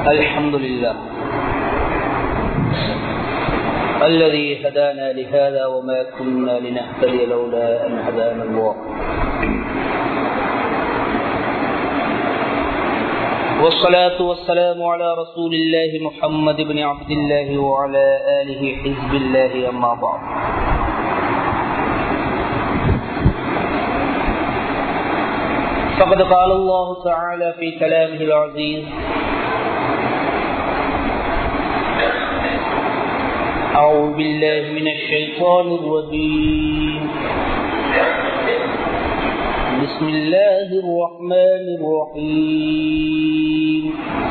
الحمد لله الذي هدانا لهذا وما كنا لنهتدي لولا أن هدانا الله والصلاة والسلام على رسول الله محمد بن عبد الله وعلى آله حزب الله أما بعد فقد قال الله تعالى في كلامه العزيز أعوذ بالله من الشيطان الرجيم بسم الله الرحمن الرحيم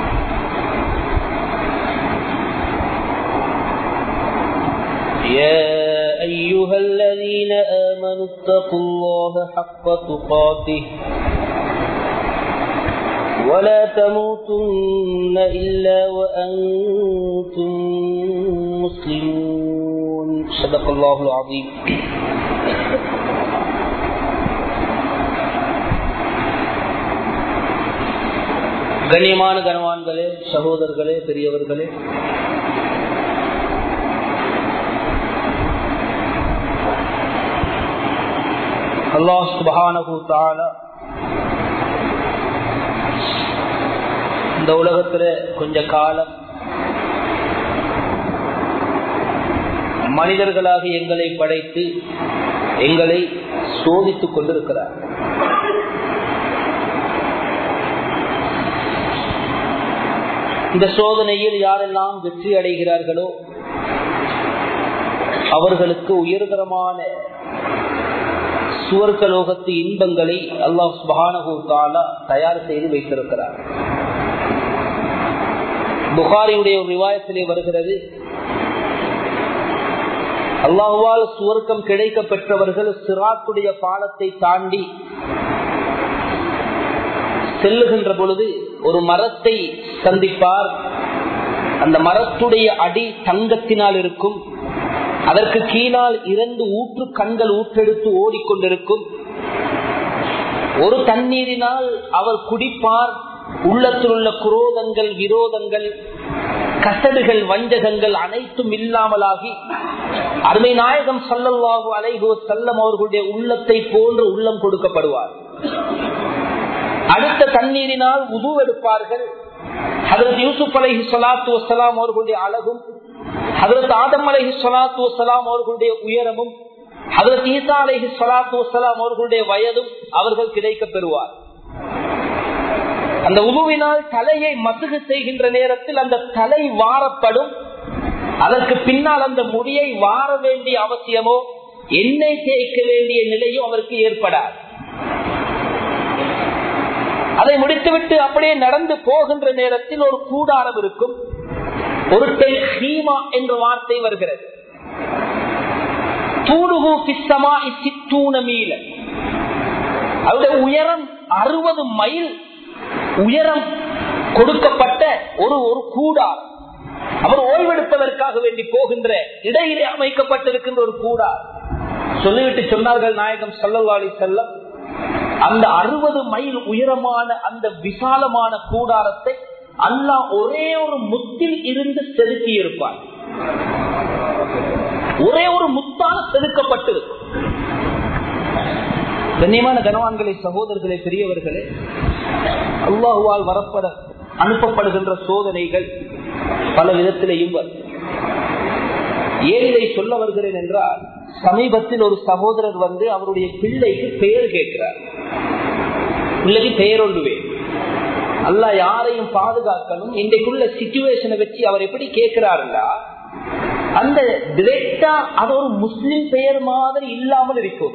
يا أيها الذين آمنوا اتقوا الله حق تقاته ولا تموتن إلا وأنتم مسلمون صدق الله العظيم கண்ணியமான கனவான்களே சகோதரர்களே பெரியவர்களே அல்லாஹ் சுபஹானஹு தஆலா இந்த உலகத்துல கொஞ்ச காலம் மனிதர்களாக எங்களை படைத்து எங்களை சோதித்துக் கொண்டிருக்கிறார் இந்த சோதனையில் யாரெல்லாம் வெற்றி அடைகிறார்களோ அவர்களுக்கு உயர்தரமான சுவர்கலோகத்து இன்பங்களை அல்லாஹ் சுபானகு தாலா தயார் செய்து வைத்திருக்கிறார் புகாரியுடைய ஒரு விவாயத்திலே வருகிறது அல்லாஹுவால் சுவர்க்கம் கிடைக்க பெற்றவர்கள் சிராத்துடைய பாலத்தை தாண்டி செல்லுகின்ற பொழுது ஒரு மரத்தை சந்திப்பார் அந்த மரத்துடைய அடி தங்கத்தினால் இருக்கும் அதற்கு கீழால் இரண்டு ஊற்று கண்கள் ஊற்றெடுத்து ஓடிக்கொண்டிருக்கும் ஒரு தண்ணீரினால் அவர் குடிப்பார் உள்ளத்தில் உள்ள குரோதங்கள் விரோதங்கள் கசடுகள் வஞ்சகங்கள் அனைத்தும் இல்லாமலாகி அருமை நாயகம் சல்லல்லாஹு அலைகோ செல்லம் அவர்களுடைய உள்ளத்தை போன்று உள்ளம் கொடுக்கப்படுவார் அடுத்த தண்ணீரினால் உதுவெடுப்பார்கள் ஹதரத் யூசுப் அலஹி சலாத்து வசலாம் அவர்களுடைய அழகும் ஹதரத் ஆதம் அலஹி சலாத்து வசலாம் அவர்களுடைய உயரமும் ஹதரத் ஈசா அலஹி சலாத்து வசலாம் அவர்களுடைய வயதும் அவர்கள் கிடைக்க பெறுவார் அந்த உதுவினால் தலையை மசுகு செய்கின்ற நேரத்தில் அந்த தலை வாரப்படும் அதற்கு பின்னால் அந்த முடியை வார வேண்டிய அவசியமோ எண்ணெய் தேய்க்க வேண்டிய நிலையோ அவருக்கு ஏற்படாது அதை முடித்துவிட்டு அப்படியே நடந்து போகின்ற நேரத்தில் ஒரு கூடாரம் இருக்கும் ஒரு ஹீமா என்ற வார்த்தை வருகிறது தூணுகு பிசமா சித்தூன மீல அவருடைய உயரம் அறுபது மைல் உயரம் கொடுக்கப்பட்ட ஒரு ஒரு கூடார் அவர் ஓய்வெடுப்பதற்காக வேண்டி போகின்ற இடையிலே அமைக்கப்பட்டிருக்கின்ற ஒரு கூடார் சொல்லிவிட்டு சொன்னார்கள் நாயகம் சல்லவாளி செல்லம் அந்த அறுபது மைல் உயரமான அந்த விசாலமான கூடாரத்தை அல்லா ஒரே ஒரு முத்தில் இருந்து செதுக்கி இருப்பார் ஒரே ஒரு முத்தான செதுக்கப்பட்டிருக்கும் கண்ணியமான கனவான்களை சகோதரர்களே பெரியவர்களே அல்லாஹுவால் வரப்பட அனுப்பப்படுகின்ற சோதனைகள் பல விதத்திலேயும் ஏன் இதை சொல்ல வருகிறேன் என்றால் சமீபத்தில் ஒரு சகோதரர் வந்து அவருடைய பிள்ளைக்கு பெயர் கேட்கிறார் பிள்ளைக்கு பெயர் ஒன்றுவே அல்ல யாரையும் பாதுகாக்கணும் இன்றைக்குள்ள சிச்சுவேஷனை வச்சு அவர் எப்படி கேட்கிறாருன்னா அந்த டிரெக்டா அது ஒரு முஸ்லிம் பெயர் மாதிரி இல்லாமல் இருக்கும்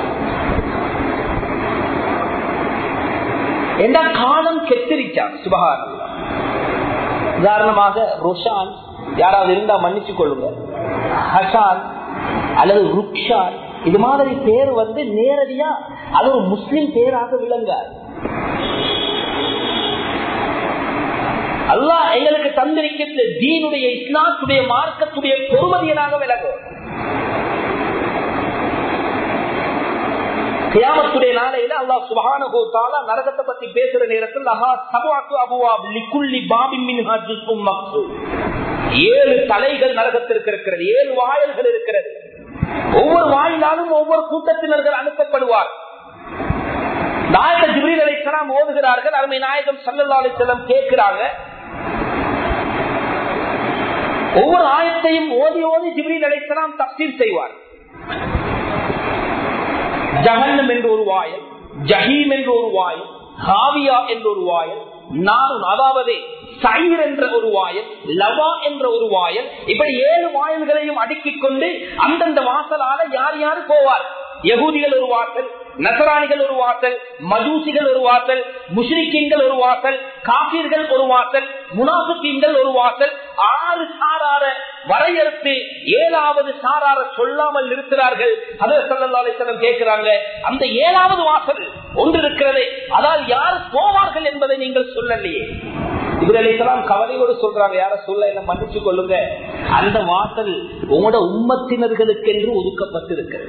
எந்த காலம் கெத்திரிச்சான் சுபகாரம் உதாரணமாக ருஷான் யாராவது இருந்தா மன்னிச்சு கொள்ளுங்க ஹசான் அல்லது ருக்ஷான் இது மாதிரி பேர் வந்து நேரடியா அது ஒரு முஸ்லிம் பேராக விளங்காது அல்லாஹ் எங்களுக்கு தந்திருக்கின்ற தீனுடைய இஸ்லாத்துடைய மார்க்கத்துடைய பொறுமதியனாக விளங்கும் கியாமத்துடைய நாளையில அல்லாஹ் சுபஹானஹு தஆலா நரகத்தை பத்தி பேசுற நேரத்தில் லஹா சபஅத்து அபுவாப் லிகுல்லி பாபின் மின்ஹா ஜுஸ்உம் மக்சூம் ஏழு தலைகள் நரகத்திற்கு இருக்கிறது ஏழு வாயில்கள் இருக்கிறது ஒவ்வொரு வாயிலாலும் ஒவ்வொரு கூட்டத்தினர்கள் அனுப்பப்படுவார் நாயக ஜிப்ரீல் அலைஹிஸ்ஸலாம் ஓதுகிறார்கள் அருமை நாயகம் ஸல்லல்லாஹு அலைஹி வஸல்லம் கேட்கிறாங்க ஒவ்வொரு ஆயத்தையும் ஓதி ஓதி ஜிப்ரீல் அலைஹிஸ்ஸலாம் தஃசீர் செய்வார் ஜஹன்னம் என்று ஒரு வாயல் ஜஹீம் என்று ஒரு வாயல் ஹாவியா என்ற ஒரு வாயல் நாரும் அதாவது சைர் என்ற ஒரு வாயல் லவா என்ற ஒரு வாயல் இப்படி ஏழு வாயல்களையும் அடுக்கிக் கொண்டு அந்தந்த வாசலால யார் யார் போவார் யகூதிகள் ஒரு வாசல் நசராணிகள் ஒரு வாசல் மஜூசிகள் ஒரு வாசல் முஷ்ரிக்கீன்கள் ஒரு வாசல் காபீர்கள் ஒரு வாசல் முனாசுக்கீன்கள் ஒரு வாசல் ஆறு சாரார வரையறுத்து ஏழாவது சாரார சொல்லாமல் நிறுத்துறார்கள் அதர் சல்லாசலம் கேட்கிறாங்க அந்த ஏழாவது வாசல் ஒன்று இருக்கிறது அதால் யார் போவார்கள் என்பதை நீங்கள் சொல்லலையே இவர்களெல்லாம் கவலையோடு சொல்றாங்க யார சொல்ல என்ன மன்னிச்சு கொள்ளுங்க அந்த வாசல் உங்களோட உம்மத்தினர்களுக்கு என்று ஒதுக்கப்பட்டிருக்கிறது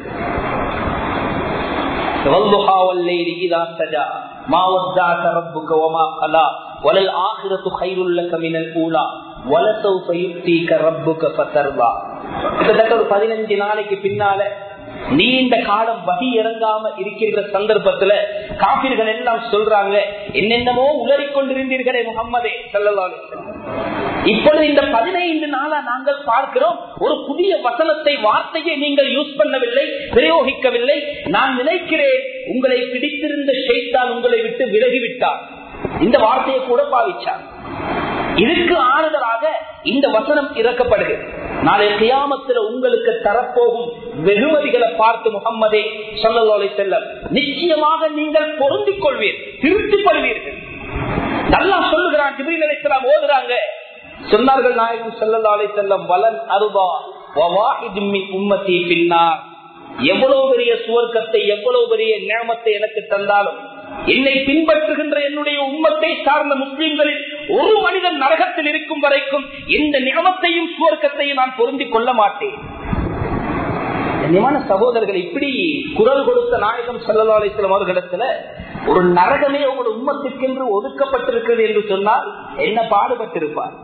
والضحى والليل إذا سجى ما ودعك ربك وما قلى وللآخرة خير لك من الأولى ولسوف يؤتيك ربك فترضى கிட்டத்தட்ட ஒரு பதினஞ்சு நாளைக்கு பின்னால நீண்ட காலம் வகி இறங்காம இருக்கின்ற சந்தர்ப்பத்துல காப்பீர்கள் எல்லாம் சொல்றாங்க என்னென்னமோ உளறிக் கொண்டிருந்தீர்களே முகம்மதே செல்லலாம் இப்பொழுது இந்த பதினைந்து நாளா நாங்கள் பார்க்கிறோம் ஒரு புதிய வசனத்தை வார்த்தையை நீங்கள் யூஸ் பண்ணவில்லை பிரயோகிக்கவில்லை நான் நினைக்கிறேன் உங்களை பிடித்திருந்த ஷைத்தான் உங்களை விட்டு விலகிவிட்டார் இந்த வார்த்தையை கூட பாவிச்சார் இதுக்கு ஆறுதலாக இந்த வசனம் இறக்கப்படுகிறது நாளை கியாமத்தில் உங்களுக்கு தரப்போகும் வெகுமதிகளை பார்த்து முகம்மதே சொல்லலோலை செல்லம் நிச்சயமாக நீங்கள் பொருந்திக் கொள்வீர் திருத்திக் கொள்வீர்கள் நல்லா சொல்லுகிறான் ஜிபிரில் அலைஹிஸ்ஸலாம் ஓதுறாங்க சொன்னார்கள் நாயகம் ஸல்லல்லாஹு அலைஹி வஸல்லம் வலன் அருபா வவாஹிதும் மின் உம்மத்தி பின்னார் எவ்வளவு பெரிய சுவர்க்கத்தை எவ்வளவு பெரிய நியமத்தை எனக்கு தந்தாலும் என்னை பின்பற்றுகின்ற என்னுடைய உம்மத்தை சார்ந்த முஸ்லிம்களில் ஒரு மனிதன் நரகத்தில் இருக்கும் வரைக்கும் இந்த நியமத்தையும் சுவர்க்கத்தையும் நான் பொருந்திக் கொள்ள மாட்டேன் கண்ணியமான சகோதரர்கள் இப்படி குரல் கொடுத்த நாயகம் சல்லா அலிஸ்லாம் அவர்களிடத்துல ஒரு நரகமே உங்களோட உம்மத்திற்கென்று ஒதுக்கப்பட்டிருக்கிறது என்று சொன்னால் என்ன பாடுபட்டிருப்பார்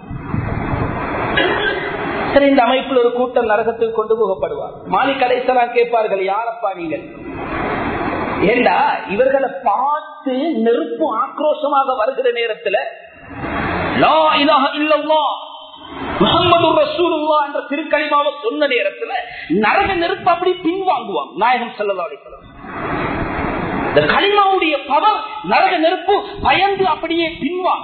சரி இந்த அமைப்பில் ஒரு கூட்டம் நரகத்தில் கொண்டு போகப்படுவார் மாலிக் அலைசலாம் கேட்பார்கள் யாரப்பா நீங்கள் ஏண்டா இவர்களை பார்த்து நெருப்பு ஆக்ரோஷமாக வருகிற நேரத்துல லா இலாஹ இல்லல்லாஹ் முகமது ரசூலுல்லா என்ற திருக்கலிமாவை சொன்ன நேரத்துல நரக நெருப்பு அப்படி பின்வாங்குவான் நாயகம் செல்லல்லா அலிசலாம் இந்த களிமாவுடைய பவர் நரக நெருப்பு பயந்து அப்படியே பின்வாங்க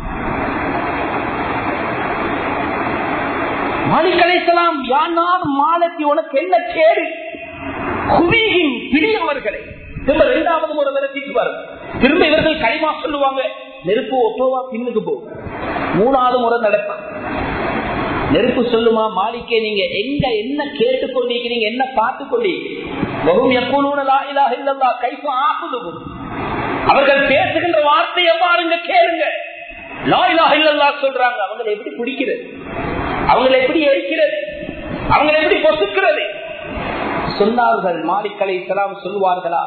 மாலிகலைசலாம் யானார் மாலத்தி உனக்கு என்ன கேடு குவியின் பிடியவர்களை திரும்ப இரண்டாவது முறை விரட்டிட்டு வரும் திரும்ப இவர்கள் களிமா சொல்லுவாங்க நெருப்பு ஒப்போவா பின்னுக்கு போகும் மூணாவது முறை நடக்கும் நெருப்பு சொல்லுமா மாளிகை நீங்க எங்க என்ன கேட்டு கொண்டிருக்கிறீங்க என்ன பார்த்து கொண்டிருக்கிறீங்க கைப்பு ஆகுதுவும் அவர்கள் பேசுகின்ற வார்த்தையை பாருங்க கேளுங்க லாயிலா இல்லல்லா சொல்றாங்க அவங்களை எப்படி பிடிக்கிறது அவங்களை எப்படி எரிக்கிறது அவங்களை எப்படி பொசுக்கிறது சொன்னார்கள் மாலிக்கலை சலாம் சொல்வார்களா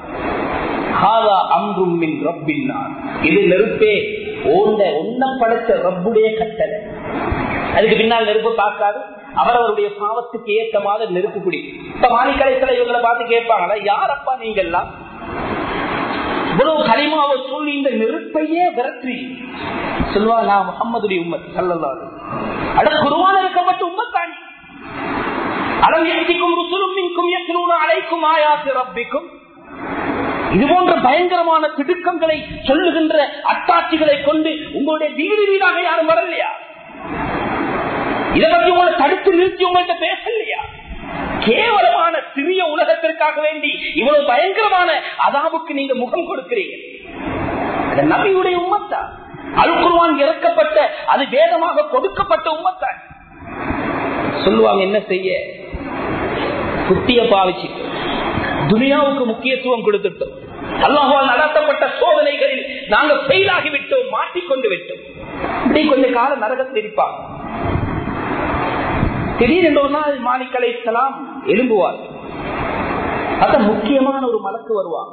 இது நெருப்பே ஓண்ட ஒன்னம் படைச்ச ரப்புடைய கட்டளை அதுக்கு பின்னால் நெருப்பு பார்க்காது அவரவருடைய பாவத்துக்கு ஏற்ற மாதிரி நெருப்பு பிடிக்கும் இப்ப மாலிக்கலைத்துல இவங்களை பார்த்து கேட்பாங்களா யாரப்பா நீங்க எல்லாம் இவ்வளவு களிமாவை சொல்லி இந்த நெருப்பையே விரற்றி சொல்லுவா நான் முகம்மதுடைய உம்மத் சொல்லலாது அட குருவான இருக்கப்பட்ட உம்மத்தானி அலம் எத்திக்கும் ருசுலும் மின்கும் எத்தினூன அழைக்கும் ஆயாசி ரப்பிக்கும் இது போன்ற பயங்கரமான திடுக்கங்களை சொல்லுகின்ற அத்தாட்சிகளை கொண்டு உங்களுடைய வீடு வீடாக யாரும் வரலையா இதை பற்றி உங்களை தடுத்து நிறுத்தி உங்கள்கிட்ட பேசலையா கேவலமான சிறிய உலகத்திற்காக வேண்டி இவ்வளவு பயங்கரமான அதாவுக்கு நீங்க முகம் கொடுக்கிறீங்க நபியுடைய உம்மத்தா அல்குருவான் இறக்கப்பட்ட அது வேதமாக கொடுக்கப்பட்ட உம்மத்தான் சொல்லுவாங்க என்ன செய்ய குட்டிய பாவிச்சு துனியாவுக்கு முக்கியத்துவம் கொடுத்துட்டோம் அல்லாஹால் நடத்தப்பட்ட சோதனைகளில் நாங்கள் ஃபெயிலாகி விட்டோம் மாட்டிக்கொண்டு விட்டோம் இப்படி கொஞ்ச காலம் நரகத்தில் இருப்பாங்க திடீரென்று ஒரு நாள் மாலிக் அலைசலாம் எழும்புவார் அதான் முக்கியமான ஒரு மலக்கு வருவாங்க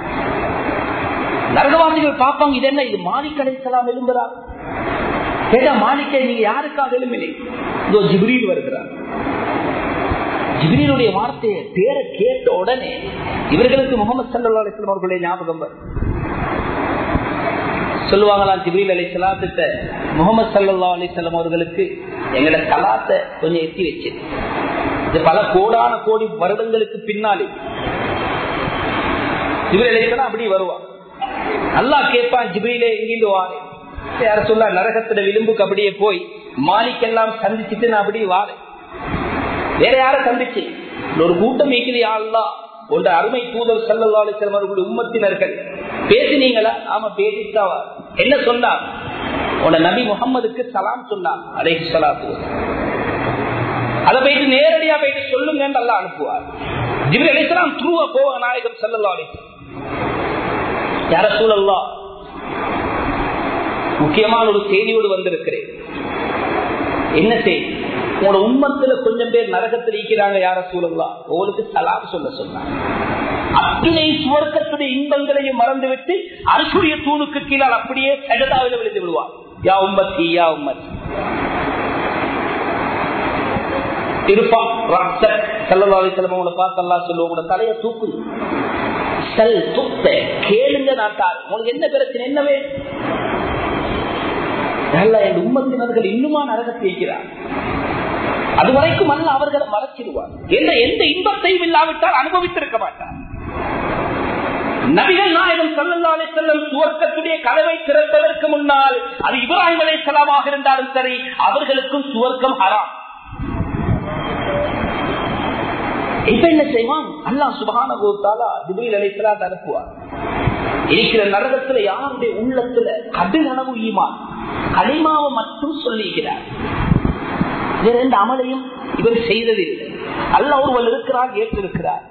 நரகவாசிகள் பார்ப்பாங்க இது என்ன இது மாலிக் அலைசலாம் எழும்புறார் கேட்டா மாலிக்கை நீங்க யாருக்காக எழும்பினீங்க இதோ ஜிப்ரீல் வருகிறார் ஜிப்ரீலுடைய வார்த்தையை பேரை கேட்ட உடனே இவர்களுக்கு முகமது சல்லா அலிஸ்லாம் அவர்களுடைய ஞாபகம் வரும் சொல்லுவாங்களாம் ஜிப்ரீல் அலி சலாத்திட்ட முகமது சல்லா அலிஸ்லாம் அவர்களுக்கு எங்களை சலாத்தை கொஞ்சம் எத்தி வச்சு இது பல கோடான கோடி வருடங்களுக்கு பின்னாலே ஜிப்ரீல் அலிஸ்லாம் அப்படி வருவாங்க நல்லா கேட்பான் ஜிப்ரீலே எங்கிருந்து வாரேன் யார சொல்ல நரகத்துல விளிம்புக்கு அப்படியே போய் மாலிக்கெல்லாம் சந்திச்சுட்டு நான் அப்படியே வாரேன் வேற யார சந்திச்சு ஒரு கூட்டம் இருக்குது யாருலா ஒன்ற அருமை தூதர் சல்லா அலிஸ்லாம் அவர்களுடைய உம்மத்தினர்கள் பேசினீங்களா ஆமா பேசிட்டாவா என்ன சொன்னா உன நபி முகம்மதுக்கு சலாம் சொன்னான் அலைஹி சலாத்து அதை போயிட்டு நேரடியா போயிட்டு சொல்லுங்க நல்லா அனுப்புவார் ஜிபிரி அலிஸ்லாம் த்ரூவா போவாங்க நாயகம் சல்லா அலிஸ்லாம் யார சூழல்லா முக்கியமான ஒரு செய்தியோடு வந்திருக்கிறேன் என்ன செய்தி உங்களோட உண்மத்துல கொஞ்சம் பேர் நரகத்தில் இருக்கிறாங்க யார சூழல்லா உங்களுக்கு சலாம் சொல்ல சொன்னாங்க அத்துணை சுவர்க்கத்துடைய இன்பங்களையும் மறந்துவிட்டு அரசுடைய தூணுக்கு கீழால் அப்படியே சகதாவில் விழுந்து விடுவார் யா உம்மத்தி யா உம்மத்தி திருப்பா ரக்சக் செல்லவாதி செலவங்களை பார்த்து எல்லாம் சொல்லுவோம் உங்களோட தலையை தூக்கு செல் துத்த கேளுங்க நாட்டார் உங்களுக்கு என்ன பிரச்சனை என்னவே என் உம்மத்தினர்கள் இன்னுமா நரகத்தை வைக்கிறார் அது வரைக்கும் அல்ல அவர்களை மறைச்சிடுவார் எந்த எந்த இன்பத்தையும் இல்லாவிட்டால் அனுபவித்திருக்க மாட்டார் நபிகள் நாயகம் சல்லல்லாலே செல்லும் சுவர்க்கத்துடைய கதவை திறப்பதற்கு முன்னால் அது இப்ராஹிம் அலை செலவாக இருந்தாலும் சரி அவர்களுக்கும் சுவர்க்கம் ஹராம் இப்ப என்ன செய்வான் அல்லா சுபகான கோத்தாலா திபீல் அலைசலாத் அனுப்புவார் இருக்கிற நரகத்துல யாருடைய உள்ளத்துல கடுகளவு ஈமான் களிமாவை மட்டும் சொல்லுகிறார் வேற எந்த அமலையும் இவர் செய்ததில்லை அல்ல ஒருவர் இருக்கிறார் ஏற்றிருக்கிறார்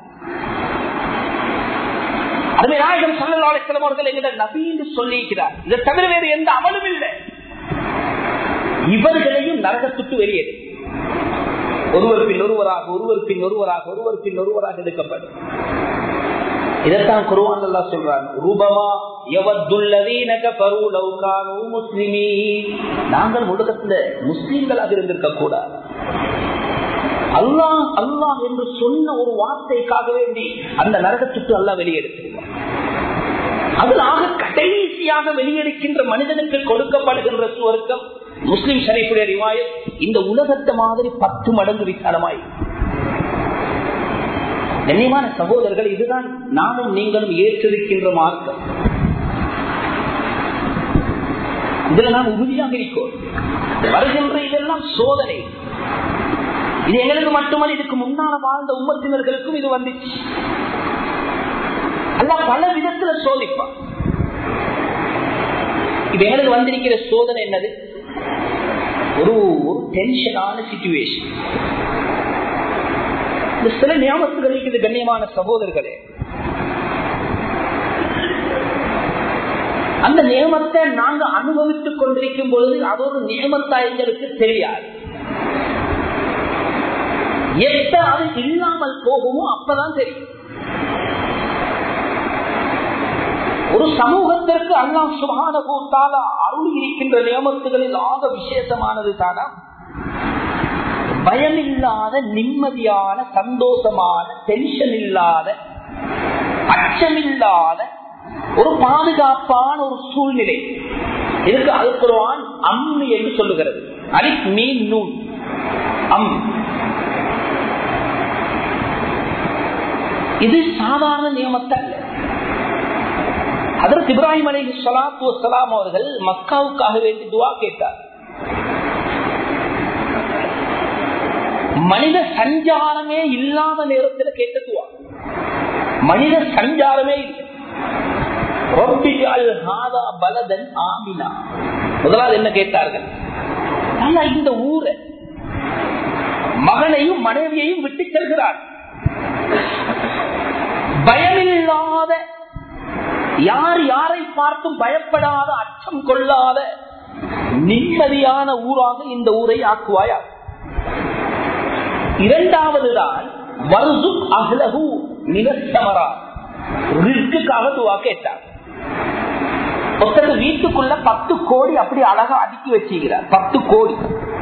அதுவே நாயகம் சல்லல்லாஹு அவர்கள் எங்கிட்ட நபி என்று சொல்லியிருக்கிறார் இதை தவிர வேறு எந்த அமலும் இல்லை இவர்களையும் நரகத்துக்கு வெளியேறு ஒருவர் பின் ஒருவராக ஒருவர் பின் ஒருவராக ஒருவர் பின் ஒருவராக எடுக்கப்படும் இதைத்தான் குருவான் அல்லா சொல்றாங்க ரூபமா எவத்துள்ளதீன கஃபரு லவ் கானூ முஸ்லிமீன் நாங்கள் உலகத்துல முஸ்லிம்களாக இருந்திருக்க கூடாது அல்லாஹ் அல்லாஹ் என்று சொன்ன ஒரு வார்த்தைக்காக வேண்டி அந்த நரகத்துக்கு அல்லாஹ் வெளியெடுத்திருவார் அதனாக கடைசியாக வெளியெடுக்கின்ற மனிதனுக்கு கொடுக்கப்படுகின்ற சுவர்க்கம் முஸ்லிம் ஷரீஃபுடைய ரிவாயத் இந்த உலகத்தை மாதிரி பத்து மடங்கு விசாலமாய் கண்ணியமான சகோதரர்கள் இதுதான் நானும் நீங்களும் ஏற்றிருக்கின்ற மார்க்கம் இதுல நாம் உறுதியாக இருக்கோம் வருகின்ற இதெல்லாம் சோதனை இது எங்களுக்கு மட்டுமல்ல இதுக்கு முன்னால வாழ்ந்த உம்மத்தினர்களுக்கும் இது வந்துச்சு அல்ல பல விதத்துல சோதிப்பான் இப்ப எங்களுக்கு வந்திருக்கிற சோதனை என்னது ஒரு ஒரு டென்ஷனான சிச்சுவேஷன் இந்த சில ஞாபகங்கள் இருக்குது கண்ணியமான சகோதரர்களே அந்த நியமத்தை நாங்க அனுபவித்துக் கொண்டிருக்கும் பொழுது அது ஒரு நியமத்தா எங்களுக்கு தெரியாது எப்ப அது இல்லாமல் போகுமோ அப்பதான் தெரியும் ஒரு சமூகத்திற்கு அல்லாம் சுகான கூட்டால அருள் இருக்கின்ற நியமத்துகளில் ஆக விசேஷமானது தானா பயம் இல்லாத நிம்மதியான சந்தோஷமான டென்ஷன் இல்லாத அச்சமில்லாத ஒரு பாதுகாப்பான ஒரு சூழ்நிலை இதுக்கு அல்குருவான் அம்மு என்று சொல்லுகிறது அலிப் மீன் நூன் அம் இது சாதாரண நியமத்தை அல்ல அதற்கு இப்ராஹிம் அலி சலாத்து வலாம் அவர்கள் மக்காவுக்காக வேண்டி துவா கேட்டார் மனித சஞ்சாரமே இல்லாத நேரத்தில் கேட்ட துவா மனித சஞ்சாரமே இல்லை பலதன் ஆமினா முதலாவது என்ன கேட்டார்கள் இந்த ஊரை மகனையும் மனைவியையும் விட்டு செல்கிறார் பயமில்லாத யார் யாரை பார்த்தும் பயப்படாத அச்சம் கொள்ளாத நிம்மதியான ஊராக இந்த ஊரை ஆக்குவாயா இரண்டாவது தான் மினசமரா ரிஸ்க்குக்காக துவா கேட்டார் ஒருத்தர் வீட்டுக்குள்ள பத்து கோடி அப்படி அழகா அடுக்கி வச்சுக்கிறார் பத்து கோடி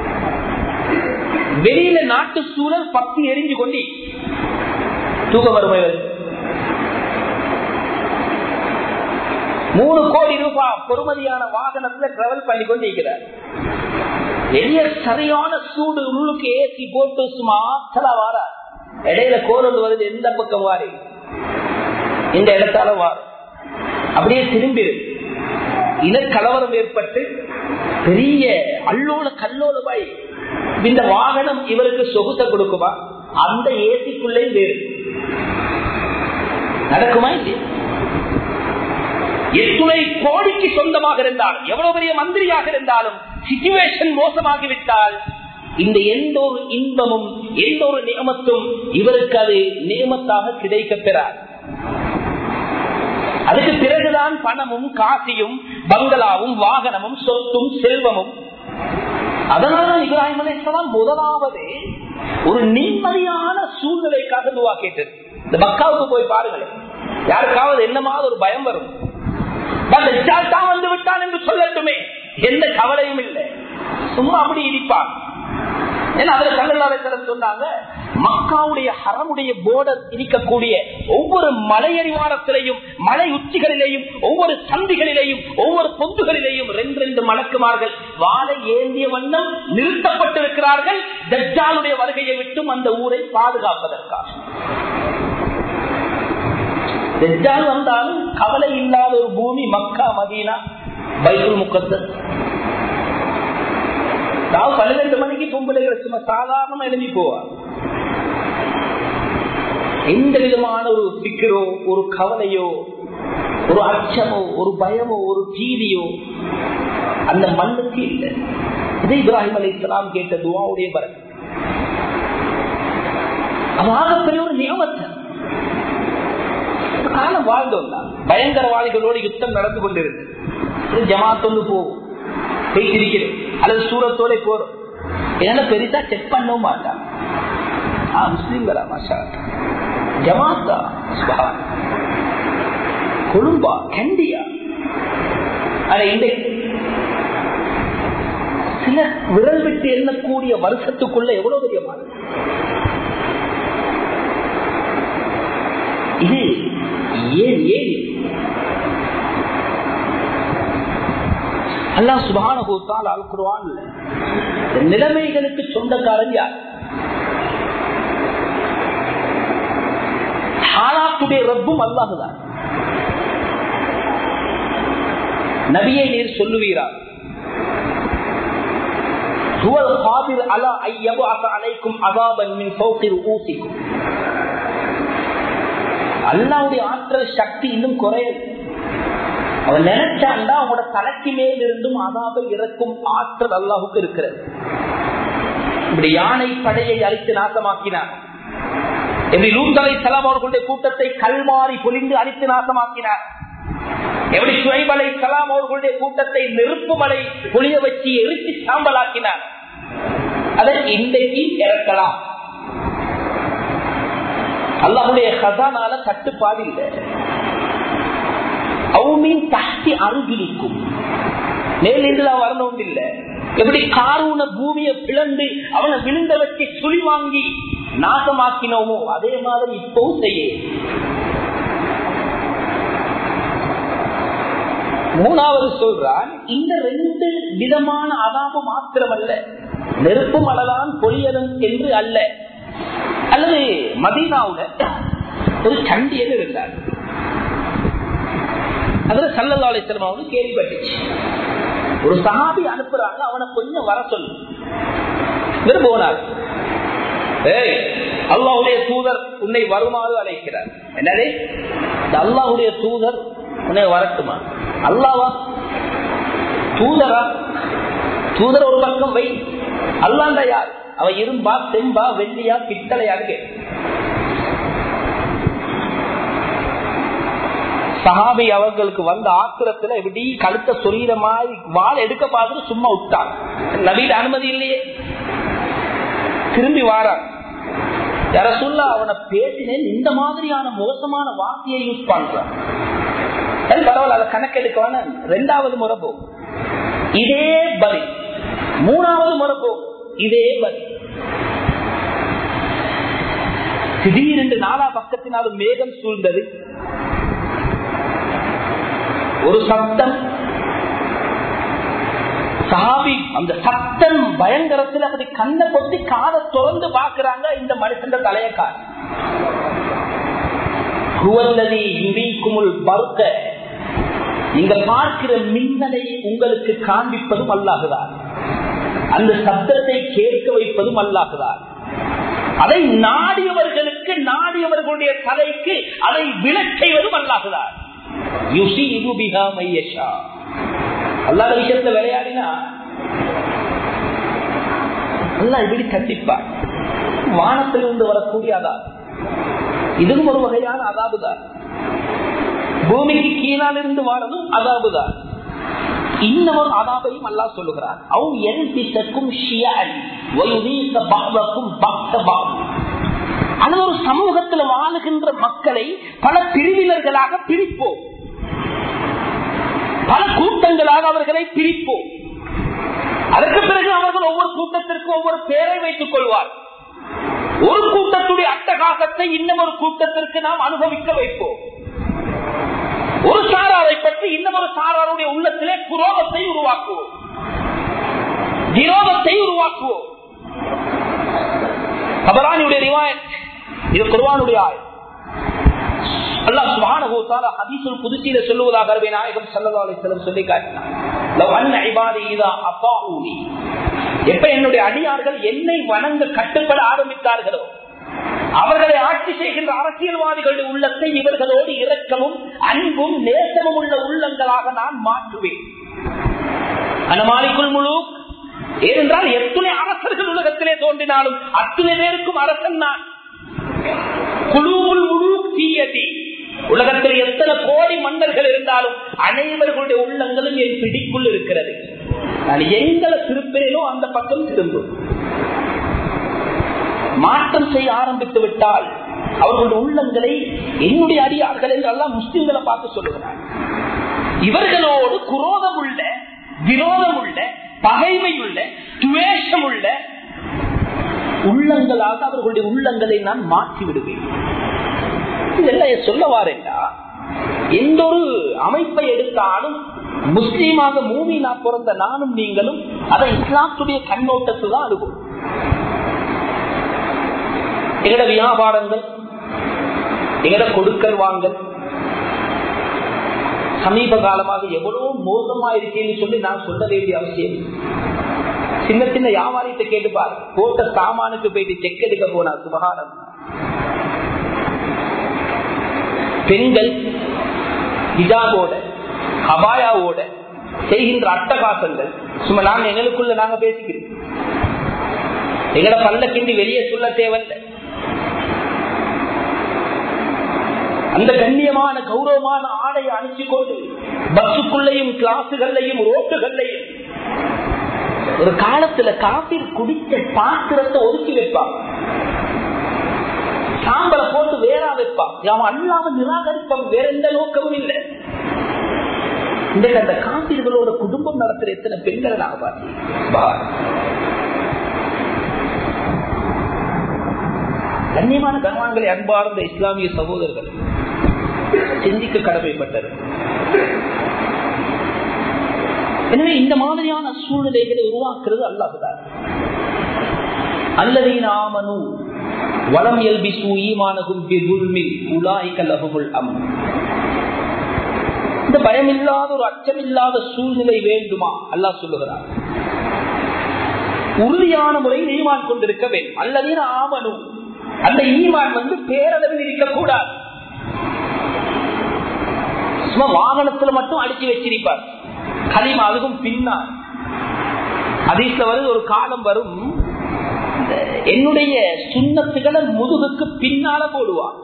வெளியில நாட்டு சூழல் பத்து எரிஞ்சு கொண்டு தூக்க வறுமை மூணு கோடி ரூபாய் பொறுமதியான வாகனத்துல டிராவல் பண்ணி கொண்டு இருக்கிறார் வெளிய சரியான சூடு உள்ளுக்கு ஏசி போட்டு சும்மா ஆத்தலா வாரா இடையில கோரல் வருது எந்த பக்கம் வாரி இந்த இடத்தால வாரும் அப்படியே திரும்பி இனக்கலவரம் ஏற்பட்டு பெரிய அல்லோல கல்லோலமாய் இந்த வாகனம் இவருக்கு சொகுத்த கொடுக்குமா அந்த ஏசிக்குள்ளே வேறு நடக்குமா இல்லையா எத்துணை கோடிக்கு சொந்தமாக இருந்தாலும் எவ்வளவு பெரிய மந்திரியாக இருந்தாலும் சிச்சுவேஷன் மோசமாகிவிட்டால் இந்த எந்த ஒரு இன்பமும் எந்த ஒரு நியமத்தும் இவருக்கு அது நியமத்தாக கிடைக்க பெறார் அதுக்கு பிறகுதான் பணமும் காசியும் பங்களாவும் வாகனமும் சொத்தும் செல்வமும் அதனால்தான் இப்ராஹிம் அலிஸ்லாம் முதலாவது ஒரு நிம்மதியான சூழ்நிலைக்காக துவா கேட்டது இந்த மக்காவுக்கு போய் பாருங்களேன் யாருக்காவது என்னமாவது ஒரு பயம் வரும் தான் வந்து விட்டான் என்று சொல்லட்டுமே எந்த கவலையும் இல்லை சும்மா அப்படி இருப்பான் ஏன்னா அதுல கல்லூரி சொன்னாங்க மக்காவுடைய ஹரமுடைய போர்டர் இருக்கக்கூடிய ஒவ்வொரு மலையறிவாரத்திலையும் மலை உச்சிகளிலேயும் ஒவ்வொரு சந்திகளிலேயும் ஒவ்வொரு பொந்துகளிலேயும் ரெண்டு ரெண்டு மலக்குமார்கள் வாழை ஏந்திய வண்ணம் நிறுத்தப்பட்டிருக்கிறார்கள் தஜ்ஜாலுடைய வருகையை விட்டும் அந்த ஊரை பாதுகாப்பதற்காக தெஜால் வந்தாலும் கவலை இல்லாத ஒரு பூமி மக்கா மதீனா பைபிள் முக்கத்தஸ் நான் பன்னிரெண்டு மணிக்கு பொம்பளைகளை சும்மா சாதாரணமா எழுதி போவார் எந்த விதமான ஒரு சிக்கரோ ஒரு கவலையோ ஒரு அச்சமோ ஒரு பயமோ ஒரு பீதியோ அந்த மண்ணுக்கு இல்லை இது இப்ராஹிம் அலி இஸ்லாம் கேட்ட துவாவுடைய பரன் அது ஆகப்பெரிய ஒரு நியமத்தை காலம் வாழ்ந்தோம் தான் பயங்கரவாதிகளோடு யுத்தம் நடந்து கொண்டிருந்தது ஜமாத்தொன்னு போகும் பேசிருக்கிறேன் அல்லது சூரத்தோட போறோம் ஏன்னா பெருசா செக் பண்ணவும் மாட்டான் முஸ்லீம்களா மாஷா ஜமாத்தா கொழும்பா கண்டியா ஆனா இந்த சில விரல் விட்டு எண்ணக்கூடிய வருஷத்துக்குள்ள எவ்வளவு பெரிய மாறும் இது ஏன் ஏன் அல்லா சுபான கூத்தால் அழுக்குருவான் நிலைமைகளுக்கு சொந்தக்காரன் யார் ஹாலாத்துடைய ரப்பும் அல்லாஹுதான் நபியை நீர் சொல்லுவீரா சுவல் காதிர் அலா ஐயபாச அலைக்கும் அகாபன் மின் சௌக்கிர் ஊசிக்கும் அல்லாவுடைய ஆற்றல் சக்தி இன்னும் குறையது அவன் நினைச்சாண்டா அவனோட தலைக்கு மேல் இருந்தும் அதாபை இறக்கும் ஆற்றல் அல்லாஹுக்கு இருக்கிறது இப்படி யானை படையை அழித்து நாசமாக்கினார் எப்படி லூத்தலை சலாம் அவர்களுடைய கூட்டத்தை கல்மாறி பொலிந்து அழித்து நாசமாக்கினார் எப்படி சுவைமலை கலாம் அவர்களுடைய கூட்டத்தை நெருப்பு மலை பொழிய வச்சு எரித்து சாம்பலாக்கினார் அதற்கு இன்றைக்கு இறக்கலாம் அல்லாஹுடைய ஹசானால கட்டுப்பாடு இல்லை அவமின் தஷ்டி அருகிலிக்கும் மேலிருந்துதான் வரணும் இல்ல எப்படி காரூன பூமியை பிளந்து அவனை விழுந்த வச்சு சுழி வாங்கி நாசமாக்கினோமோ அதே மாதிரி இப்பவும் செய்ய மூணாவது சொல்றான் இந்த ரெண்டு விதமான அதாபு மாத்திரமல்ல நெருப்பும் அளதான் பொழியலும் என்று அல்ல அல்லது மதீனாவுல ஒரு சண்டியன் இருந்தார் அதுல சல்லல்லாலை சிரமாவது கேள்விப்பட்டுச்சு ஒரு சகாபி அனுப்புறாங்க அவனை கொஞ்சம் வர சொல்லு விரும்புவனார் ஏய் அல்லாவுடைய தூதர் உன்னை வருமாறு அழைக்கிறார் என்னதே இந்த அல்லாவுடைய தூதர் உன்னை வரட்டுமா அல்லாவா தூதரா தூதர் ஒரு பக்கம் வை அல்லாண்ட யார் அவ இரும்பா செம்பா வெள்ளியா பித்தளையா கேட்டு சஹாபி அவர்களுக்கு வந்த ஆத்திரத்துல எப்படி கழுத்த சொரியிற மாதிரி வாழை எடுக்க பார்த்துட்டு சும்மா விட்டாங்க நவீன அனுமதி இல்லையே திரும்பி வாராங்க யார சொல்ல அவனை பேசினேன் இந்த மாதிரியான மோசமான வார்த்தையை யூஸ் பண்றான் சரி பரவாயில்ல அதை கணக்கெடுக்க வேணாம் ரெண்டாவது முறை போகும் இதே பலி மூணாவது முறை போகும் இதே பலி திடீரென்று நாலா பக்கத்தினாலும் மேகம் சூழ்ந்தது ஒரு சத்தம் சாவி அந்த சத்தம் பயங்கரத்தில் அப்படி கண்ணை பொத்தி காதை திறந்து பாக்குறாங்க இந்த மனுஷன் தலைய கார் பருக்க நீங்க பார்க்கிற மின்னலை உங்களுக்கு காண்பிப்பதும் அல்லாகுதான் அந்த சத்தத்தை கேட்க வைப்பதும் அல்லாகுதான் அதை நாடியவர்களுக்கு நாடியவர்களுடைய தலைக்கு அதை விலச் செய்வதும் அல்லாகுதான் அல்லாத விஷயத்துல விளையாடினா அல்லா இப்படி கண்டிப்பார் வானத்திலிருந்து வரக்கூடிய அதாது இதுவும் ஒரு வகையான அதாபுதான் பூமிக்கு கீழால் இருந்து வாழதும் அதாபுதான் இன்னொரு அதாபையும் அல்லா சொல்லுகிறார் அவ் எல்பிசக்கும் அல்லது ஒரு சமூகத்தில் வாழுகின்ற மக்களை பல பிரிவினர்களாக பிரிப்போம் பல கூட்டங்களாக அவர்களை பிரிப்போம் அதற்கு பிறகு அவர்கள் ஒவ்வொரு கூட்டத்திற்கும் ஒவ்வொரு பெயரை வைத்துக் கொள்வார் ஒரு கூட்டத்துடைய அட்டகாசத்தை இன்னும் ஒரு கூட்டத்திற்கு நாம் அனுபவிக்க வைப்போம் ஒரு சாராரை பற்றி இன்னும் ஒரு சாராருடைய உள்ளத்திலே குரோதத்தை உருவாக்குவோம் விரோதத்தை உருவாக்குவோம் கபரானியுடைய ரிவாயத் இது குர்வானுடைய ஆய் அல்லாஹ் சுப்ஹானஹு தஆலா ஹதீஸுல் குத்ஸில சொல்லுவதாக அருமை நாயகம் ஸல்லல்லாஹு அலைஹி வஸல்லம் சொல்லி காட்டினார் லவ் அன்ன இபாதி இதா அஃபாஊனி எப்ப என்னுடைய அடியார்கள் என்னை வணங்க கட்டுப்பட ஆரம்பித்தார்களோ அவர்களை ஆட்சி செய்கின்ற அரசியல்வாதிகளுடைய உள்ளத்தை இவர்களோடு இரக்கமும் அன்பும் நேசமும் உள்ள உள்ளங்களாக நான் மாற்றுவேன் அனமாலிக்குள் முழு ஏனென்றால் எத்தனை அரசர்கள் உலகத்திலே தோன்றினாலும் அத்தனை பேருக்கும் அரசன் நான் குழுவுள் முழு தீயதி உலகத்தில் எத்தனை கோடி மன்னர்கள் இருந்தாலும் அனைவர்களுடைய உள்ளங்களும் என் பிடிக்குள் இருக்கிறது நான் எங்களை திருப்பினோ அந்த பக்கம் திரும்பும் மாற்றம் செய்ய ஆரம்பித்து விட்டால் அவர்களுடைய உள்ளங்களை என்னுடைய அடியார்கள் என்று எல்லாம் முஸ்லிம்களை பார்த்து சொல்லுகிறார் இவர்களோடு குரோதம் உள்ள விரோதம் உள்ள பகைமை உள்ள துவேஷம் உள்ள உள்ளங்களாக அவர்களுடைய உள்ளங்களை நான் மாற்றி விடுவேன் இதெல்லாம் சொல்ல வாரேண்டா எந்த ஒரு அமைப்பை எடுத்தாலும் முஸ்லீமாக மூமினா பிறந்த நானும் நீங்களும் அதை இஸ்லாத்துடைய கண்ணோட்டத்து தான் அனுபவம் எங்கட வியாபாரங்கள் எங்கட கொடுக்கல் வாங்கல் சமீப காலமாக எவ்வளவு மோசமா இருக்கேன்னு சொல்லி நான் சொல்ல வேண்டிய அவசியம் சின்ன சின்ன வியாபாரத்தை கேட்டுப்பார் போட்ட சாமானுக்கு போயிட்டு செக் எடுக்க போனா சுபகாரம் பெண்கள் ஹிஜாபோட ஹபாயாவோட செய்கின்ற அட்டகாசங்கள் சும்மா நாங்க எங்களுக்குள்ள நாங்க பேசிக்கிறோம் எங்கட பல்ல கிண்டி வெளியே சொல்ல தேவையில்ல அந்த கண்ணியமான கௌரவமான ஆடையை அணிச்சு கொண்டு பஸ்ஸுக்குள்ளையும் கிளாஸுகள்லையும் ரோட்டுகள்லையும் ஒரு காலத்துல காப்பி குடிச்ச பாத்திரத்தை ஒதுக்கி வைப்பான் சாம்பலை போட்டு வேறா வைப்பான் அவன் அல்லாம நிராகரிப்பான் வேற எந்த நோக்கமும் இல்லை இன்றைக்கு அந்த காப்பீர்களோட குடும்பம் நடத்துற எத்தனை பெண்களை நாங்க பார்த்தேன் கண்ணியமான கனவான்களை அன்பார்ந்த இஸ்லாமிய சகோதரர்கள் சிந்திக்க கடமைப்பட்டது எனவே இந்த மாதிரியான சூழ்நிலைகளை உருவாக்குறது அல்லாஹுதான் அல்லதை நாமனு வளம் எல்பிசு ஈமானகும் உலாய்கல்லகுல் அம் இந்த பயமில்லாத ஒரு அச்சமில்லாத சூழ்நிலை வேண்டுமா அல்லாஹ் சொல்லுகிறார் உறுதியான முறையில் ஈமான் கொண்டிருக்க வேண்டும் அல்லதீன ஆமனு அந்த ஈமான் வந்து பேரளவில் இருக்கக்கூடாது சும்மா வாகனத்துல மட்டும் அடிச்சு வச்சிருப்பார் கலிமா அதுக்கும் பின்னால் அதீஸ்ல வருது ஒரு காலம் வரும் என்னுடைய சுண்ணத்துகளை முதுகுக்கு பின்னால போடுவான்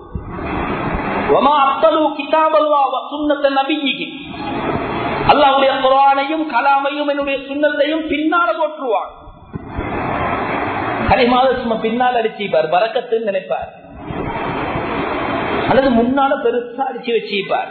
அல்லாவுடைய குரானையும் கலாமையும் என்னுடைய சுண்ணத்தையும் பின்னால போட்டுருவான் கலிமாத சும்மா பின்னால் அடிச்சுப்பார் பறக்கத்துன்னு நினைப்பார் அல்லது முன்னால பெருசா அடிச்சு வச்சுப்பார்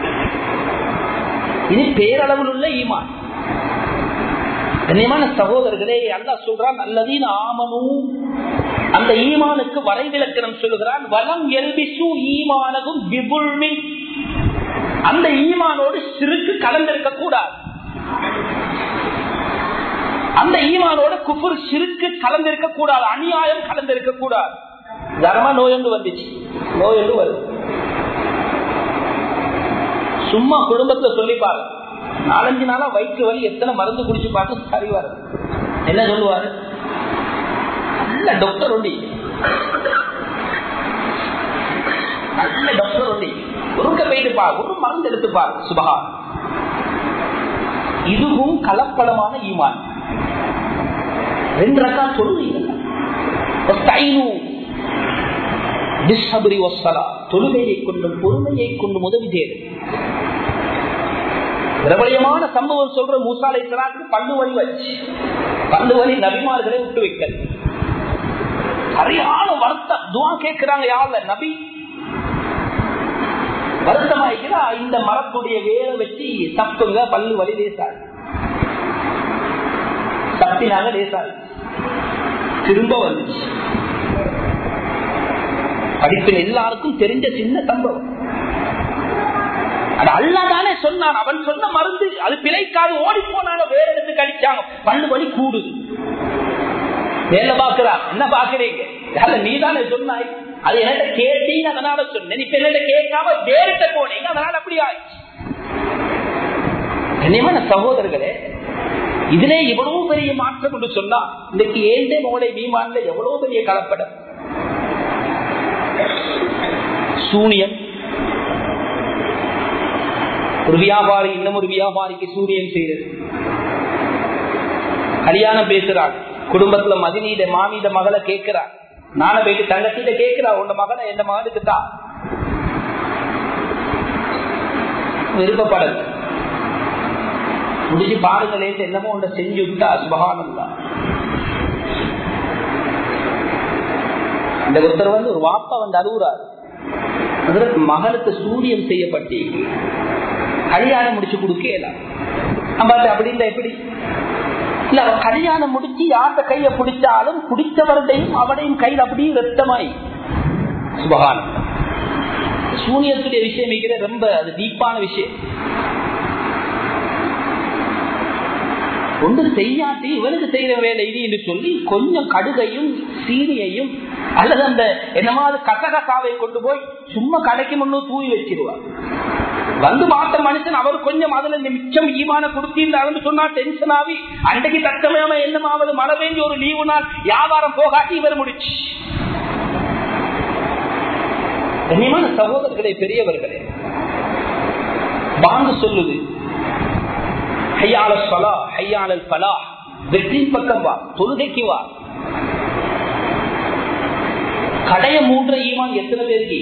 இது பேரளவில் உள்ள ஈமான் கண்ணியமான சகோதரர்களே அல்லா சொல்றான் அல்லதீன் ஆமனும் அந்த ஈமானுக்கு வரைவிலக்கணம் சொல்லுகிறான் வலம் எல்பிசு ஈமானதும் விபுல்மி அந்த ஈமானோடு சிறுக்கு கலந்திருக்க கூடாது அந்த ஈமானோட குஃபுர் சிறுக்கு கலந்திருக்க கூடாது அநியாயம் கலந்திருக்க கூடாது தர்ம நோயொன்று வந்துச்சு நோயொன்று வருது சும்மா குடும்பத்துல சொல்லி பாருங்க நாலஞ்சு நாளா வயிற்று வலி எத்தனை மருந்து குடிச்சு பார்த்து சரி வரும் என்ன சொல்லுவாரு நல்ல டாக்டர் ஒண்டி நல்ல டாக்டர் ஒண்டி ஒருக்க போயிட்டு பாரு ஒரு மருந்து எடுத்து பாரு சுபகா இதுவும் கலப்படமான ஈமான் ரெண்டு ரக்கா சொல்லுவீங்க தொழுகையை கொண்டும் பொறுமையை கொண்டும் உதவி தேடு பிரபலியமான சம்பவம் சொல்ற மூசாலை சலாத்துக்கு பல்லு வலி வச்சு பல்லு வலி நபிமார்களை விட்டு வைக்க சரியான வருத்தம் துவா கேட்கிறாங்க யாருல நபி வருத்தமாயிக்கிறா இந்த மரத்துடைய வேலை வச்சு தப்புங்க பல்லு வலி லேசாரு தப்பினாங்க லேசாரு திரும்ப வந்துச்சு படிப்பில் எல்லாருக்கும் தெரிஞ்ச சின்ன சம்பவம் அது அல்லாதானே சொன்னான் அவன் சொன்ன மருந்து அது பிழைக்காது ஓடி போனாலும் வேற இடத்துக்கு அடிச்சாங்க பல்லு வலி கூடுது வேலை பாக்குறா என்ன பாக்குறீங்க நீ தானே சொன்னாய் அது என்கிட்ட கேட்டீங்க அதனால சொன்னேன் இப்ப என்கிட்ட கேட்காம வேறிட்ட போனீங்க அதனால அப்படி ஆயிடுச்சு கண்ணியமான சகோதரர்களே இதுல எவ்வளவு பெரிய மாற்றம் என்று சொன்னா இன்னைக்கு ஏழே மோளை மீமான்ல எவ்வளவு பெரிய கலப்படம் சூனியம் ஒரு வியாபாரி இன்னும் ஒரு வியாபாரிக்கு சூரியன் செய்யறது கல்யாணம் பேசுறாள் குடும்பத்துல மதினீத மாமீத மகளை கேட்கிறாள் நானும் போயிட்டு தங்கத்திட்ட கேட்கிறா உன் மகனை எந்த மகனுக்கு தான் விருப்பப்படல முடிஞ்சு பாருங்களேன் என்னமோ ஒன்றை செஞ்சு விட்டா சுபகானம் தான் இந்த ஒருத்தர் வந்து ஒரு வாப்பா வந்து அழுகுறாரு அதற்கு மகளுக்கு சூரியம் செய்யப்பட்டு கல்யாணம் முடிச்சு கொடுக்கலாம் அப்படி இல்லை எப்படி இல்ல அவன் கல்யாணம் முடிச்சு யார்கிட்ட கைய பிடிச்சாலும் பிடிச்சவர்களையும் அவனையும் கையில் அப்படியே ரத்தமாய் சுபகானம் சூனியத்துடைய விஷயம் மிகிற ரொம்ப அது டீப்பான விஷயம் ஒன்று செய்யாட்டி இவனுக்கு செய்யற வேலை இது என்று சொல்லி கொஞ்சம் கடுகையும் சீனியையும் அல்லது அந்த என்னமாவது கசகசாவை கொண்டு போய் சும்மா கடைக்கு முன்னும் தூவி வச்சிருவார் வந்து பார்த்த மனுஷன் அவர் கொஞ்சம் அதுல இந்த மிச்சம் ஈமான கொடுத்திருந்தாருன்னு சொன்னா டென்ஷன் ஆகி அன்றைக்கு தக்கமையாம என்னமாவது மழை பெஞ்சு ஒரு லீவு நாள் வியாபாரம் போகாட்டி இவர் முடிச்சு கண்ணியமான சகோதரர்களே பெரியவர்களே பாங்கு சொல்லுது ஹையால சலா ஹையாளல் பலா வெற்றின் பக்கம் வா தொழுகைக்கு வா கடைய மூன்ற ஈமான் எத்தனை பேருக்கு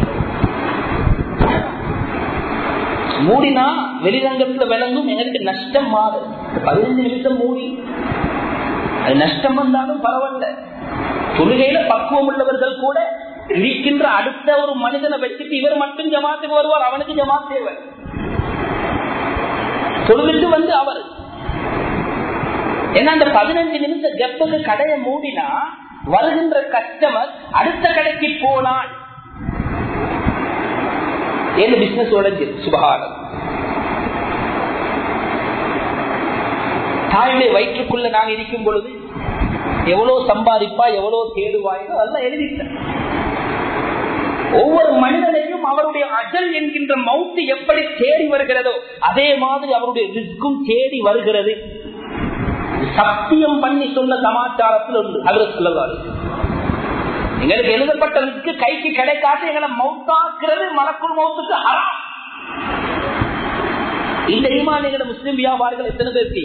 மூடினா வெளிரங்கத்துல விளங்கும் எனக்கு நஷ்டம் மாறு பதினஞ்சு நிமிஷம் மூடி அது நஷ்டம் வந்தாலும் பரவாயில்ல தொழுகையில பக்குவம் உள்ளவர்கள் கூட இருக்கின்ற அடுத்த ஒரு மனிதனை வச்சுட்டு இவர் மட்டும் ஜமாத்துக்கு வருவார் அவனுக்கு ஜமாத் தேவை தொழுவிட்டு வந்து அவர் ஏன்னா அந்த பதினஞ்சு நிமிஷம் கெப்புக்கு கடையை மூடினா வருகின்ற கஸ்டமர் அடுத்த கடைக்கு போனால் ஏழு பிசினஸ் உடஞ்சு சுபகாரம் தாயுடைய வயிற்றுக்குள்ள நான் இருக்கும் பொழுது எவ்வளவு சம்பாதிப்பா எவ்வளவு தேடுவாயோ அதெல்லாம் எழுதிட்டேன் ஒவ்வொரு மனிதனையும் அவருடைய அஜல் என்கின்ற மவுத்து எப்படி தேடி வருகிறதோ அதே மாதிரி அவருடைய ரிஸ்கும் தேடி வருகிறது சத்தியம் பண்ணி சொன்ன சமாச்சாரத்தில் ஒன்று அவர் சொல்லவாரு எங்களுக்கு எழுதப்பட்ட ரிஸ்க்கு கைக்கு கிடைக்காது எங்களை மவுத்தாக்குறது மலக்குள் மவுத்துக்கு ஹராம் இந்த ஈமானிகள முஸ்லிம் வியாபாரிகள் எத்தனை பேருக்கு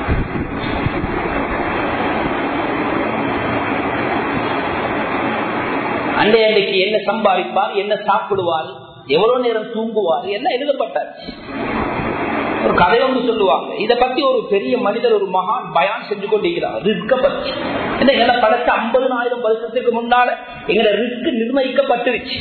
அண்டை அண்டைக்கு என்ன சம்பாதிப்பார் என்ன சாப்பிடுவார் எவ்வளவு நேரம் தூங்குவார் என்ன எழுதப்பட்டாச்சு ஒரு கதை ஒன்று சொல்லுவாங்க இத பத்தி ஒரு பெரிய மனிதர் ஒரு மகான் பயான் செஞ்சு கொண்டிருக்கிறார் ரிஸ்க பத்தி இந்த எங்களை படைச்ச ஐம்பதுனாயிரம் வருஷத்துக்கு முன்னால எங்களை ரிஸ்க் நிர்ணயிக்கப்பட்டுருச்சு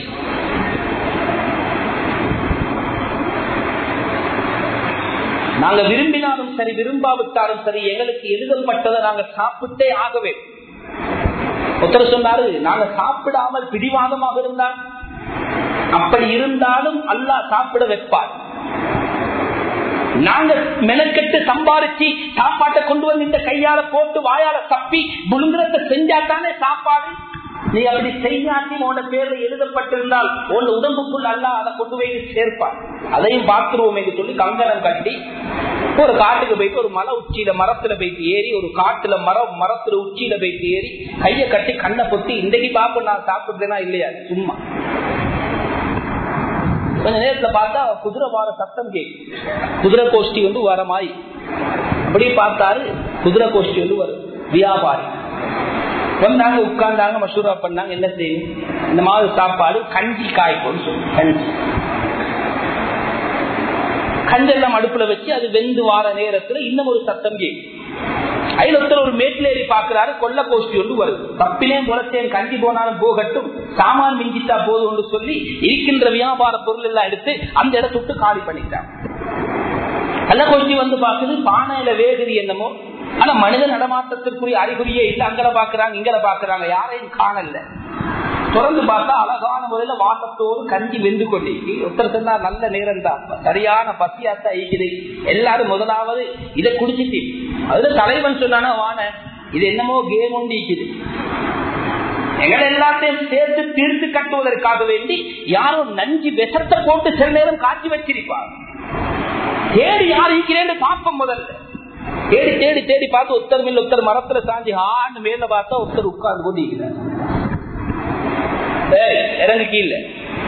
நாங்க விரும்பினாலும் சரி விரும்பாவிட்டாலும் சரி எங்களுக்கு எழுதப்பட்டதை நாங்க சாப்பிட்டே ஆகவே ஒருத்தர் சொன்னாரு நாங்க சாப்பிடாமல் பிடிவாதமாக இருந்தால் அப்படி இருந்தாலும் அல்லாஹ் சாப்பிட வைப்பார் நாங்க மெனக்கெட்டு சம்பாரிச்சு சாப்பாட்டை கொண்டு வந்து இந்த கையால போட்டு வாயால தப்பி முழுங்குறத செஞ்சாத்தானே சாப்பாடு நீ அப்படி செய்யாட்டி உன பேர்ல எழுதப்பட்டிருந்தால் உன் உடம்புக்குள் அல்ல அதை கொண்டு போய் சேர்ப்பான் அதையும் பார்த்துருவோம் என்று சொல்லி கங்கணம் கட்டி ஒரு காட்டுக்கு போயிட்டு ஒரு மலை உச்சியில மரத்துல போயிட்டு ஏறி ஒரு காட்டுல மரம் மரத்துல உச்சியில போயிட்டு ஏறி கைய கட்டி கண்ணை பொத்தி இன்றைக்கு பாப்ப நான் சாப்பிடுறேனா இல்லையா சும்மா கொஞ்ச நேரத்துல பார்த்தா குதிரை வார சத்தம் கேட்கும் குதிரை கோஷ்டி வந்து வர மாதிரி அப்படி பார்த்தாரு குதிரை கோஷ்டி வந்து வரும் வியாபாரி வந்தாங்க உட்கார்ந்தாங்க மசூரா பண்ணாங்க என்ன செய்யும் இந்த மாதிரி சாப்பாடு கஞ்சி காய்க்கும் சொல்லு கஞ்சி கஞ்செல்லாம் அடுப்புல வச்சு அது வெந்து வார நேரத்துல இன்னும் ஒரு சத்தம் கேட்கும் ஐநூத்தர் ஒரு மேட்டில் ஏறி பாக்குறாரு கொல்ல கோஷ்டி ஒன்று வருது தப்பிலேயும் புலத்தேன் கஞ்சி போனாலும் போகட்டும் சாமான் மிஞ்சிட்டா போதும் சொல்லி இருக்கின்ற வியாபார பொருள் எல்லாம் எடுத்து அந்த இடத்த விட்டு காலி பண்ணிட்டாங்க கள்ள கோஷ்டி வந்து பாக்குது பானையில வேகுது என்னமோ ஆனா மனித நடமாட்டத்திற்குரிய அறிகுறியே இல்ல அங்கல பாக்குறாங்க இங்கல பாக்குறாங்க யாரையும் காணல தொடர்ந்து பார்த்தா அழகான முறையில வாட்டத்தோடு கஞ்சி வெந்து கொண்டு ஒருத்தர் சொன்னா நல்ல நேரம் தான் சரியான பசியாத்தா ஈக்குது எல்லாரும் முதலாவது இதை குடிச்சிட்டு அதுல தலைவன் சொன்னானா வான இது என்னமோ கேம் ஒன்று ஈக்குது எங்களை எல்லாத்தையும் சேர்த்து தீர்த்து கட்டுவதற்காக வேண்டி யாரும் நஞ்சு விஷத்தை போட்டு சில நேரம் காட்சி வச்சிருப்பார் தேடி யார் ஈக்கிறேன்னு பார்ப்போம் முதல்ல தேடி தேடி தேடி பார்த்து ஒருத்தர் மேல ஒருத்தர் மரத்துல சாஞ்சி ஆண்டு மேல பார்த்தா ஒருத்தர் உட்கார்ந்து கொண்டு இருக்கிறார் இறங்கு கீழே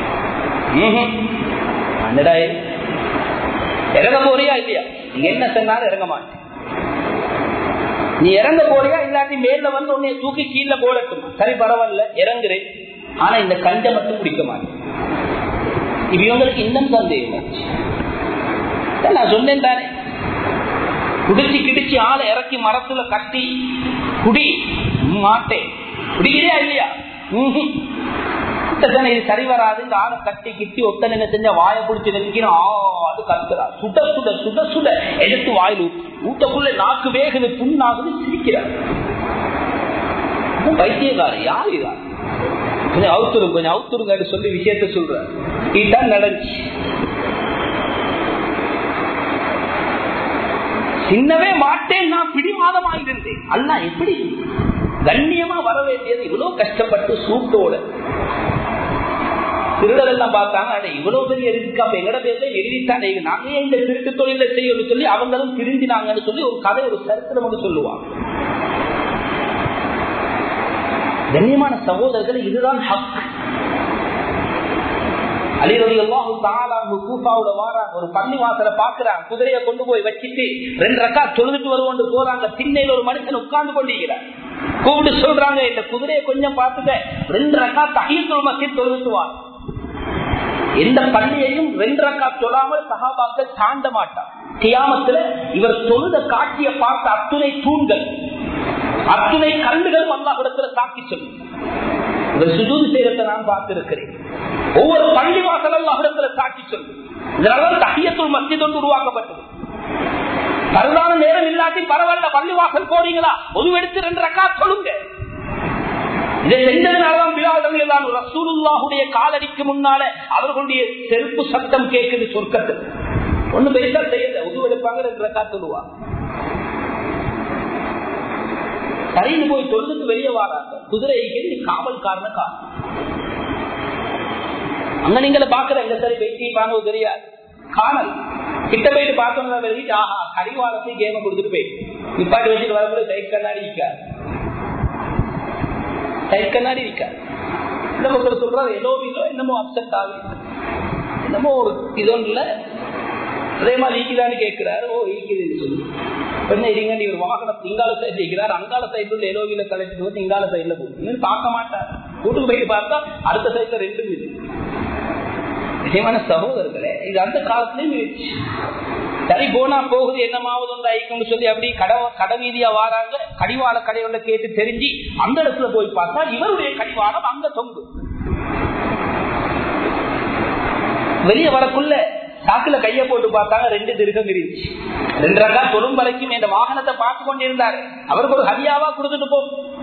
இறங்க போறியா இல்லையா நீங்க என்ன சொன்னாலும் இறங்க மாட்டேன் நீ இறங்க போறியா இல்லாட்டி மேல வந்து உன்னை தூக்கி கீழே போடட்டும் சரி பரவாயில்ல இறங்குறேன் ஆனா இந்த கஞ்சை மட்டும் பிடிக்க மாட்டேன் இது இவங்களுக்கு இன்னும் சந்தேகம் நான் சொன்னேன் தானே குடிச்சு கிடிச்சு ஆளை இறக்கி மரத்துல கட்டி குடி மாட்டேன் குடிக்கிறியா இல்லையா இது சரி வராது இந்த ஆளை கட்டி கிட்டி ஒத்தனை என்ன செஞ்ச வாயை பிடிச்சி நினைக்கிறோம் அது கத்துறா சுட சுட சுட சுட எடுத்து வாயில் ஊட்டக்குள்ள நாக்கு வேகுது புண்ணாகுது சிரிக்கிறார் வைத்தியக்காரர் யார் இதா கொஞ்சம் அவுத்துருங்க கொஞ்சம் அவுத்துருங்க சொல்லி விஷயத்த சொல்ற இதுதான் நடந்துச்சு சின்னவே மாட்டேன் நான் பிடிவாதமா இருந்தேன் அல்ல எப்படி கண்ணியமா வர வேண்டியது இவ்வளவு கஷ்டப்பட்டு சூட்டோட திருடர் எல்லாம் பார்த்தாங்க அட இவ்வளவு பெரிய இருக்கு அப்ப எங்கட பேர்ல எழுதித்தானே நாங்க ஏன் இந்த திருட்டு தொழில செய்யணும்னு சொல்லி அவங்களும் திருந்தினாங்கன்னு சொல்லி ஒரு கதை ஒரு சரித்திரம் ஒன்று சொல்லுவாங்க கண்ணியமான சகோதரர்கள் இதுதான் ஹக் ஒரு பள்ளி வாசல பாக்குறாங்க குதிரையை கொண்டு போய் வச்சுட்டு ரெண்டு ரக்கா தொழுதுட்டு வருவோம் போறாங்க திண்ணையில ஒரு மனுஷன் உட்கார்ந்து கொண்டிருக்கிறார் கூப்பிட்டு சொல்றாங்க இந்த குதிரையை கொஞ்சம் பார்த்துக்க ரெண்டு ரக்கா தகையத்தொழு மசித் தொழுதுட்டு வா எந்த பள்ளியையும் ரெண்டு ரக்கா சொல்லாமல் சகாபாக்கள் தாண்ட மாட்டார் கியாமத்துல இவர் தொழுத காட்சியை பார்த்த அத்துணை தூண்கள் அத்துணை கல்லுகளும் அல்லாஹிடத்துல தாக்கி சொல்லும் இவர் சுஜூது செய்யறத நான் பார்த்திருக்கிறேன் ஒவ்வொரு பள்ளி வாசல் அல்லாஹிடத்துல தாக்கி சொல்லும் இதனால தகியத்துள் மஸ்ஜித் ஒன்று உருவாக்கப்பட்டது பரவான நேரம் இல்லாட்டி பரவாயில்ல பள்ளி வாசல் போறீங்களா ஒரு எடுத்து ரெண்டு ரக்கா சொல்லுங்க இதை செஞ்சதுனாலதான் பிலாதங்கள் எல்லாம் ரசூலுல்லாஹுடைய காலடிக்கு முன்னால அவர்களுடைய செருப்பு சத்தம் கேட்குது சொர்க்கத்தில் ஒண்ணு பெருசா செய்யல உது எடுப்பாங்க ரெண்டு ரக்கா சொல்லுவாங்க சரிந்து போய் தொழுதுக்கு வெளியே வாராங்க குதிரை காவல்காரன காரணம் அங்க நீங்கள பாக்குற எங்க சரி வெயிட்டிப்பாங்க தெரியாது காணல் கிட்ட போயிட்டு பார்த்தோம்னா வெளியிட்டு ஆஹா கடிவாளத்தை கேம கொடுத்துட்டு போய் நிப்பாட்டி வச்சுட்டு வரப்போ சைட் கண்ணாடி இருக்காது சைட் கண்ணாடி இருக்காது இந்த மக்கள் சொல்றாரு ஏதோ இதோ என்னமோ அப்செட் ஆகுது என்னமோ ஒரு இதொன்றுல அதே மாதிரி ஈக்குதான்னு கேட்கிறாரு ஓ ஈக்குதுன்னு சொல்லி என்ன இருங்க நீ ஒரு வாகனம் இங்கால சைட்ல இருக்கிறார் அங்கால சைட்ல இருந்து எலோவில கலெக்ட் போது இங்கால சைட்ல போகுது பார்க்க மாட்டார் வீட்டுக்கு போய் பார்த்தா அடுத்த சைட்ல ரெண்டு இது நிச்சயமான சகோதரர்களே இது அந்த காலத்திலயும் இருந்துச்சு சரி போனா போகுது என்னமாவது ஒன்று ஐக்கம்னு சொல்லி அப்படி கட கடவீதியா வாராங்க கடிவாள கடையோட கேட்டு தெரிஞ்சு அந்த இடத்துல போய் பார்த்தா இவருடைய கடிவாளம் அங்க தொங்கு வெளியே வரக்குள்ள சாக்குல கைய போட்டு பார்த்தாங்க ரெண்டு திருகம் இருந்துச்சு ரெண்டு ரக்கா தொழும் வரைக்கும் இந்த வாகனத்தை பார்த்து கொண்டிருந்தாரு அவருக்கு ஒரு ஹரியாவா கொடுத்துட்டு போ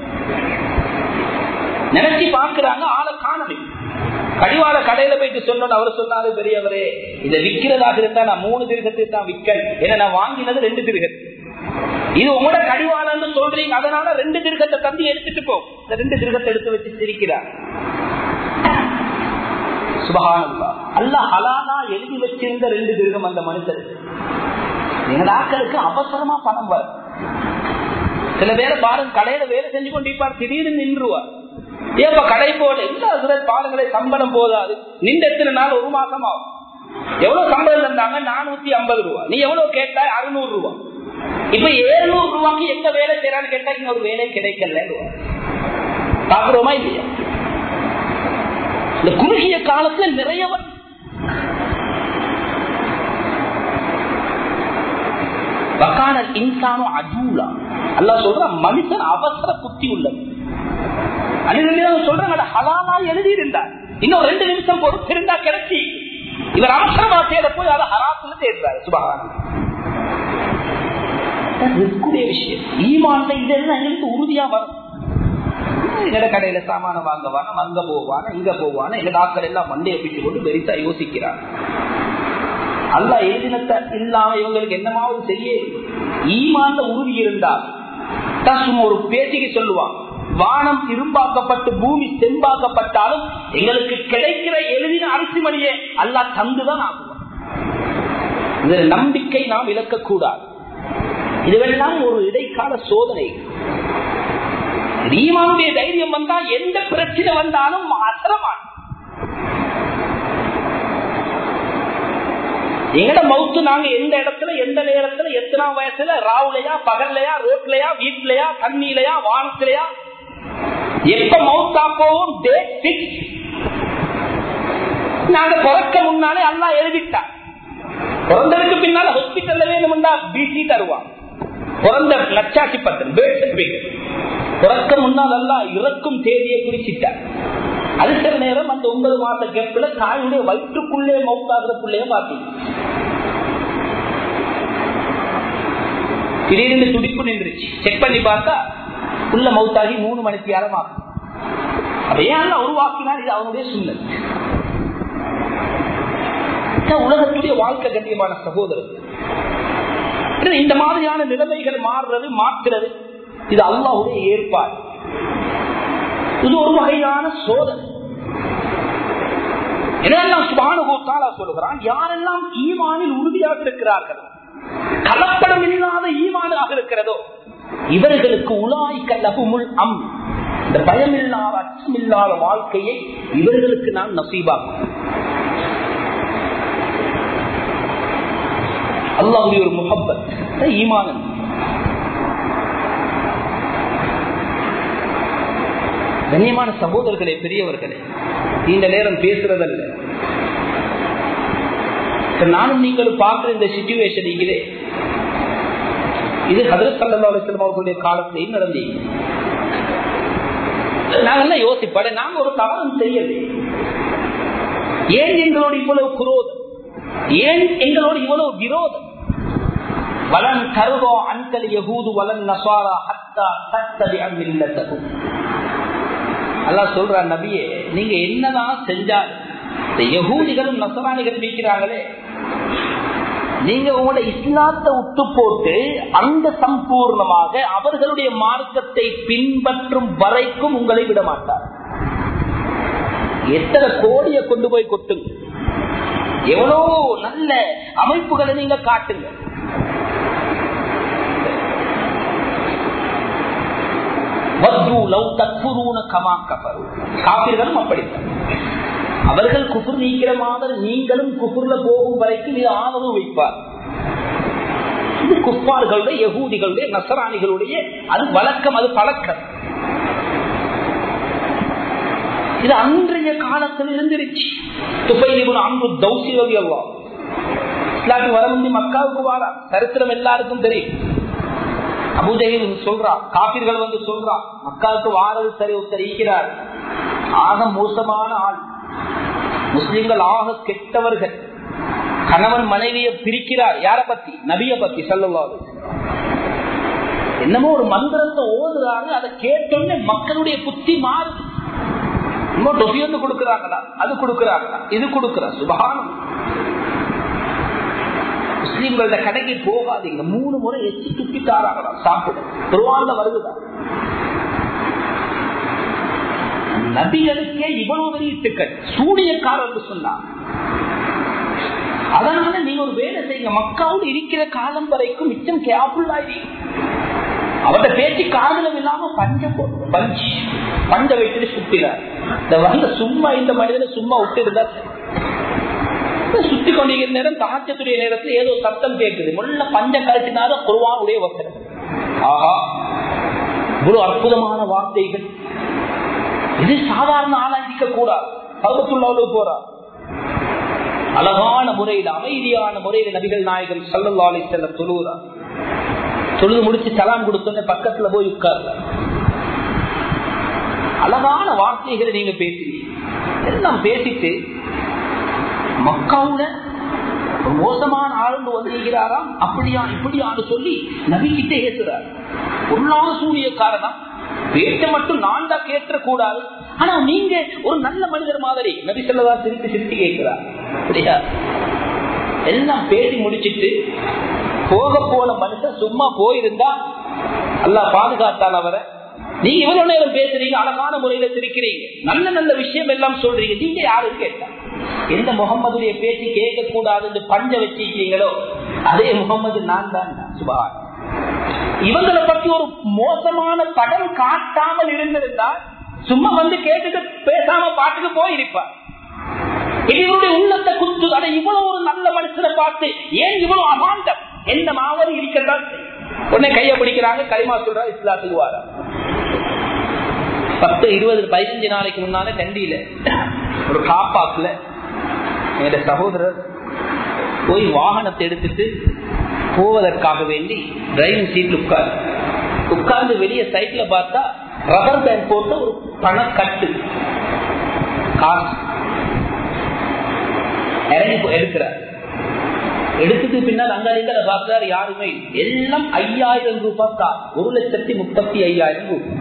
நினைச்சு பார்க்கிறாங்க ஆளை காணலை கடிவாள கடையில போயிட்டு சொன்னோம் அவர் சொன்னாரு பெரியவரே இதை விக்கிறதாக இருந்தா நான் மூணு திருகத்தை தான் விற்க ஏன்னா நான் வாங்கினது ரெண்டு திருகத்து இது உங்களோட கடிவாளன்னு சொல்றீங்க அதனால ரெண்டு திருகத்தை தந்தி எடுத்துட்டு போ இந்த ரெண்டு திருகத்தை எடுத்து வச்சு சிரிக்கிறார் சுபகானல்லா அல்ல ஹலானா எழுதி வச்சிருந்த ரெண்டு திருகம் அந்த மனுஷன் எங்க ஆக்களுக்கு அவசரமா பணம் வரும் சில பேரை பாருங்க கடையில வேலை செஞ்சு கொண்டிருப்பார் திடீர்னு நின்றுவார் ஏப்ப கடை போல இல்ல அதுல பாருங்களே சம்பளம் போதாது நின்று எத்தனை நாள் ஒரு மாசம் ஆகும் எவ்வளவு சம்பளம் இருந்தாங்க நானூத்தி ஐம்பது ரூபா நீ எவ்வளவு கேட்டா அறுநூறு ரூபா இப்ப ஏழுநூறு ரூபாய்க்கு எந்த வேலை செய்யறான்னு கேட்டா இன்னொரு வேலை கிடைக்கல பாக்குறோமா இல்லையா இந்த குறுகிய காலத்துல நிறைய வக்கான இன்சானும் அஜூலா அல்லா சொல்ற மனுஷன் அவசர புத்தி உள்ளது சொல்றாங்க ஹலாலா எழுதி இருந்தார் இன்னும் ரெண்டு நிமிஷம் பொறுத்து இருந்தா கிடைச்சி இவர் அவசரமா தேட போய் அதை ஹராத்துல தேடுறாரு சுபகான விஷயம் ஈமான்ல இதெல்லாம் எங்களுக்கு உறுதியா வரும் எங்கட கடையில சாமான வாங்கவான அங்க போவான இங்க போவான எங்க டாக்டர் எல்லாம் மண்டையை பிடிச்சு கொண்டு பெருசா யோசிக்கிறார் அல்ல எழுதினத்தை இல்லாம இவங்களுக்கு என்னமாவது செய்ய ஈமான்ல உறுதி இருந்தால் சும்மா ஒரு பேச்சுக்கு சொல்லுவான் வானம் இரும்பாக்கப்பட்டு பூமி செம்பாக்கப்பட்டாலும் எங்களுக்கு கிடைக்கிற எழுதின அரிசி மணியை அல்லா தந்துதான் ஆகுவோம் இந்த நம்பிக்கை நாம் இழக்கக்கூடாது இதுவெல்லாம் ஒரு இடைக்கால சோதனை ஈமானுடைய தைரியம் வந்தா எந்த பிரச்சனை வந்தாலும் அசரமான எங்கட மவுத்து நாங்க எந்த இடத்துல எந்த நேரத்துல எத்தனை வயசுல ராவுலையா பகல்லையா ரோட்லயா வீட்லயா தண்ணியிலையா வானத்திலையா எப்ப மவுத்தா போவோம் நாங்க பிறக்க முன்னாலே அல்லா எழுதிட்டான் பிறந்ததுக்கு பின்னால ஹாஸ்பிட்டல்ல வேணும்னா பிசி தருவான் பிறந்த லட்சாட்சி பத்திரம் பேர்த் சர்டிபிகேட் பிறக்க முன்னால் அல்லா இறக்கும் தேதியை குறிச்சிட்டார் அது சில நேரம் அந்த ஒன்பது மாச கேப்ல தாயுடைய வயிற்றுக்குள்ளே மவுத்தாகிற பிள்ளைய பார்த்தீங்க திடீர்னு துடிப்பு நின்றுச்சு செக் பண்ணி பார்த்தா உள்ள மவுத்தாகி மூணு மணிக்கு நேரம் ஆகும் அதையே உருவாக்கினால் இது அவனுடைய சூழ்நிலை உலகத்துடைய வாழ்க்கை கண்டியமான சகோதரர் இந்த மாதிரியான நிலைமைகள் மாறுறது மாற்றுறது இது அல்லாவுடைய ஏற்பாடு இது ஒரு வகையான சோதனை இதெல்லாம் சுபானுகோத்தாலா சொல்லுகிறான் யாரெல்லாம் ஈமானில் உறுதியாக இருக்கிறார்கள் கலப்படம் இல்லாத ஈமானாக இருக்கிறதோ இவர்களுக்கு உலாய்க்க லகுமுள் அம் இந்த பயமில்லாத அச்சமில்லாத வாழ்க்கையை இவர்களுக்கு நான் நசீபாக்கும் அல்லாவுடைய ஒரு முகப்பத் ஈமானன் கண்ணியமான சகோதரர்களே பெரியவர்களே இந்த நேரம் பேசுறதல்ல நானும் நீங்களும் பார்க்கிற இந்த சிச்சுவேஷன் இங்கே இது ஹதரத் சல்லா அலிஸ்லாம் அவர்களுடைய காலத்திலேயும் நடந்தீங்க நாங்கெல்லாம் யோசிப்பாடு நாங்க ஒரு தவறும் செய்யலை ஏன் எங்களோட இவ்வளவு குரோதம் ஏன் எங்களோட இவ்வளவு விரோதம் வலன் கருவோ அன்கல் யகூது வலன் நசாரா ஹத்தா தத்ததி அம்மில்லத்தகும் அல்லா சொல்ற நபியே நீங்க என்னதான் செஞ்சால் இந்த யகூதிகளும் நசராணிகள் வைக்கிறாங்களே நீங்க உங்களோட இஸ்லாத்தை விட்டு போட்டு அந்த சம்பூர்ணமாக அவர்களுடைய மார்க்கத்தை பின்பற்றும் வரைக்கும் உங்களை விட மாட்டார் எத்தனை கோடியை கொண்டு போய் கொட்டுங்க எவ்வளோ நல்ல அமைப்புகளை நீங்க காட்டுங்க காப்பீர்களும் அப்படித்தான் அவர்கள் குபுர் நீக்கிற மாதிரி நீங்களும் குபுர்ல போகும் வரைக்கும் இது ஆதரவு வைப்பார் இது குப்பார்களுடைய யகூதிகளுடைய நசராணிகளுடைய அது வழக்கம் அது பழக்கம் இது அன்றைய காலத்தில் இருந்துருச்சு துப்பைலிபுன் அன்பு தௌசி ரவி அல்லா இஸ்லாத்துக்கு வர முந்தி மக்காவுக்கு வாரா சரித்திரம் எல்லாருக்கும் தெரியும் அபுஜகில் சொல்றா காப்பீர்கள் வந்து சொல்றா மக்காவுக்கு வாரது சரி ஒருத்தர் ஈக்கிறார் ஆக மோசமான ஆள் முஸ்லிம்கள் ஆக கெட்டவர்கள் கணவன் மனைவியை பிரிக்கிறார் யார பத்தி நபிய பத்தி சொல்லலாது என்னமோ ஒரு மந்திரத்தை ஓதுறாரு அதை கேட்டோன்னே மக்களுடைய புத்தி மாறுது இன்னும் டொஃபி வந்து கொடுக்கிறாங்களா அது கொடுக்கிறாங்களா இது கொடுக்கிற சுபகானம் முஸ்லீம்களோட கடைக்கு போகாதீங்க மூணு முறை எச்சு துப்பி தாராங்களா சாப்பிட திருவாண்ட வருதுதா நபிகளுக்கே இவ்வளவு வெளியிட்டுக்கள் சூனியக்காரர் சொன்னார் அதனால நீங்க ஒரு வேலை செய்யுங்க மக்காவோடு இருக்கிற காலம் வரைக்கும் மிச்சம் கேப்புள்ளாயி அவர்கிட்ட பேச்சு காதலம் இல்லாம பஞ்ச பஞ்சு பஞ்ச வைத்துட்டு சுத்தினார் இந்த வந்த சும்மா இந்த மனிதனை சும்மா விட்டு இருந்தா சுத்தி கொண்டிருக்கிற நேரம் தாச்சத்துடைய நேரத்தில் ஏதோ சத்தம் கேட்குது முள்ள பஞ்ச கழிச்சினால குருவானுடைய வசனம் ஆஹா இவ்வளவு அற்புதமான வார்த்தைகள் இது சாதாரண ஆளா இருக்க கூடாது பருவத்துள்ள போறா அழகான முறையில் அமைதியான முறையில் நபிகள் நாயகம் சல்லல்லாலை செல்ல தொழுகிறார் தொழுது முடிச்சு சலாம் கொடுத்தோன்னே பக்கத்துல போய் உட்கார்ல அழகான வார்த்தைகளை நீங்க பேசுறீங்க எல்லாம் பேசிட்டு மக்காவுல ஒரு மோசமான ஆளுந்து வந்திருக்கிறாராம் அப்படியா இப்படியான்னு சொல்லி நபிக்கிட்ட ஏசுறார் பொருளாத சூழியக்காரனா பேச்ச மட்டும் நான் தான் கேட்ட கூடாது ஆனா நீங்க ஒரு நல்ல மனிதர் மாதிரி நபி சொல்லதா சிரித்து சிரித்து கேட்கிறார் அப்படியா எல்லாம் பேசி முடிச்சிட்டு போக போன மனுஷன் சும்மா போயிருந்தா அல்லா பாதுகாத்தான் அவரை நீங்க இவ்வளவு நேரம் பேசுறீங்க அழகான முறையில சிரிக்கிறீங்க நல்ல நல்ல விஷயம் எல்லாம் சொல்றீங்க நீங்க யாரும் கேட்டா எந்த முகம்மதுடைய பேச்சு கேட்க கூடாதுன்னு பஞ்ச வச்சிருக்கீங்களோ அதே முகம்மது நான் தான் சுபான் இவங்களை பத்தி ஒரு மோசமான படம் காட்டாமல் இருந்திருந்தா சும்மா வந்து கேட்டுட்டு பேசாம பாட்டுக்கு போயிருப்பார் இவருடைய உள்ளத்தை குத்து அதை இவ்வளவு ஒரு நல்ல மனுஷனை பார்த்து ஏன் இவ்வளவு அமாண்டம் எந்த மாவது இருக்கிறதா உடனே கைய பிடிக்கிறாங்க களிமா சொல்றா இஸ்லாத்துக்கு வாரா பத்து இருபது பதினஞ்சு நாளைக்கு முன்னால கண்டியில ஒரு காப்பாக்குல என்னோட சகோதரர் போய் வாகனத்தை எடுத்துட்டு போவதற்காக வேண்டி டிரைவிங் சீட்ல உட்கார் உட்கார்ந்து வெளியே சைட்ல பார்த்தா ரப்பர் பேண்ட் போட்டு ஒரு பணக்கட்டு காசு இறங்கி எடுக்கிறார் எடுத்துட்டு பின்னால் அங்க பார்த்தார் யாருமே எல்லாம் ஐயாயிரம் ரூபாய் தான் ஒரு லட்சத்தி முப்பத்தி ஐயாயிரம் ரூபாய்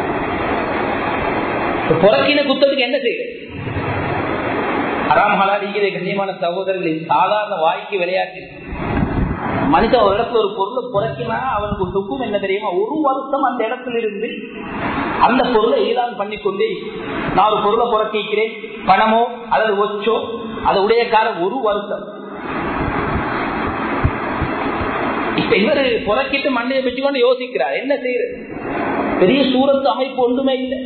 புறக்கின குத்தத்துக்கு என்ன செய்யுது அறாம் ஹலாடிக்கிற கண்ணியமான சகோதரர்கள் சாதாரண வாய்க்கு விளையாட்டு மனிதன் ஒரு இடத்துல ஒரு பொருளை புறக்கினா அவனுக்கு துக்கும் என்ன தெரியுமா ஒரு வருஷம் அந்த இடத்துல இருந்து அந்த பொருளை ஈதான் பண்ணி கொண்டே நான் ஒரு பொருளை புறக்கிக்கிறேன் பணமோ அல்லது ஒச்சோ அது உடைய காலம் ஒரு வருஷம் இப்ப இவரு புறக்கிட்டு மண்டையை வச்சுக்கொண்டு யோசிக்கிறார் என்ன செய்யறது பெரிய சூரத்து அமைப்பு ஒன்றுமே இல்லை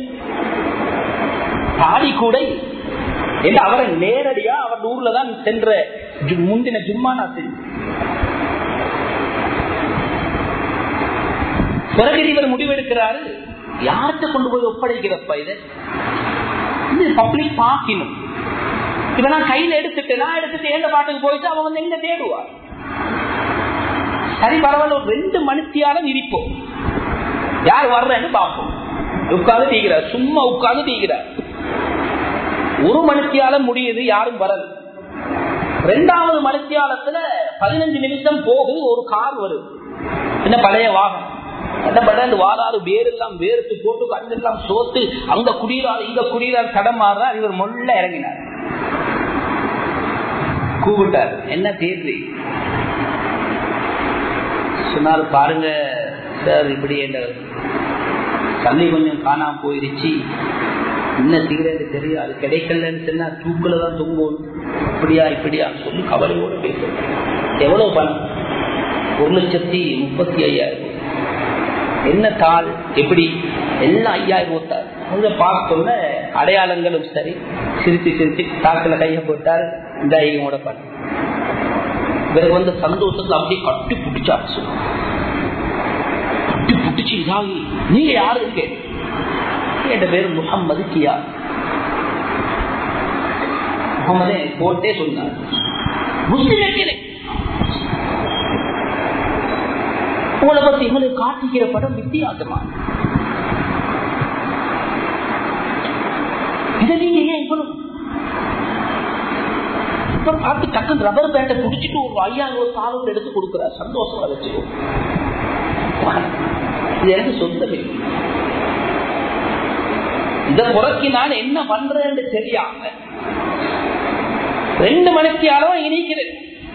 தாடி கூட என்று அவரை நேரடியா அவர் ஊர்ல தான் சென்ற முந்தின ஜும்மா நான் செஞ்சேன் பிறகு இவர் முடிவெடுக்கிறாரு யார்கிட்ட கொண்டு போய் ஒப்படைக்கிறப்ப இதை இது பப்ளிக் பார்க்கணும் இப்ப நான் கையில எடுத்துட்டு நான் எடுத்துட்டு எந்த பாட்டுக்கு போயிட்டு அவன் வந்து எங்க தேடுவார் சரி பரவாயில்ல ஒரு ரெண்டு மணித்தியாலும் இருப்போம் யார் வர்றேன்னு பார்ப்போம் உட்காந்து தீக்கிறார் சும்மா உட்காந்து தீக்கிறார் ஒரு மணித்தியால முடியுது யாரும் வரல ரெண்டாவது மணித்தியாலத்துல பதினஞ்சு நிமிஷம் போகுது ஒரு கார் வருது என்ன பழைய வாகனம் என்ன பண்ண இந்த வாராறு வேரெல்லாம் வேர்த்து போட்டு கண்ணெல்லாம் சோத்து அங்க குடியிறாரு இங்க குடியிறாரு தடம் மாறுறார் இவர் மொல்ல இறங்கினார் கூப்பிட்டார் என்ன தேர்வு சொன்னாரு பாருங்க சார் இப்படி என்ன தண்ணி கொஞ்சம் காணாம போயிருச்சு என்ன செய்யறது தெரியாது கிடைக்கலன்னு சொன்னா தூக்குல தான் தொங்கும் இப்படியா இப்படியா சொல்லி கவலையோடு பேசுறேன் எவ்வளவு பணம் ஒரு லட்சத்தி முப்பத்தி ஐயாயிரம் என்ன தாள் எப்படி எல்லாம் ஐயாயிரம் ரூபாய் அங்க பார்த்தோன்ன அடையாளங்களும் சரி சிரிச்சு சிரிச்சு தாக்குல கைய போட்டாரு இந்த ஐயோட பண்ண இவருக்கு வந்து சந்தோஷத்துல அப்படியே கட்டி பிடிச்சாச்சு கட்டி பிடிச்சு இதாகி நீங்க யாருன்னு கேட்டு என் பேர் முகம்மது கியா முகமதே போட்டே சொன்னார் முஸ்லிம் உங்களை பத்தி எங்களுக்கு காட்டிக்கிற படம் வித்தியாசமா இதை நீங்க ஏன் இவ்வளவு அப்புறம் பார்த்து டக்குன்னு ரப்பர் பேண்டை குடிச்சிட்டு ஒரு ஐயாயிரம் ஒரு சாலோடு எடுத்து கொடுக்குறார் சந்தோஷமா வச்சுக்கோ இது எனக்கு சொந்தமே இத புறக்கி நான் என்ன பண்றேன்னு தெரியாம ரெண்டு மணிக்கு அளவு இணைக்கிறேன்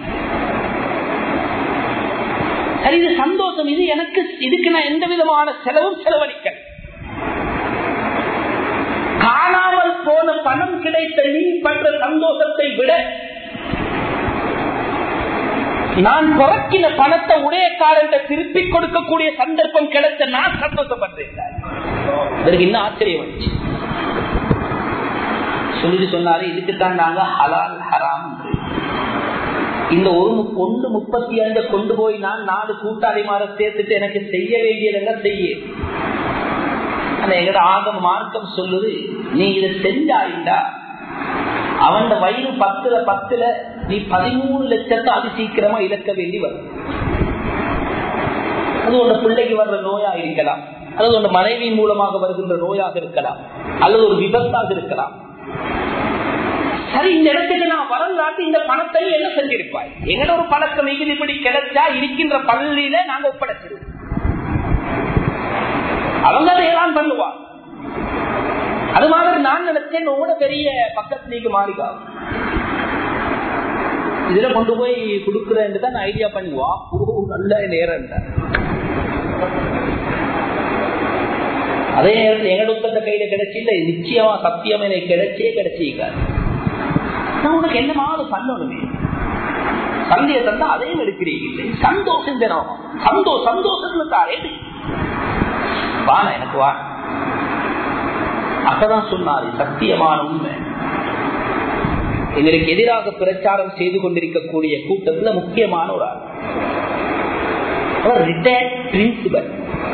சரி இது சந்தோஷம் இது எனக்கு இதுக்கு நான் எந்த விதமான செலவும் செலவழிக்க காணாமல் போன பணம் கிடைத்த நீ பண்ற சந்தோஷத்தை விட நான் புறக்கின பணத்தை உடையக்காரன் திருப்பி கொடுக்கக்கூடிய சந்தர்ப்பம் கிடைத்த நான் சந்தோஷப்படுறேன் இதற்கு இன்னும் ஆச்சரியம் வந்துச்சு சொல்லிட்டு சொன்னாரு இதுக்குத்தான் நாங்க ஹலால் ஹராம் இந்த ஒரு ஒன்று முப்பத்தி அஞ்சு கொண்டு போய் நான் நாலு கூட்டாளிமார சேர்த்துட்டு எனக்கு செய்ய வேண்டியதெல்லாம் செய்ய எங்கட ஆகம் மார்க்கம் சொல்லுது நீ இதை செஞ்சாயிண்டா அவன் வயிறு பத்துல பத்துல நீ பதிமூணு லட்சத்தை அதி சீக்கிரமா இழக்க வேண்டி வரும் அது உங்க பிள்ளைக்கு வர்ற நோயா இருக்கலாம் அல்லது உங்க மனைவியின் மூலமாக வருகின்ற நோயாக இருக்கலாம் அல்லது ஒரு விபத்தாக இருக்கலாம் சரி இந்த இடத்துக்கு நான் வரலாட்டு இந்த பணத்தை என்ன செஞ்சிருப்பாய் எங்கட ஒரு பழக்கம் இப்படி கிடைச்சா இருக்கின்ற பள்ளியில நாங்க ஒப்படைச்சிருவோம் அவங்க அதையெல்லாம் பண்ணுவாங்க அது மாதிரி நான் நினைச்சேன் உங்களோட பெரிய பக்கத்துலேக்கு மாறிக்கா இதுல கொண்டு போய் கொடுக்குறேன்னு தான் ஐடியா பண்ணுவா நல்ல நேரம் அதே நேரத்தில் எங்க உத்தத்த கையில கிடைச்சி இல்ல நிச்சயமா சத்தியம் எனக்கு கிடைச்சே கிடைச்சிக்காது நான் உனக்கு என்னமாவது பண்ணணுமே சந்தையை தந்தா அதையும் எடுக்கிறீங்க சந்தோஷம் தினம் சந்தோஷம் சந்தோஷத்துல தாரே வான எனக்கு வா அப்பதான் சொன்னாரு சத்தியமான உண்மை எங்களுக்கு எதிராக பிரச்சாரம் செய்து கொண்டிருக்கக்கூடிய கூட்டத்துல முக்கியமான ஒரு ஆள் அவர் ரிட்டையர்ட் பிரின்சிபல்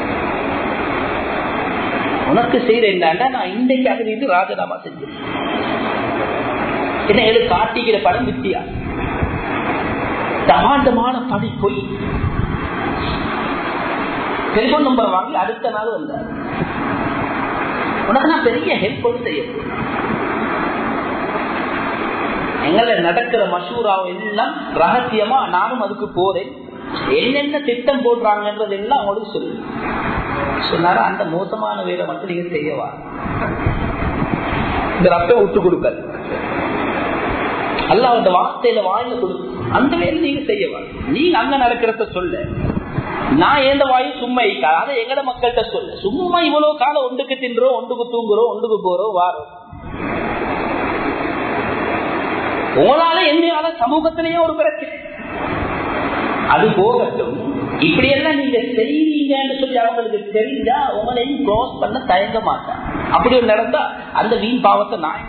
உனக்கு செய்யற என்னன்னா நான் இன்றைக்கு அது ராஜினாமா செஞ்சேன் என்ன எழு காட்டிக்கிற படம் வித்தியா தகாண்டமான படி போய் டெலிபோன் நம்பர் வாங்கி அடுத்த நாள் வந்தார் உனக்கு நான் பெரிய ஹெல்ப் பண்ணி செய்ய எங்களை நடக்கிற மசூராவும் எல்லாம் ரகசியமா நானும் அதுக்கு போறேன் என்னென்ன திட்டம் போடுறாங்கன்றது எல்லாம் அவங்களுக்கு சொல்லு சொன்னாரா அந்த மோசமான வேலை மட்டும் நீங்க செய்யவா இந்த ரத்தம் விட்டு கொடுக்காது அல்ல அந்த வார்த்தையில வாயில கொடுக்கும் அந்த வேலை நீங்க செய்யவா நீங்க அங்க நடக்கிறத சொல்ல நான் எந்த வாயும் சும்மா இருக்கா அதை எங்கட மக்கள்கிட்ட சொல்ல சும்மா இவ்வளவு காலம் ஒன்றுக்கு தின்றோம் ஒன்றுக்கு தூங்குறோம் ஒன்றுக்கு போறோம் வாரோம் உங்களால எந்த சமூகத்திலேயே ஒரு பிரச்சனை அது போகட்டும் இப்படி எல்லாம் நீங்க செய்வீங்கன்னு சொல்லி அவங்களுக்கு தெரிஞ்சா உங்களையும் க்ளோஸ் பண்ண தயங்க மாட்டான் அப்படி ஒரு நடந்தா அந்த வீண் பாவத்தை நான்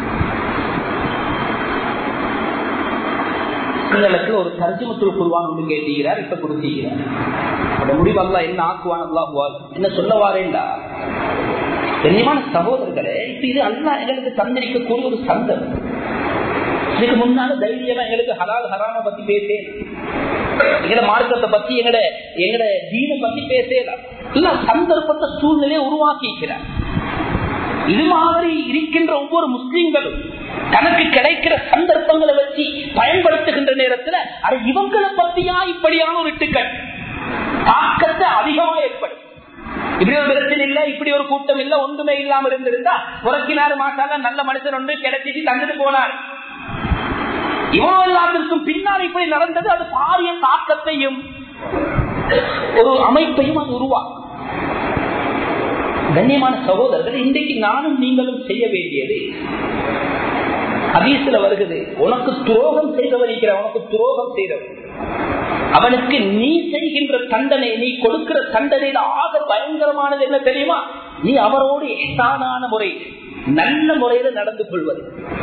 சிங்களுக்கு ஒரு தர்ஜமத்தில் குருவான் கேட்டீங்கிறார் இப்ப கொடுத்தீங்கிறார் அந்த முடிவல்லா என்ன ஆக்குவான் என்ன சொல்ல வாரேண்டா கண்ணியமான சகோதரர்களே இப்ப இது அல்லா எங்களுக்கு தந்திரிக்கக்கூடிய ஒரு சந்தர்ப்பம் இதுக்கு முன்னால தைரியமா எங்களுக்கு ஹலால் ஹராம பத்தி பேசேன் எங்கட மார்க்கத்தை பத்தி எங்கட எங்கட தீன பத்தி பேசலாம் இல்ல சந்தர்ப்பத்தை சூழ்நிலையை உருவாக்கிக்கிறார் இது மாதிரி இருக்கின்ற ஒவ்வொரு முஸ்லீம்களும் தனக்கு கிடைக்கிற சந்தர்ப்பங்களை வச்சு பயன்படுத்துகின்ற நேரத்தில் அது இவங்களை பத்தியா இப்படியான ஒரு இட்டுக்கள் தாக்கத்தை அதிகமா ஏற்படும் இப்படி ஒரு பிரச்சனை இல்ல இப்படி ஒரு கூட்டம் இல்ல ஒன்றுமே இல்லாம இருந்திருந்தா புறக்கினாரு மாட்டாங்க நல்ல மனுஷன் ஒன்று கிடைச்சிட்டு தந்துட்டு போனார் இவ்வளவு எல்லாத்திற்கும் பின்னால் இப்படி நடந்தது அது பாரிய தாக்கத்தையும் ஒரு அமைப்பையும் அது உருவாக்கும் கண்ணியமான சகோதரர்கள் இன்றைக்கு நானும் நீங்களும் செய்ய வேண்டியது அதீசில வருகிறது உனக்கு துரோகம் செய்தவர் இருக்கிற உனக்கு துரோகம் செய்தவர் அவனுக்கு நீ செய்கின்ற தண்டனை நீ கொடுக்கிற தண்டனையில ஆக பயங்கரமானது என்ன தெரியுமா நீ அவரோடு எட்டானான முறை நல்ல முறையில நடந்து கொள்வது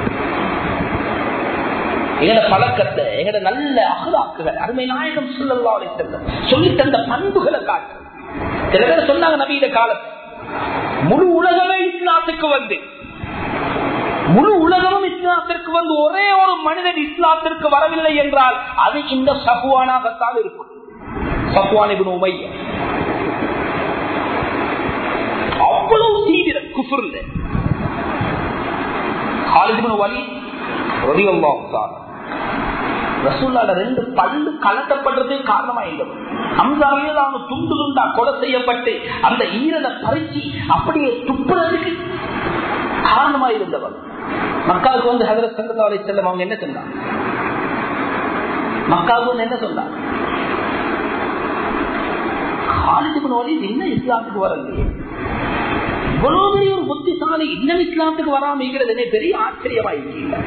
எங்கட பழக்கத்தை எங்கட நல்ல அகலாக்குகள் அருமை நாயகம் சொல்லி செல்லும் சொல்லி தந்த பண்புகளை காட்டு சில பேர் சொன்னாங்க நவீன காலத்தை முழு உலகமே இஸ்லாத்துக்கு வந்து முழு உலகமும் இஸ்லாத்திற்கு வந்து ஒரே ஒரு மனிதன் இஸ்லாத்திற்கு வரவில்லை என்றால் அது இந்த சகுவானாகத்தான் இருக்கும் சகுவான் இபின் உமையா அவ்வளவு தீவிரம் குஃபுர்ல காலிதிபின் வலி ரதியல்லாஹு ரசூல்லாட ரெண்டு பல்லு கலட்டப்படுறதுக்கு காரணமா இருந்தது அம்சாவையில் அவன் துண்டு துண்டா கொலை செய்யப்பட்டு அந்த ஈரலை பறிச்சு அப்படியே துப்புறதுக்கு காரணமா இருந்தவர் மக்காவுக்கு வந்து ஹதரத் சங்கா அலை செல்லம் அவங்க என்ன சொன்னாங்க மக்காவுக்கு வந்து என்ன சொன்னாங்க காலிதுக்கு நோய் என்ன இஸ்லாத்துக்கு வரலையே இவ்வளவு பெரிய ஒரு புத்திசாலி இன்னும் இஸ்லாத்துக்கு வராம இருக்கிறது என்ன பெரிய ஆச்சரியமா இருக்கீங்க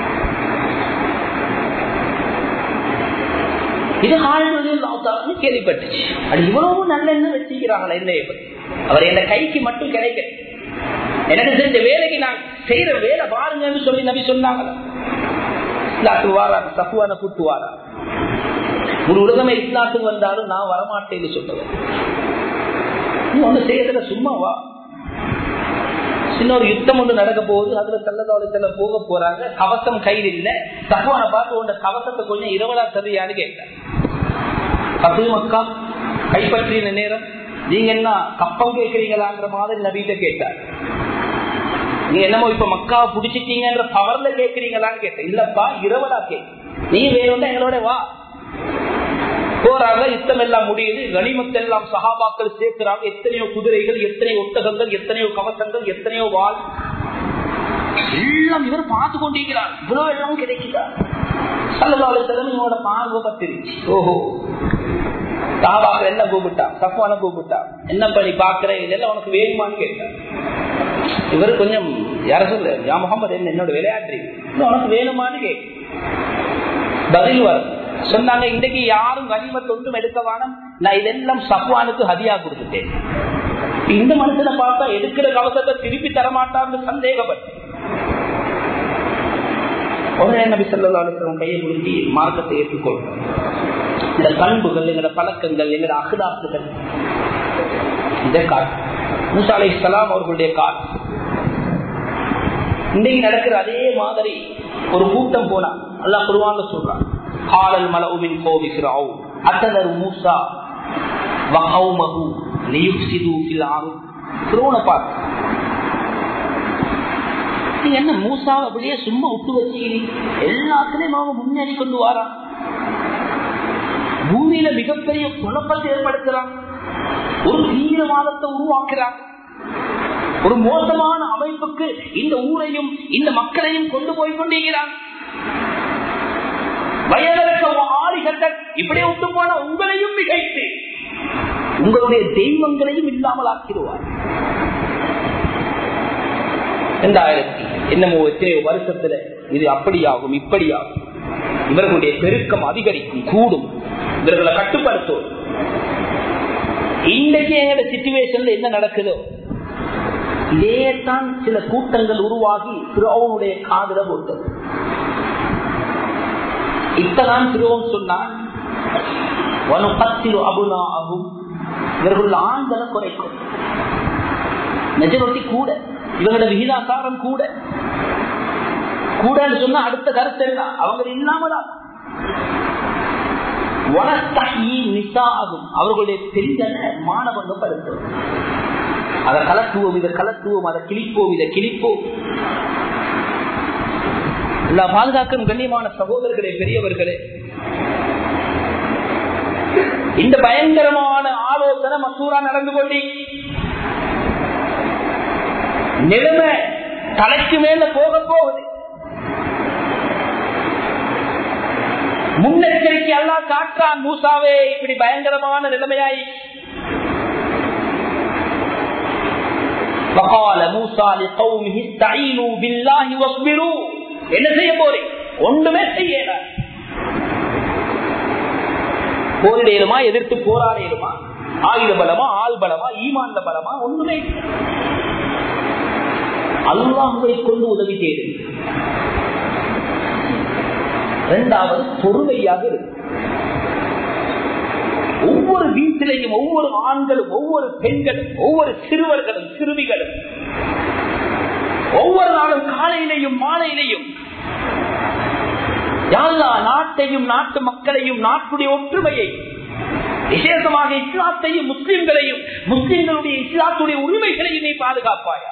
இது ஆழ்வது கேள்விப்பட்டுச்சு அது இவ்வளவு நல்ல எண்ணம் வச்சுக்கிறாங்களா என்னைய பத்தி அவர் என்ன கைக்கு மட்டும் கிடைக்க எனக்கு தெரிஞ்ச வேலைக்கு நான் செய்யற வேலை பாருங்கன்னு சொல்லி நபி சொன்னாங்களா இஸ்லாத்துக்கு வாரா சஃபுவான கூட்டு வாரா ஒரு உலகமே இஸ்லாத்துக்கு வந்தாலும் நான் வரமாட்டேன்னு சொல்லுவேன் நீ ஒண்ணு செய்யறதுல சும்மா வா இன்னொரு யுத்தம் ஒன்று நடக்க போகுது அதுல தள்ளதாலத்துல போக போறாங்க கவசம் கையில் இல்ல தகவனை பார்த்து உங்க கவசத்தை கொஞ்சம் இரவலா தருவியான்னு கேட்டார் பத்து மக்கா கைப்பற்றின நேரம் நீங்க என்ன கப்பம் கேட்கறீங்களாங்கிற மாதிரி நபீட்ட கேட்டார் நீ என்னமோ இப்ப மக்கா புடிச்சிட்டீங்கன்ற பவர்ல கேட்கறீங்களான்னு கேட்டேன் இல்லப்பா இரவலா கேட்க நீ வேணும்னா எங்களோட வா போறாங்க யுத்தம் எல்லாம் முடியுது கனிமத்தெல்லாம் சகாபாக்கள் சேர்க்கிறாங்க எத்தனையோ குதிரைகள் எத்தனையோ ஒட்டகங்கள் எத்தனையோ கவசங்கள் எத்தனையோ வாழ் எல்லாம் இவர் பார்த்து கொண்டிருக்கிறார் இவ்வளவு எல்லாம் கிடைக்கிறார் சல்லதாலத்திலும் இவனோட பார்வை பத்திருச்சு ஓஹோ சகாபாக்கள் என்ன கூப்பிட்டான் சஃபான கூப்பிட்டான் என்ன பண்ணி பாக்குறேன் இதெல்லாம் உனக்கு வேணுமான்னு கேட்டார் இவர் கொஞ்சம் யார சொல்லு யா முகமது என்ன என்னோட விளையாட்டு உனக்கு வேணுமான்னு கேட்டு பதில் வரும் சொன்னாங்க இன்றைக்கு யாரும் கனிமத் ஒன்றும் எடுக்க வேணும் நான் இதெல்லாம் சப்வானுக்கு ஹதியா கொடுத்துட்டேன் இந்த மனுஷனை பார்த்தா எடுக்கிற கவசத்தை திருப்பி தரமாட்டான்னு சந்தேகப்பட்டு உடனே நபி சொல்லலாம் கையை முடிஞ்சு மார்க்கத்தை ஏற்றுக்கொள்றோம் இந்த பண்புகள் எங்களோட பழக்கங்கள் எங்களோட அகதாக்குகள் இதை காட்டு மூசாலை சலாம் அவர்களுடைய காட்டு இன்னைக்கு நடக்கிற அதே மாதிரி ஒரு கூட்டம் போனா அல்லா குருவாங்க சொல்றான் காலல் மலவுமின் கோவி ஃபிரௌன் அத்தனர் மூசா வஹௌமஹு லியுஃப்சிது ஃபில் அர்த் ஃபிரௌனை பார்த்து நீ என்ன மூசாவை அப்படியே சும்மா விட்டு வச்சுக்கிறீங்க எல்லாத்துலயும் அவங்க முன்னேறி கொண்டு வாரான் பூமியில மிகப்பெரிய குழப்பத்தை ஏற்படுத்துறான் ஒரு தீவிரவாதத்தை உருவாக்குறான் ஒரு மோசமான அமைப்புக்கு இந்த ஊரையும் இந்த மக்களையும் கொண்டு போய் கொண்டிருக்கிறான் வயதற்க ஆளிகள் இப்படியே விட்டு போன உங்களையும் மிகைத்து உங்களுடைய தெய்வங்களையும் இல்லாமல் ஆக்கிடுவார் இரண்டாயிரத்தி என்னமோ எத்தனையோ வருஷத்துல இது அப்படியாகும் இப்படியாகும் இவர்களுடைய பெருக்கம் அதிகரிக்கும் கூடும் இவர்களை கட்டுப்படுத்தும் இன்றைக்கு எங்களோட சிச்சுவேஷன்ல என்ன நடக்குதோ இதேதான் சில கூட்டங்கள் உருவாகி திருவனுடைய காதல போட்டது இப்பதான் திருவம் சொன்னான் அபுனா அபும் இவர்கள் ஆண்களை குறைக்கும் மெஜாரிட்டி கூட இவங்களோட விகிதாசாரம் கூட கூடன்னு சொன்னா அடுத்த கருத்து என்ன அவங்க இல்லாமதான் அவர்களுடைய பெண்களை மாணவங்கப்படுத்தும் அதை கலத்துவோம் இதை கலத்துவோம் அதை கிழிப்போம் இதை கிழிப்போம் எல்லா பாதுகாக்கும் கண்ணியமான சகோதரர்களே பெரியவர்களே இந்த பயங்கரமான ஆலோசனை மசூரா நடந்து கொண்டி நிலைமை தலைக்கு மேல போக போகுது முன்னெச்சரிக்கை எல்லாம் காற்றான் மூசாவே இப்படி பயங்கரமான நிலைமையாய் وقال موسى لقومه استعينوا بالله واصبروا என்ன செய்ய போறீங்க ஒண்ணுமே செய்யல போரிடையிலுமா எதிர்த்து போராடையிலுமா ஆயுத பலமா ஆள் பலமா ஈமான்ல பலமா ஒண்ணுமே அல்லாஹை கொண்டு உதவி தேடு இரண்டாவது பொறுமையாக இருக்கு ஒவ்வொரு வீட்டிலையும் ஒவ்வொரு ஆண்களும் ஒவ்வொரு பெண்களும் ஒவ்வொரு சிறுவர்களும் சிறுமிகளும் ஒவ்வொரு நாளும் காலையிலையும் மாலையிலையும் யாழ்லா நாட்டையும் நாட்டு மக்களையும் நாட்டுடைய ஒற்றுமையை விசேஷமாக இஸ்லாத்தையும் முஸ்லிம்களையும் முஸ்லிம்களுடைய இஸ்லாத்துடைய உரிமைகளையும் நீ பாதுகாப்பாயா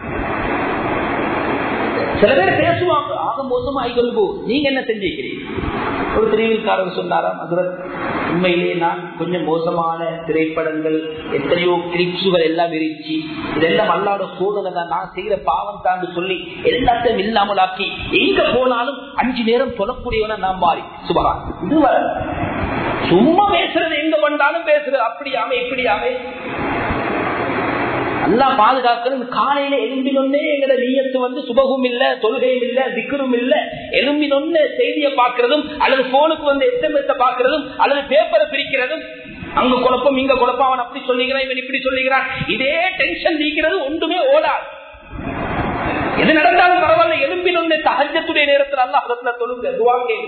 சில பேர் பேசுவாங்க ஆக மோசமாய் கொள்போ நீங்க என்ன செஞ்சிருக்கிறீங்க ஒரு திரைவில்காரர் சொன்னாராம் அதுரத் உண்மையிலே நான் கொஞ்சம் மோசமான திரைப்படங்கள் எத்தனையோ கிளிப்ஸுகள் எல்லாம் விரிச்சு இதெல்லாம் அல்லாட சோதனை தான் நான் செய்யற பாவம் தான் சொல்லி எல்லாத்தையும் இல்லாமலாக்கி எங்க போனாலும் அஞ்சு நேரம் சொல்லக்கூடியவன நான் மாறி சுபகா இதுவரை சும்மா பேசுறது எங்க வந்தாலும் பேசுறது அப்படியாமே இப்படியாமே நல்லா பாதுகாக்கணும் காலையில எலும்பினொன்னே எங்கட நீயத்து வந்து சுபகும் இல்ல தொழுகையும் இல்ல திக்கரும் இல்ல எலும்பினொன்னு செய்தியை பார்க்கறதும் அல்லது போனுக்கு வந்து எஸ்எம்எஸ் பாக்குறதும் அல்லது பேப்பரை பிரிக்கிறதும் அங்க குழப்பம் இங்க குழப்பம் அவன் அப்படி சொல்லுகிறான் இவன் இப்படி சொல்லுகிறான் இதே டென்ஷன் நீக்கிறது ஒன்றுமே ஓடாது எது நடந்தாலும் பரவாயில்ல எலும்பினொன்னு தகஜத்துடைய நேரத்தில் அல்ல அதத்துல தொழுங்க துவாங்க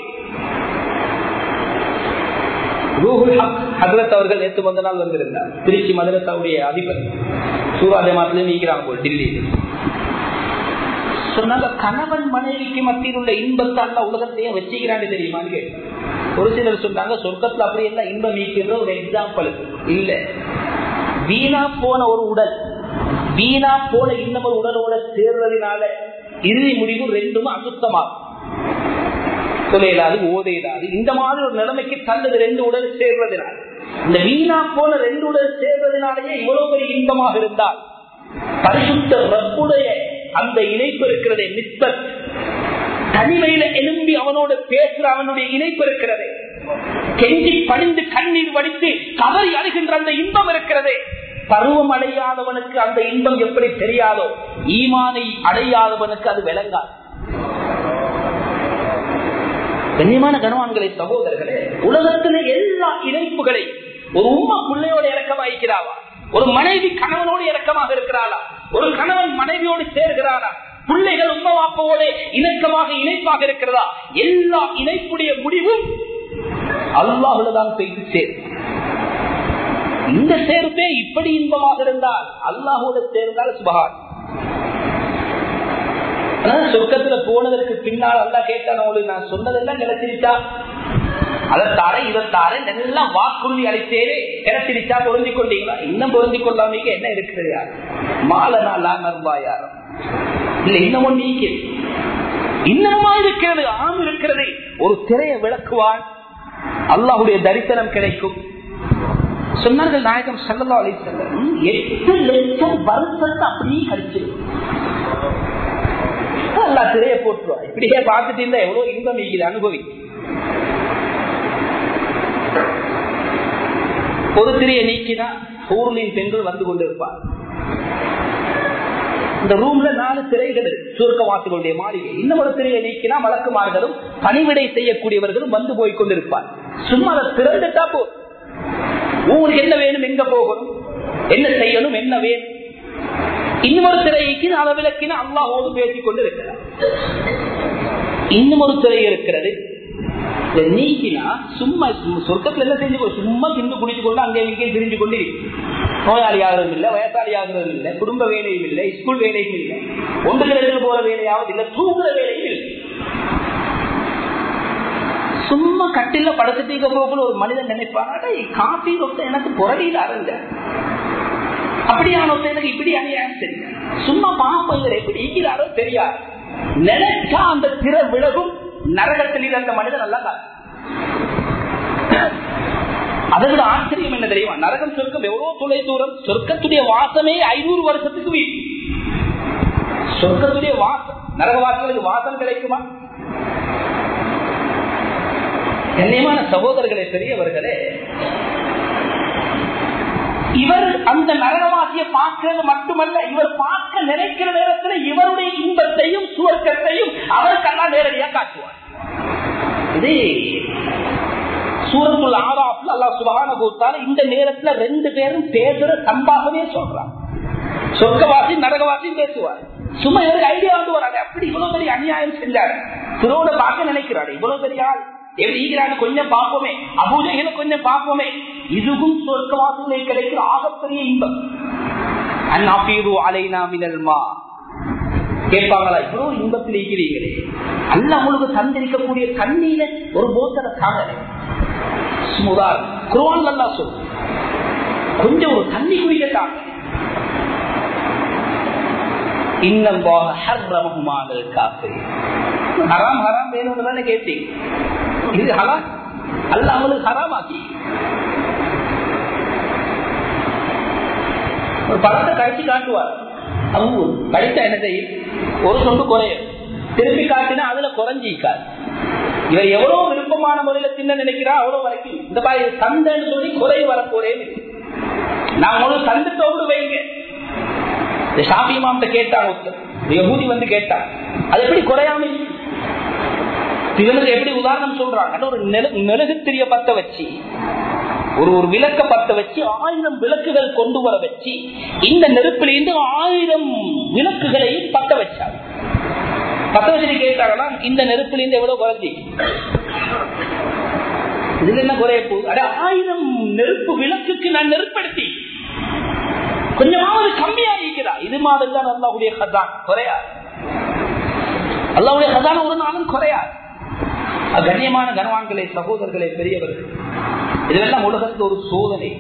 ஹசரத் அவர்கள் நேற்று வந்த நாள் வந்திருந்தார் திருச்சி மதரசாவுடைய அதிபர் சூராஜமாத்திலே நீக்கிறாங்க போல் டில்லியில் சொன்னாங்க கணவன் மனைவிக்கு மத்தியில் உள்ள இன்பத்தை அல்ல உலகத்தையும் வச்சுக்கிறான்னு தெரியுமான்னு கேட்டேன் ஒரு சிலர் சொன்னாங்க சொர்க்கத்துல அப்படி எல்லாம் இன்பம் நீக்கின்ற ஒரு எக்ஸாம்பிள் இல்ல வீணா போன ஒரு உடல் வீணா போன இன்னொரு உடலோட சேர்றதுனால இறுதி முடிவு ரெண்டும் அசுத்தமாகும் தொலையிலாது ஓதையிலாது இந்த மாதிரி ஒரு நிலைமைக்கு தந்தது ரெண்டு உடல் சேர்வதனால் இந்த வீணா போல ரெண்டு உடல் சேர்வதனாலேயே இவ்வளவு பெரிய இன்பமாக இருந்தால் பரிசுத்த ரப்புடைய அந்த இணைப்பு இருக்கிறதே நிஸ்பத் தனிமையில எழும்பி அவனோட பேசுற அவனுடைய இணைப்பு இருக்கிறது கெஞ்சி பணிந்து கண்ணீர் வடித்து கதறி அழுகின்ற அந்த இன்பம் இருக்கிறதே பருவம் அடையாதவனுக்கு அந்த இன்பம் எப்படி தெரியாதோ ஈமானை அடையாதவனுக்கு அது விளங்காது கண்ணியமான கனவான்களை சகோதரர்களே உலகத்தில எல்லா இணைப்புகளை ஒரு உமா பிள்ளையோட இறக்கமா இருக்கிறாவா ஒரு மனைவி கணவனோடு இறக்கமாக இருக்கிறாளா ஒரு கணவன் மனைவியோடு சேர்கிறாரா பிள்ளைகள் உமா வாப்போட இணக்கமாக இணைப்பாக இருக்கிறதா எல்லா இணைப்புடைய முடிவும் அல்லாஹுலதான் செய்து சேர் இந்த சேர்ப்பே இப்படி இன்பமாக இருந்தால் அல்லாஹோட சேர்ந்தால் சுபகான் சொர்க்கத்துல போனதற்கு பின்னால் அல்லா கேட்டான் உங்களுக்கு நான் சொன்னதெல்லாம் கிடைச்சிருச்சா அதை தார இதை தார எல்லாம் வாக்குறுதி அளித்தேனே கிடைச்சிருச்சா பொருந்தி கொண்டீங்களா இன்னும் பொருந்தி கொள்ளாமைக்கு என்ன இருக்கிறது யார் மாலை நாளா நர்பாயாரம் இல்ல இன்னமும் நீங்க இன்னமா இருக்கிறது ஆம் இருக்கிறது ஒரு திரையை விளக்குவான் அல்லாஹுடைய தரிசனம் கிடைக்கும் சொன்னார்கள் நாயகம் செல்லல்லா அலி செல்லம் எட்டு லட்சம் வருஷத்தை அப்படியே கழிச்சிருக்கும் அல்லா திரைய போட்டுருவா இப்படியே பார்த்துட்டு இருந்தா எவ்வளவு இன்பம் இருக்குது அனுபவி ஒரு திரையை நீக்கினா ஊர்லின் பெண்கள் வந்து கொண்டிருப்பார் இந்த ரூம்ல நாலு திரைகள் சுருக்கவாசிகளுடைய மாளிகை இன்னும் ஒரு திரையை நீக்கினா வழக்குமார்களும் பணிவிடை செய்யக்கூடியவர்களும் வந்து போய் கொண்டிருப்பார் சும்மா அதை திறந்துட்டா போ உங்களுக்கு என்ன வேணும் எங்க போகணும் என்ன செய்யணும் என்ன வேணும் இன்னொரு திரைக்கு அளவிலக்கின அல்லாஹோடு பேசிக் கொண்டு இருக்கிறார் இன்னும் ஒரு திரை இருக்கிறது நீக்கினா சும்மா சொர்க்கத்துல என்ன செஞ்சு சும்மா தின்னு குடிச்சு கொண்டு அங்கே இங்கே திரிஞ்சு கொண்டு நோயாளி ஆகிறதும் இல்லை வயசாளி ஆகிறதும் இல்லை குடும்ப வேலையும் இல்லை ஸ்கூல் வேலையும் இல்லை ஒன்று இடத்துல போற வேலையாவது இல்லை தூங்குற வேலையும் இல்லை சும்மா கட்டில படுத்துட்டீங்க போகல ஒரு மனிதன் நினைப்பாங்க காப்பி ரொட்ட எனக்கு புறடியில் அரைஞ்ச அப்படியான எனக்கு இப்படி அநியாயம் தெரியும் சும்மா பாப்பம் எப்படி ஈக்கிறாரோ தெரியாது நினைச்சா அந்த திற விலகும் நரகத்தில் அந்த மனிதன் நல்லா அதை விட ஆச்சரியம் என்ன தெரியுமா நரகம் சொர்க்கம் எவ்வளவு தொலை தூரம் சொர்க்கத்துடைய வாசமே ஐநூறு வருஷத்துக்கு வீடு சொர்க்கத்துடைய வாசம் நரக வாசலுக்கு வாசம் கிடைக்குமா கண்ணியமான சகோதரர்களே பெரியவர்களே இவர் அந்த நரகவாசியை பார்க்கிறது மட்டுமல்ல இவர் பார்க்க நினைக்கிற நேரத்தில் இவருடைய இன்பத்தையும் சுவர்க்கத்தையும் அவருக்கெல்லாம் நேரடியா காட்டுவார் இது சூரத்துள் ஆறாப்புல அல்லா சுபகான கொடுத்தாலும் இந்த நேரத்துல ரெண்டு பேரும் பேசுற சம்பாகமே சொல்றாங்க சொர்க்கவாசி நரகவாசி பேசுவார் சும்மா எனக்கு ஐடியா வந்து வராது அப்படி இவ்வளவு பெரிய அநியாயம் செஞ்சாரு திருவோட பார்க்க நினைக்கிறாரு இவ்வளவு பெரிய ஆள் எப்படி கொஞ்சம் பார்ப்போமே அபூஜைகளை கொஞ்சம் பார்ப்போமே இதுவும் சொர்க்கவாசலை கிடைக்கிற ஆகப்பெரிய இன்பம் அந்நாபீரு அலைனா மினல்மா கேட்பாங்களா இவ்வளவு இன்பத்தில் இருக்கிறீங்களே அல்ல உங்களுக்கு தந்திருக்கக்கூடிய தண்ணீர ஒரு போத்தனை தாங்கலை சுமுதார் குருவான் நல்லா சொல்லு கொஞ்சம் ஒரு தண்ணி குடிக்கட்டாங்க இன்னம்பாக ஹர்ரமகுமானல் காசு ஹராம் ஹராம் வேணும்னு தானே கேட்டீங்க இது ஹலாம் அல்ல அவங்களுக்கு ஹராமாக்கி ஒரு பழத்தை கழிச்சு காட்டுவார் அவங்க கழிச்சா என்ன செய்யும் ஒரு சொண்டு குறையும் திருப்பி காட்டினா அதுல குறைஞ்சிக்காது இவர் எவ்வளவு விருப்பமான முறையில தின்ன நினைக்கிறா அவ்வளவு வரைக்கும் இந்த மாதிரி தந்தன்னு சொல்லி குறை வரப்போறேன் நான் உங்களுக்கு தந்துட்டோடு வைங்க இந்த ஷாபி மாமட்ட கேட்டாங்க யகூதி வந்து கேட்டாங்க அது எப்படி குறையாம இவனுக்கு எப்படி உதாரணம் சொல்றாங்க ஒரு மெழுகு திரிய பத்த வச்சு ஒரு ஒரு விளக்க பத்த வச்சு ஆயிரம் விளக்குகள் கொண்டு வர வச்சு இந்த நெருப்பிலிருந்து ஆயிரம் விளக்குகளையும் பத்த வச்சாங்க பத்த வச்சு கேட்டாங்கன்னா இந்த நெருப்பிலிருந்து எவ்வளவு குறைஞ்சி இதுல என்ன குறைய போகுது அட ஆயிரம் நெருப்பு விளக்குக்கு நான் நெருப்படுத்தி கொஞ்சமாவது கம்மியா இருக்கிறா இது மாதிரி தான் அல்லாவுடைய கதான் குறையாது அல்லாவுடைய கதான ஒரு நாளும் குறையாது கண்ணியமான கனவான்களே சகோதரர்களே பெரியவர்கள் இதெல்லாம் உலகத்துக்கு ஒரு சோதனை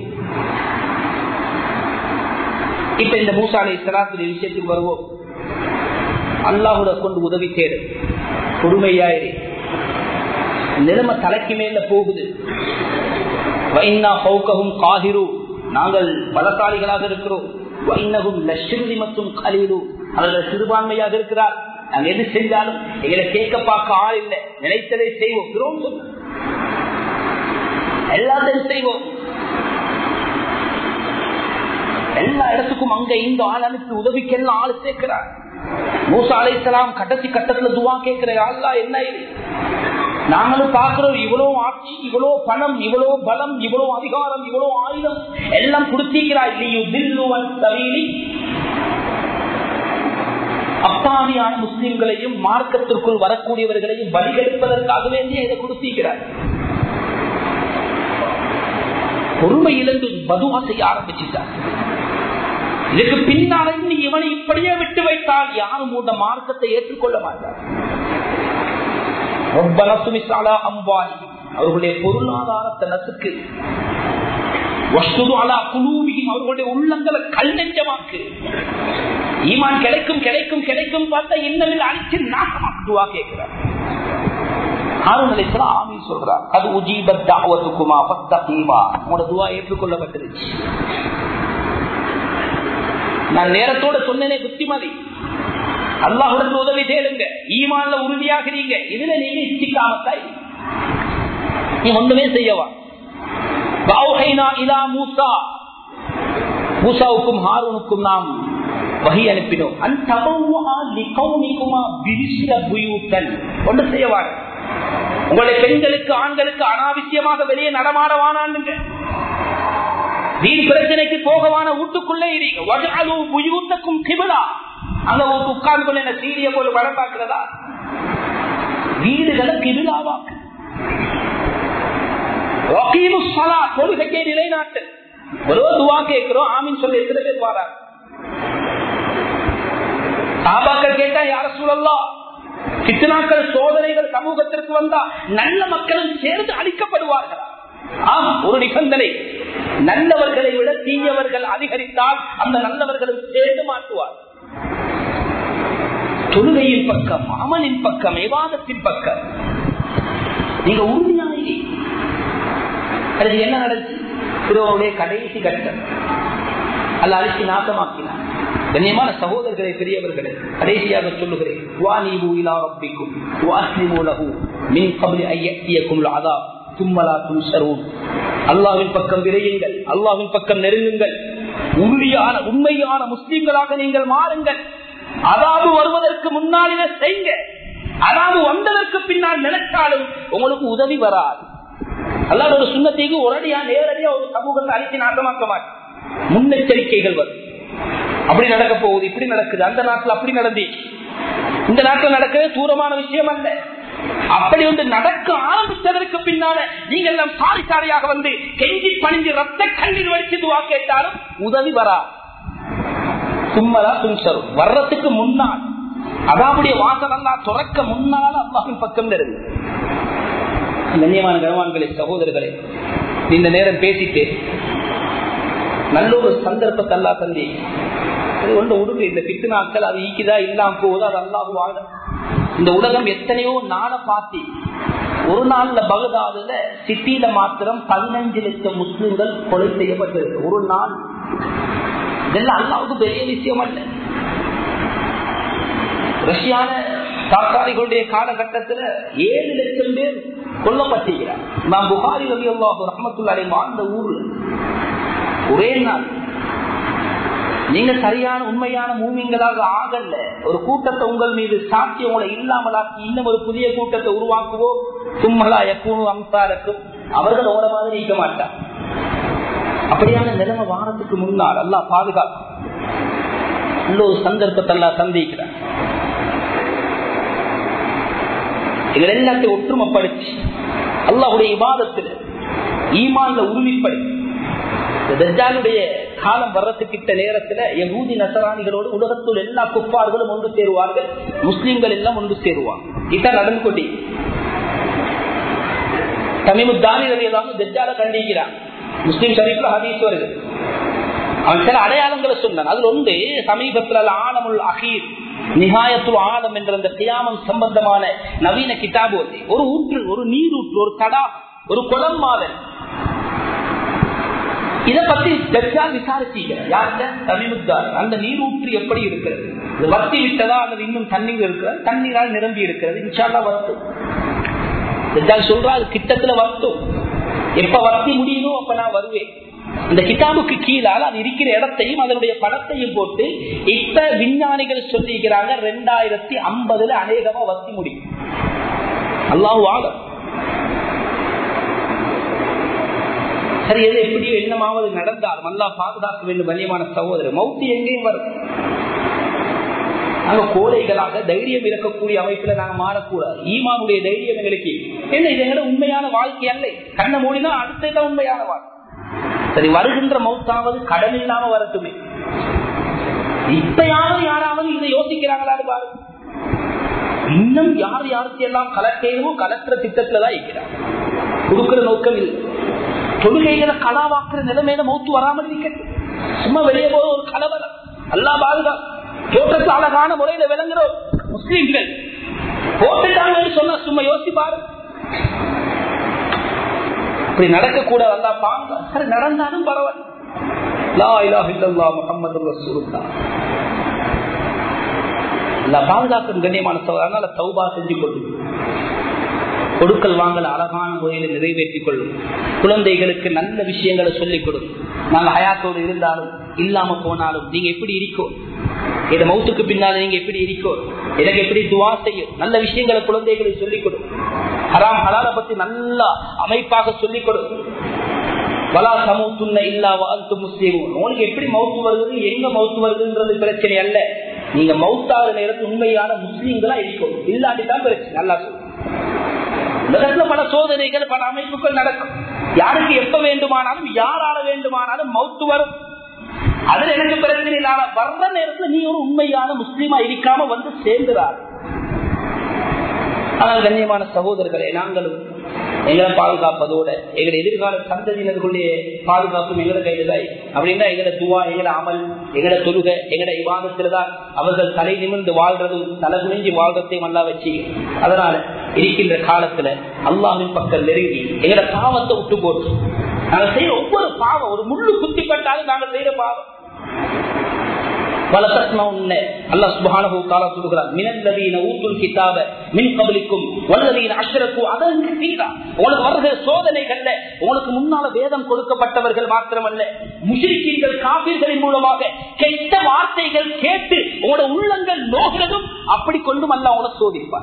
இப்ப இந்த மூசாலை சராசரி விஷயத்துக்கு வருவோம் அல்லாஹுட கொண்டு உதவி தேடு பொறுமையாயிரு நிலைமை தலைக்கு மேல போகுது வைனா பௌக்கவும் காதிரு நாங்கள் பலசாலிகளாக இருக்கிறோம் வைனகும் லட்சுமி மற்றும் கலீரு அவர்கள் சிறுபான்மையாக இருக்கிறார் நாங்க எது செஞ்சாலும் எங்களை கேட்க பார்க்க ஆள் இல்லை நினைத்ததை செய்வோம் எல்லாத்தையும் செய்வோம் எல்லா இடத்துக்கும் அங்க இந்த ஆள் அனுப்பி உதவிக்கெல்லாம் ஆள் சேர்க்கிறார் மூசா அலைசலாம் கடைசி கட்டத்துல துவா கேட்கிற அல்லா என்ன இது நாங்களும் பார்க்கிறோம் இவ்வளவு ஆட்சி இவ்வளவு பணம் இவ்வளவு பலம் இவ்வளவு அதிகாரம் இவ்வளவு ஆயுதம் எல்லாம் கொடுத்தீங்கிறாய் அப்பாவியான முஸ்லிம்களையும் மார்க்கத்திற்குள் வரக்கூடியவர்களையும் வழிகெடுப்பதற்காக வேண்டிய இதை கொடுத்தீங்கிறார் பொறுமை இழந்து பதுவா செய்ய ஆரம்பிச்சுட்டார் இதுக்கு பின்னாலே நீ இவனை இப்படியே விட்டு வைத்தால் யாரும் உண்ட மார்க்கத்தை ஏற்றுக்கொள்ள மாட்டார் அம்பானி அவர்களுடைய பொருளாதாரத்தை நசுக்கு அவர்களுடைய உள்ளங்களை கல் நெஞ்சமாக்கு ஈமான் கிடைக்கும் கிடைக்கும் கிடைக்கும் பார்த்தா இன்னமில் அழிச்சு நாசமாக்குவா கேட்கிறார் சொல்றார் அது உஜீபத்தாவதுக்குமா பத்தீமா உங்களோட துவா ஏற்றுக்கொள்ளப்பட்டிருச்சு நான் நேரத்தோட சொன்னேனே புத்திமதி அல்லாஹுடன் உதவி தேடுங்க ஈமான்ல உறுதியாகிறீங்க இதுல நீங்க இச்சிக்காமத்தாய் நீ ஒண்ணுமே செய்யவா மூசாவுக்கும் ஹாரூனுக்கும் நாம் வகை அனுப்பினோம் ஒன்று செய்யவாரு உங்களுடைய பெண்களுக்கு ஆண்களுக்கு அனாவசியமாக வெளியே நடமாடவானான்னு வீண் பிரச்சனைக்கு போகவான வீட்டுக்குள்ளே இருக்கும் கிபிலா அங்க உட்கார்ந்து கொள்ள என்ன சீரிய போல படம் பார்க்கிறதா வீடுகளை கிபிலாவாக்கு தொழுகையை நிலைநாட்டு ஒரு துவா கேட்கிறோம் ஆமின் சொல்லி எத்தனை பேர் பாராங்க சாபாக்கள் கேட்டா யார சூழல்லாம் கிட்டனாக்கள் சோதனைகள் சமூகத்திற்கு வந்தா நல்ல மக்களும் சேர்ந்து அழிக்கப்படுவார்கள் ஆம் ஒரு நிபந்தனை நல்லவர்களை விட தீயவர்கள் அதிகரித்தால் அந்த நல்லவர்களும் சேர்ந்து மாட்டுவார் தொழுகையின் பக்கம் அமலின் பக்கம் விவாதத்தின் பக்கம் நீங்க உறுதியானே அது என்ன நடந்துச்சு திருவனுடைய கடைசி கட்டம் அல்ல அழிச்சு நாசமாக்கினார் கண்ணியமான சகோதரர்களை பெரியவர்களே கடைசியாக சொல்லுகிறேன் வாணிபு இலா ரப்பிக்கும் வாஸ்லிமு லஹு மின் கப்லி ஐயத்தியக்கும் அதா தும்மலா துன்சரூன் அல்லாஹ்வின் பக்கம் விரையுங்கள் அல்லாஹ்வின் பக்கம் நெருங்குங்கள் உறுதியான உண்மையான முஸ்லிம்களாக நீங்கள் மாறுங்கள் அதாவது வருவதற்கு முன்னாலே செய்யுங்க அதாவது வந்ததற்கு பின்னால் நினைச்சாலும் உங்களுக்கு உதவி வராது அல்லாத ஒரு சுண்ணத்தைக்கு ஒரடியா நேரடியா ஒரு சமூகத்தை அழித்து நாட்டமாக்க மாட்டேன் முன்னெச்சரிக்கைகள் வரும் அப்படி நடக்க போகுது இப்படி நடக்குது அந்த நாட்டில் அப்படி நடந்து இந்த நாட்டில் நடக்கவே தூரமான விஷயம் அல்ல அப்படி வந்து நடக்க ஆரம்பித்ததற்கு பின்னால நீங்க எல்லாம் சாரி சாரியாக வந்து கெஞ்சி பணிஞ்சு ரத்த கண்ணீர் வடிச்சு துவா கேட்டாலும் உதவி வரா சும்மலா துன்சரும் வர்றதுக்கு முன்னால் அதாவுடைய வாசல் எல்லாம் துறக்க முன்னால அல்லாஹின் பக்கம் இருந்து கண்ணியமான கனவான்களே சகோதரர்களே இந்த நேரம் பேசிட்டு நல்ல ஒரு சந்தர்ப்பத்தை அல்லா தந்தி அது ஒன்று உடுங்க இந்த பித்து நாட்கள் அது ஈக்குதா இல்லாம போகுது அது அல்லாஹ் வாழ இந்த உலகம் எத்தனையோ நாளை பார்த்தி ஒரு நாள்ல பகதாதுல சிட்டியில மாத்திரம் பதினஞ்சு லட்சம் முஸ்லிம்கள் கொலை செய்யப்பட்டிருக்கு ஒரு நாள் இதெல்லாம் அல்லாவுக்கு பெரிய விஷயம் அல்ல ரஷ்யான தாக்காரிகளுடைய காலகட்டத்தில் ஏழு லட்சம் பேர் கொல்லப்பட்டிருக்கிறார் நான் புகாரி ரவி அல்லாஹு ரஹமத்துல்லாரை வாழ்ந்த ஊர்ல ஒரே நாள் நீங்க சரியான உண்மையான மூமிங்களாக ஆகல ஒரு கூட்டத்தை உங்கள் மீது சாட்சி உங்களை இல்லாமலாக்கி இன்னும் ஒரு புதிய கூட்டத்தை உருவாக்குவோ சும்மலா எப்பூணும் அம்சாருக்கும் அவர்கள் உங்களை மாதிரி நீக்க மாட்டார் அப்படியான நிலைமை வாரத்துக்கு முன்னால் எல்லாம் பாதுகாக்கும் உள்ள ஒரு சந்தர்ப்பத்தை எல்லாம் சந்திக்கிறார் எங்களை எல்லாத்தையும் ஒற்றுமைப்படுத்தி அல்லாவுடைய விவாதத்தில் ஈமான்ல உரிமைப்படுத்தி தஜ்ஜாலுடைய காலம் வர்றதுக்கிட்ட நேரத்துல யகூதி நசராணிகளோடு உலகத்தில் எல்லா குப்பார்களும் ஒன்று சேருவார்கள் முஸ்லிம்கள் எல்லாம் ஒன்று சேருவாங்க இதான் நடந்து கொண்டே தமிமுத்தானி ரவியதாக தஜ்ஜால கண்டிக்கிறான் முஸ்லிம் ஷரீஃப்ல ஹதீஸ் வருது அவன் சில அடையாளங்களை சொன்னான் அதுல ஒன்று சமீபத்தில் ஆலமுல் அகீர் நிகாயத்துல் ஆலம் என்ற அந்த கியாமம் சம்பந்தமான நவீன கிதாபு ஒரு ஊற்று ஒரு நீரூற்று ஒரு தடா ஒரு குளம் மாதிரி இதை பத்தி தஜ்ஜால் விசாரிச்சீங்க யார்கிட்ட தமிமுத்தார் அந்த நீரூற்று எப்படி இருக்கிறது இது வத்தி விட்டதா அல்லது இன்னும் தண்ணீர் இருக்கிறது தண்ணீரால் நிரம்பி இருக்கிறது இன்ஷால்லா வத்தும் தஜ்ஜால் சொல்றா அது கிட்டத்துல வத்தும் எப்ப வத்தி முடியுமோ அப்ப நான் வருவேன் இந்த கிதாபுக்கு கீழால் அது இருக்கிற இடத்தையும் அதனுடைய படத்தையும் போட்டு இப்ப விஞ்ஞானிகள் சொல்லிக்கிறாங்க ரெண்டாயிரத்தி ஐம்பதுல அநேகமா வத்தி முடியும் அல்லாஹு ஆகம் சரி எது எப்படியோ என்னமாவது நடந்தாலும் நல்லா பாதுகாக்க வேண்டும் கண்ணியமான சகோதரர் மௌத்தி எங்கேயும் வரும் நாங்க கோழைகளாக தைரியம் இருக்கக்கூடிய அமைப்புல நாங்க மாறக்கூடாது ஈமானுடைய தைரியம் எங்களுக்கு என்ன இது எங்களோட உண்மையான வாழ்க்கை அல்ல கண்ணை மூடினா அடுத்ததான் உண்மையான வாழ்க்கை சரி வருகின்ற மௌத்தாவது கடன் இல்லாம வரட்டுமே இப்பயாவது யாராவது இதை யோசிக்கிறாங்களான்னு பாருங்க இன்னும் யார் யாருக்கு எல்லாம் கலக்கையோ கலக்கிற திட்டத்துலதான் இருக்கிறார் கொடுக்கிற நோக்கம் இல்லை தொழுகைகளை கலாவாக்குற நிலைமையில மௌத்து வராமல் இருக்கிறது சும்மா வெளியே போக ஒரு கலவரம் அல்லா பாதுகா தோட்டத்து அழகான முறையில விளங்குறோம் முஸ்லீம்கள் போட்டுட்டாங்கன்னு சொன்னா சும்மா யோசிப்பாரு இப்படி நடக்க கூட வந்தா பாங்க சரி நடந்தாலும் பரவாயில்ல லா இலாஹ இல்லல்லாஹ் முஹம்மது ரசூலுல்லாஹ் அல்லா பாதுகாக்கும் கண்ணியமான சோதனை அதனால தௌபா செஞ்சு கொண்டு கொடுக்கல் வாங்கல அழகான முறையில நிறைவேற்றிக் கொள்ளும் குழந்தைகளுக்கு நல்ல விஷயங்களை சொல்லிக் கொடுக்கும் நாங்க ஹயாத்தோடு இருந்தாலும் இல்லாம போனாலும் நீங்க எப்படி இருக்கோ இந்த மௌத்துக்கு பின்னால நீங்க எப்படி இருக்கோ எனக்கு எப்படி துவா செய்யும் நல்ல விஷயங்களை குழந்தைகளுக்கு சொல்லிக் கொடு ஹராம் ஹலால பத்தி நல்லா அமைப்பாக சொல்லிக் கொடு வலா சமூத்துன்ன இல்லா வாழ்த்து முஸ்லீம் உனக்கு எப்படி மவுத்து வருது எங்க மவுத்து வருதுன்றது பிரச்சனை அல்ல நீங்க மவுத்தாத நேரத்தில் உண்மையான முஸ்லீம்களா இருக்கும் இல்லாட்டிதான் பிரச்சனை நல்லா சொல்லு உலகத்துல பல சோதனைகள் பல அமைப்புகள் நடக்கும் யாருக்கு எப்ப வேண்டுமானாலும் யாரால வேண்டுமானாலும் மௌத்து வரும் அதுல எனக்கு பிரச்சனை இல்லாத வர்ற நேரத்துல நீ ஒரு உண்மையான முஸ்லீமா இருக்காம வந்து சேர்ந்துறார் ஆனால் கண்ணியமான சகோதரர்களை நாங்களும் எங்களை பாதுகாப்பதோட எங்களை எதிர்கால சந்ததியினர்களுடைய பாதுகாப்பும் எங்களை கையிலாய் அப்படின்னா எங்களை துவா எங்களை அமல் எங்களை தொழுக எங்களை விவாதத்துல தான் அவர்கள் தலை நிமிர்ந்து வாழ்றதும் தலை குனிஞ்சு வாழ்றதையும் நல்லா வச்சு அதனால இருக்கின்ற காலத்துல அல்லாவின் பக்கம் நெருங்கி எங்களை பாவத்தை விட்டு போட்டு நாங்க செய்யற ஒவ்வொரு பாவம் ஒரு முள்ளு குத்தி பட்டாலும் நாங்க செய்யற பாவம் சோதனைகள்ல உங்களுக்கு முன்னால வேதம் கொடுக்கப்பட்டவர்கள் மாத்திரமல்ல முஷிரிக்கீர்கள் காப்பீர்களின் மூலமாக கெட்ட வார்த்தைகள் கேட்டு உங்களோட உள்ளங்கள் நோகிறதும் அப்படி கொண்டும் அல்ல உங்களை சோதிப்பார்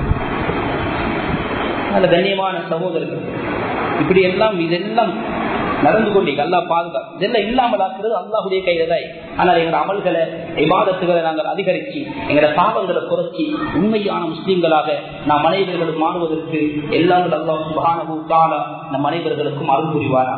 நல்ல கண்ணியமான சகோதரர்கள் இப்படி எல்லாம் இதெல்லாம் நடந்து கொண்டீங்க அல்லா பாதுகாப்பு இதெல்லாம் இல்லாமல் ஆக்குறது அல்லாஹுடைய கையில தான் ஆனால் எங்களோட அமல்களை விவாதத்துகளை நாங்கள் அதிகரிச்சு எங்களோட பாவங்களை குறைச்சி உண்மையான முஸ்லீம்களாக நாம் அனைவர்களும் மாறுவதற்கு எல்லாம் அல்லாஹ் சுபானவு காலா நம் அனைவர்களுக்கும் அருள் புரிவாரா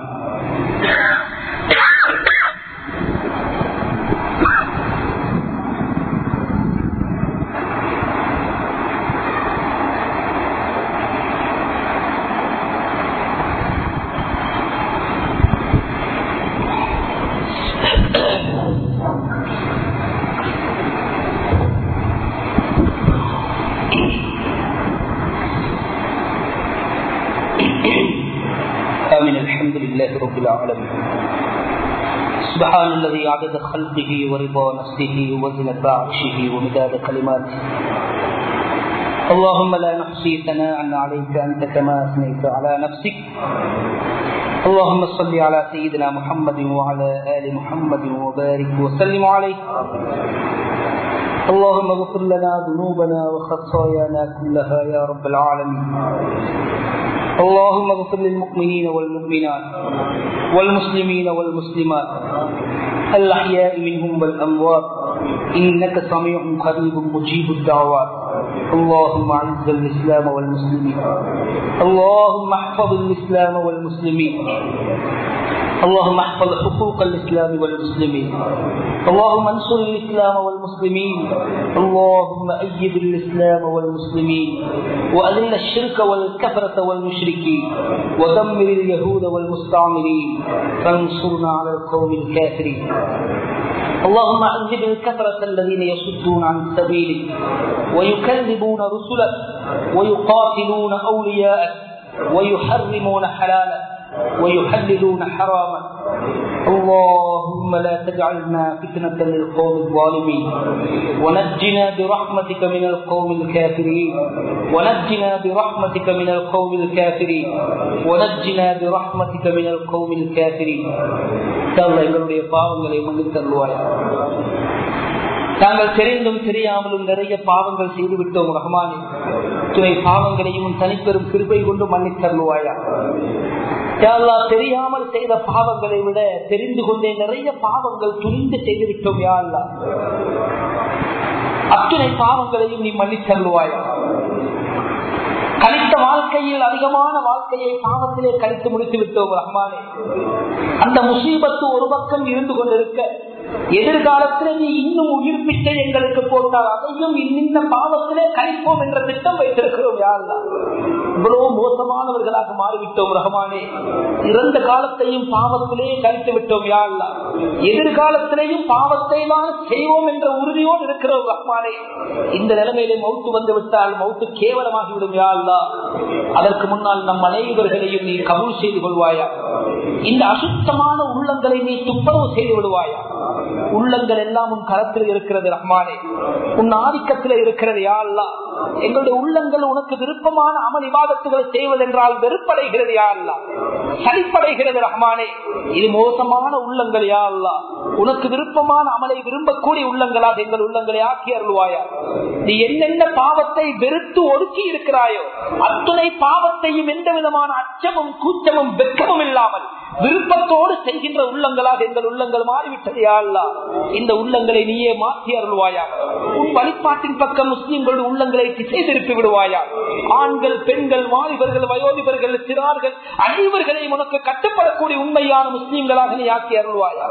لله رب العالمين سبحان الذي عدد خلقه ورضا نفسه وزنة عرشه ومداد كلماته اللهم لا نحصي ثناء عليك أنت كما أثنيت على نفسك اللهم صل على سيدنا محمد وعلى آل محمد وبارك وسلم عليه اللهم اغفر لنا ذنوبنا وخطايانا كلها يا رب العالمين اللهم اغفر للمؤمنين والمؤمنات والمسلمين والمسلمات الأحياء منهم والأموات إنك سميع قريب مجيب الدعوات اللهم اعز الإسلام والمسلمين اللهم احفظ الإسلام والمسلمين اللهم احفظ حقوق الإسلام والمسلمين اللهم انصر الإسلام والمسلمين اللهم أيد الإسلام والمسلمين وأذل الشرك والكفرة والمشركين ودمر اليهود والمستعمرين فانصرنا على القوم الكافرين اللهم عذب الكفرة الذين يصدون عن سبيلك ويكذبون رسلك ويقاتلون أولياءك ويحرمون حلالك ويحللون حراما اللهم لا تجعلنا فتنة للقوم الظالمين ونجنا برحمتك من القوم الكافرين ونجنا برحمتك من القوم الكافرين ونجنا برحمتك من القوم الكافرين الله எங்களுடைய பாவங்களை மன்னித்தருவாயா தாங்கள் தெரிந்தும் தெரியாமலும் நிறைய பாவங்கள் செய்து விட்டோம் ரஹ்மானே துணை பாவங்களையும் தனிப்பெரும் கிருபை கொண்டு மன்னித்தருவாயா யாழ்லா தெரியாமல் செய்த பாவங்களை விட தெரிந்து கொண்டே நிறைய பாவங்கள் துணிந்து செய்து விட்டோம் யாழ்லா அத்துணை பாவங்களையும் நீ மன்னித்தருவாயா கழித்த வாழ்க்கையில் அதிகமான வாழ்க்கையை பாவத்திலே கழித்து முடித்து விட்டோம் ரஹ்மானே அந்த முசீபத்து ஒரு பக்கம் இருந்து கொண்டிருக்க எதிர்காலத்திலே நீ இன்னும் உயிர்ப்பிக்க எங்களுக்கு போட்டால் அதையும் இன்னின்ன பாவத்திலே கழிப்போம் என்ற திட்டம் வைத்திருக்கிறோம் யாருலா இவ்வளவு மோசமானவர்களாக மாறிவிட்டோம் ரஹமானே இறந்த காலத்தையும் பாவத்திலே கழித்து விட்டோம் யாருலா எதிர்காலத்திலேயும் பாவத்தை தான் செய்வோம் என்ற உறுதியோடு இருக்கிறோம் ரஹ்மானே இந்த நிலைமையிலே மௌத்து வந்து விட்டால் மௌத்து கேவலமாகிவிடும் யாருலா அதற்கு முன்னால் நம் அனைவர்களையும் நீ கபூல் செய்து கொள்வாயா இந்த அசுத்தமான உள்ளங்களை நீ துப்புரவு செய்து விடுவாயா உள்ளங்கள் எல்லாம் உன் கரத்தில் இருக்கிறது ரஹ்மானே உன் ஆதிக்கத்தில் இருக்கிறது யாழ்லா எங்களுடைய உள்ளங்கள் உனக்கு விருப்பமான அமல் விவாதத்துகளை செய்வதென்றால் வெறுப்படைகிறது யாழ்லா சரிப்படைகிறது ரஹ்மானே இது மோசமான உள்ளங்கள் யாழ்லா உனக்கு விருப்பமான அமலை விரும்பக்கூடிய உள்ளங்களாக எங்கள் உள்ளங்களை ஆக்கி அருள்வாயா நீ என்னென்ன பாவத்தை வெறுத்து ஒடுக்கி இருக்கிறாயோ அத்துணை பாவத்தையும் எந்த விதமான அச்சமும் கூச்சமும் வெக்கமும் இல்லாமல் விருப்பத்தோடு செய்கின்ற உள்ளங்களாக எங்கள் உள்ளங்கள் மாறிவிட்டது யாழ்லா இந்த உள்ளங்களை நீயே மாற்றி அருள்வாயா உன் வழிபாட்டின் பக்கம் முஸ்லிம்களுடைய உள்ளங்களை திசை திருப்பி விடுவாயா ஆண்கள் பெண்கள் வாலிபர்கள் வயோதிபர்கள் சிறார்கள் அனைவர்களையும் உனக்கு கட்டுப்படக்கூடிய உண்மையான முஸ்லிம்களாக நீ ஆக்கி அருள்வாயா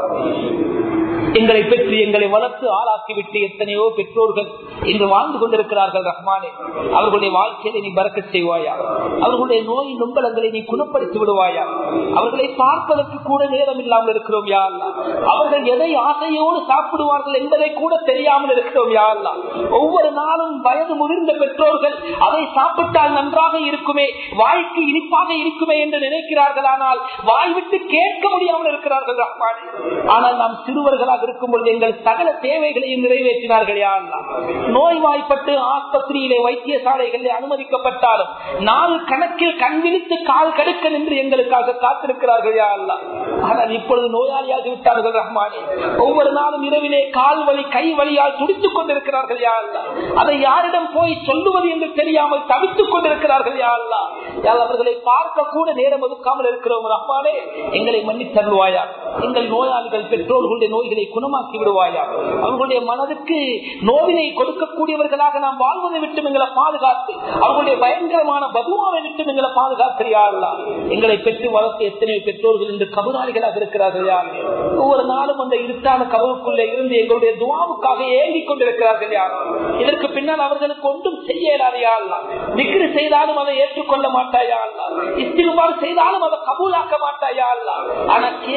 எங்களை பெற்று எங்களை வளர்த்து ஆளாக்கிவிட்டு எத்தனையோ பெற்றோர்கள் இன்று வாழ்ந்து கொண்டிருக்கிறார்கள் ரஹ்மானே அவர்களுடைய வாழ்க்கையை நீ பறக்க செய்வாயா அவர்களுடைய நோய் நொம்பலங்களை நீ குணப்படுத்தி விடுவாயா அவர்களை பார்ப்பதற்கு கூட நேரம் இல்லாமல் இருக்கிறோம் யாருலா அவர்கள் எதை ஆசையோடு சாப்பிடுவார்கள் என்பதை கூட தெரியாமல் இருக்கிறோம் யாருலா ஒவ்வொரு நாளும் வயது முதிர்ந்த பெற்றோர்கள் அதை சாப்பிட்டால் நன்றாக இருக்குமே வாய்க்கு இனிப்பாக இருக்குமே என்று நினைக்கிறார்கள் ஆனால் வாய் விட்டு கேட்க முடியாமல் இருக்கிறார்கள் ரஹ்மானே ஆனால் நாம் சிறுவர்களாக இருக்கும் பொழுது எங்கள் சகல தேவைகளையும் நிறைவேற்றினார்கள் யாரெல்லாம் நோய் வாய்ப்பட்டு ஆஸ்பத்திரியிலே வைத்தியசாலைகளில் அனுமதிக்கப்பட்டாலும் நாலு கணக்கில் கண் விழித்து கால் கடுக்க நின்று எங்களுக்காக காத்திருக்கிறார்கள் யாரெல்லாம் ஆனால் இப்பொழுது நோயாளியாகி விட்டார்கள் ரஹ்மானே ஒவ்வொரு நாளும் இரவிலே கால் வலி கை வலியால் துடித்துக் கொண்டிருக்கிறார்கள் யாரெல்லாம் அதை யாரிடம் போய் சொல்லுவது என்று தெரியாமல் தவித்துக் கொண்டிருக்கிறார்கள் யாரெல்லாம் அவர்களை பார்க்க கூட நேரம் ஒதுக்காமல் இருக்கிறோம் ரஹ்மானே எங்களை மன்னித்தருள்வாயா எங்கள் நோயாளிகள் பெற்றோர்களுடைய நோய்களை குணமாக்கி விடுவாயா அவர்களுடைய மனதுக்கு நோவினை கொடுக்கக்கூடியவர்களாக நாம் வாழ்வதை விட்டு எங்களை பாதுகாத்து அவர்களுடைய பயங்கரமான பகுவாவை விட்டு எங்களை பாதுகாக்கிறியாள்லா எங்களை பெற்று வளர்த்த எத்தனை பெற்றோர்கள் இன்று கபுராளிகளாக இருக்கிறார்கள் யார் ஒவ்வொரு நாளும் அந்த இருட்டான கபருக்குள்ளே இருந்து எங்களுடைய துவாவுக்காக ஏங்கிக் கொண்டிருக்கிறார்கள் யார் இதற்கு பின்னால் அவர்களுக்கு ஒன்றும் செய்ய இயலாதையாள்லா விக்ரி செய்தாலும் அதை ஏற்றுக்கொள்ள மாட்டாயா இஸ்திருபார் செய்தாலும் அதை கபூலாக்க மாட்டாயா ஆனா கேவலம்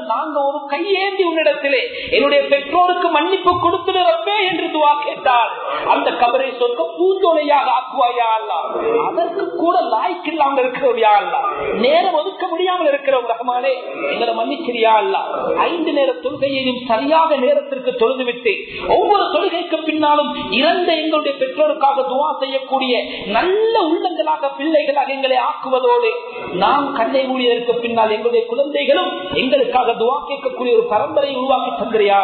நாங்க ஒரு கையேந்தி உன்னிடத்திலே என்னுடைய பெற்றோருக்கு மன்னிப்பு கொடுத்துடவே என்று துவா கேட்டால் அந்த கபரை சொர்க்க பூந்தோலையாக ஆக்குவாயா அல்ல அதற்கு கூட லாய்க்கு இல்லாமல் இருக்கிறோம் யா அல்ல நேரம் ஒதுக்க முடியாமல் இருக்கிறோம் ரஹ்மானே எங்களை மன்னிச்சிரியா அல்ல ஐந்து நேர தொழுகையையும் சரியாக நேரத்திற்கு தொழுதுவிட்டு ஒவ்வொரு தொழுகைக்கு பின்னாலும் இறந்த எங்களுடைய பெற்றோருக்காக துவா செய்யக்கூடிய நல்ல உள்ளங்களாக பிள்ளைகளாக எங்களை ஆக்குவதோடு நாம் கண்ணை மூடியதற்கு பின்னால் எங்களுடைய குழந்தைகளும் எங்களுக்காக துவா கேட்கக்கூடிய ஒரு பரம்பரை உருவாக்கி தந்திரியா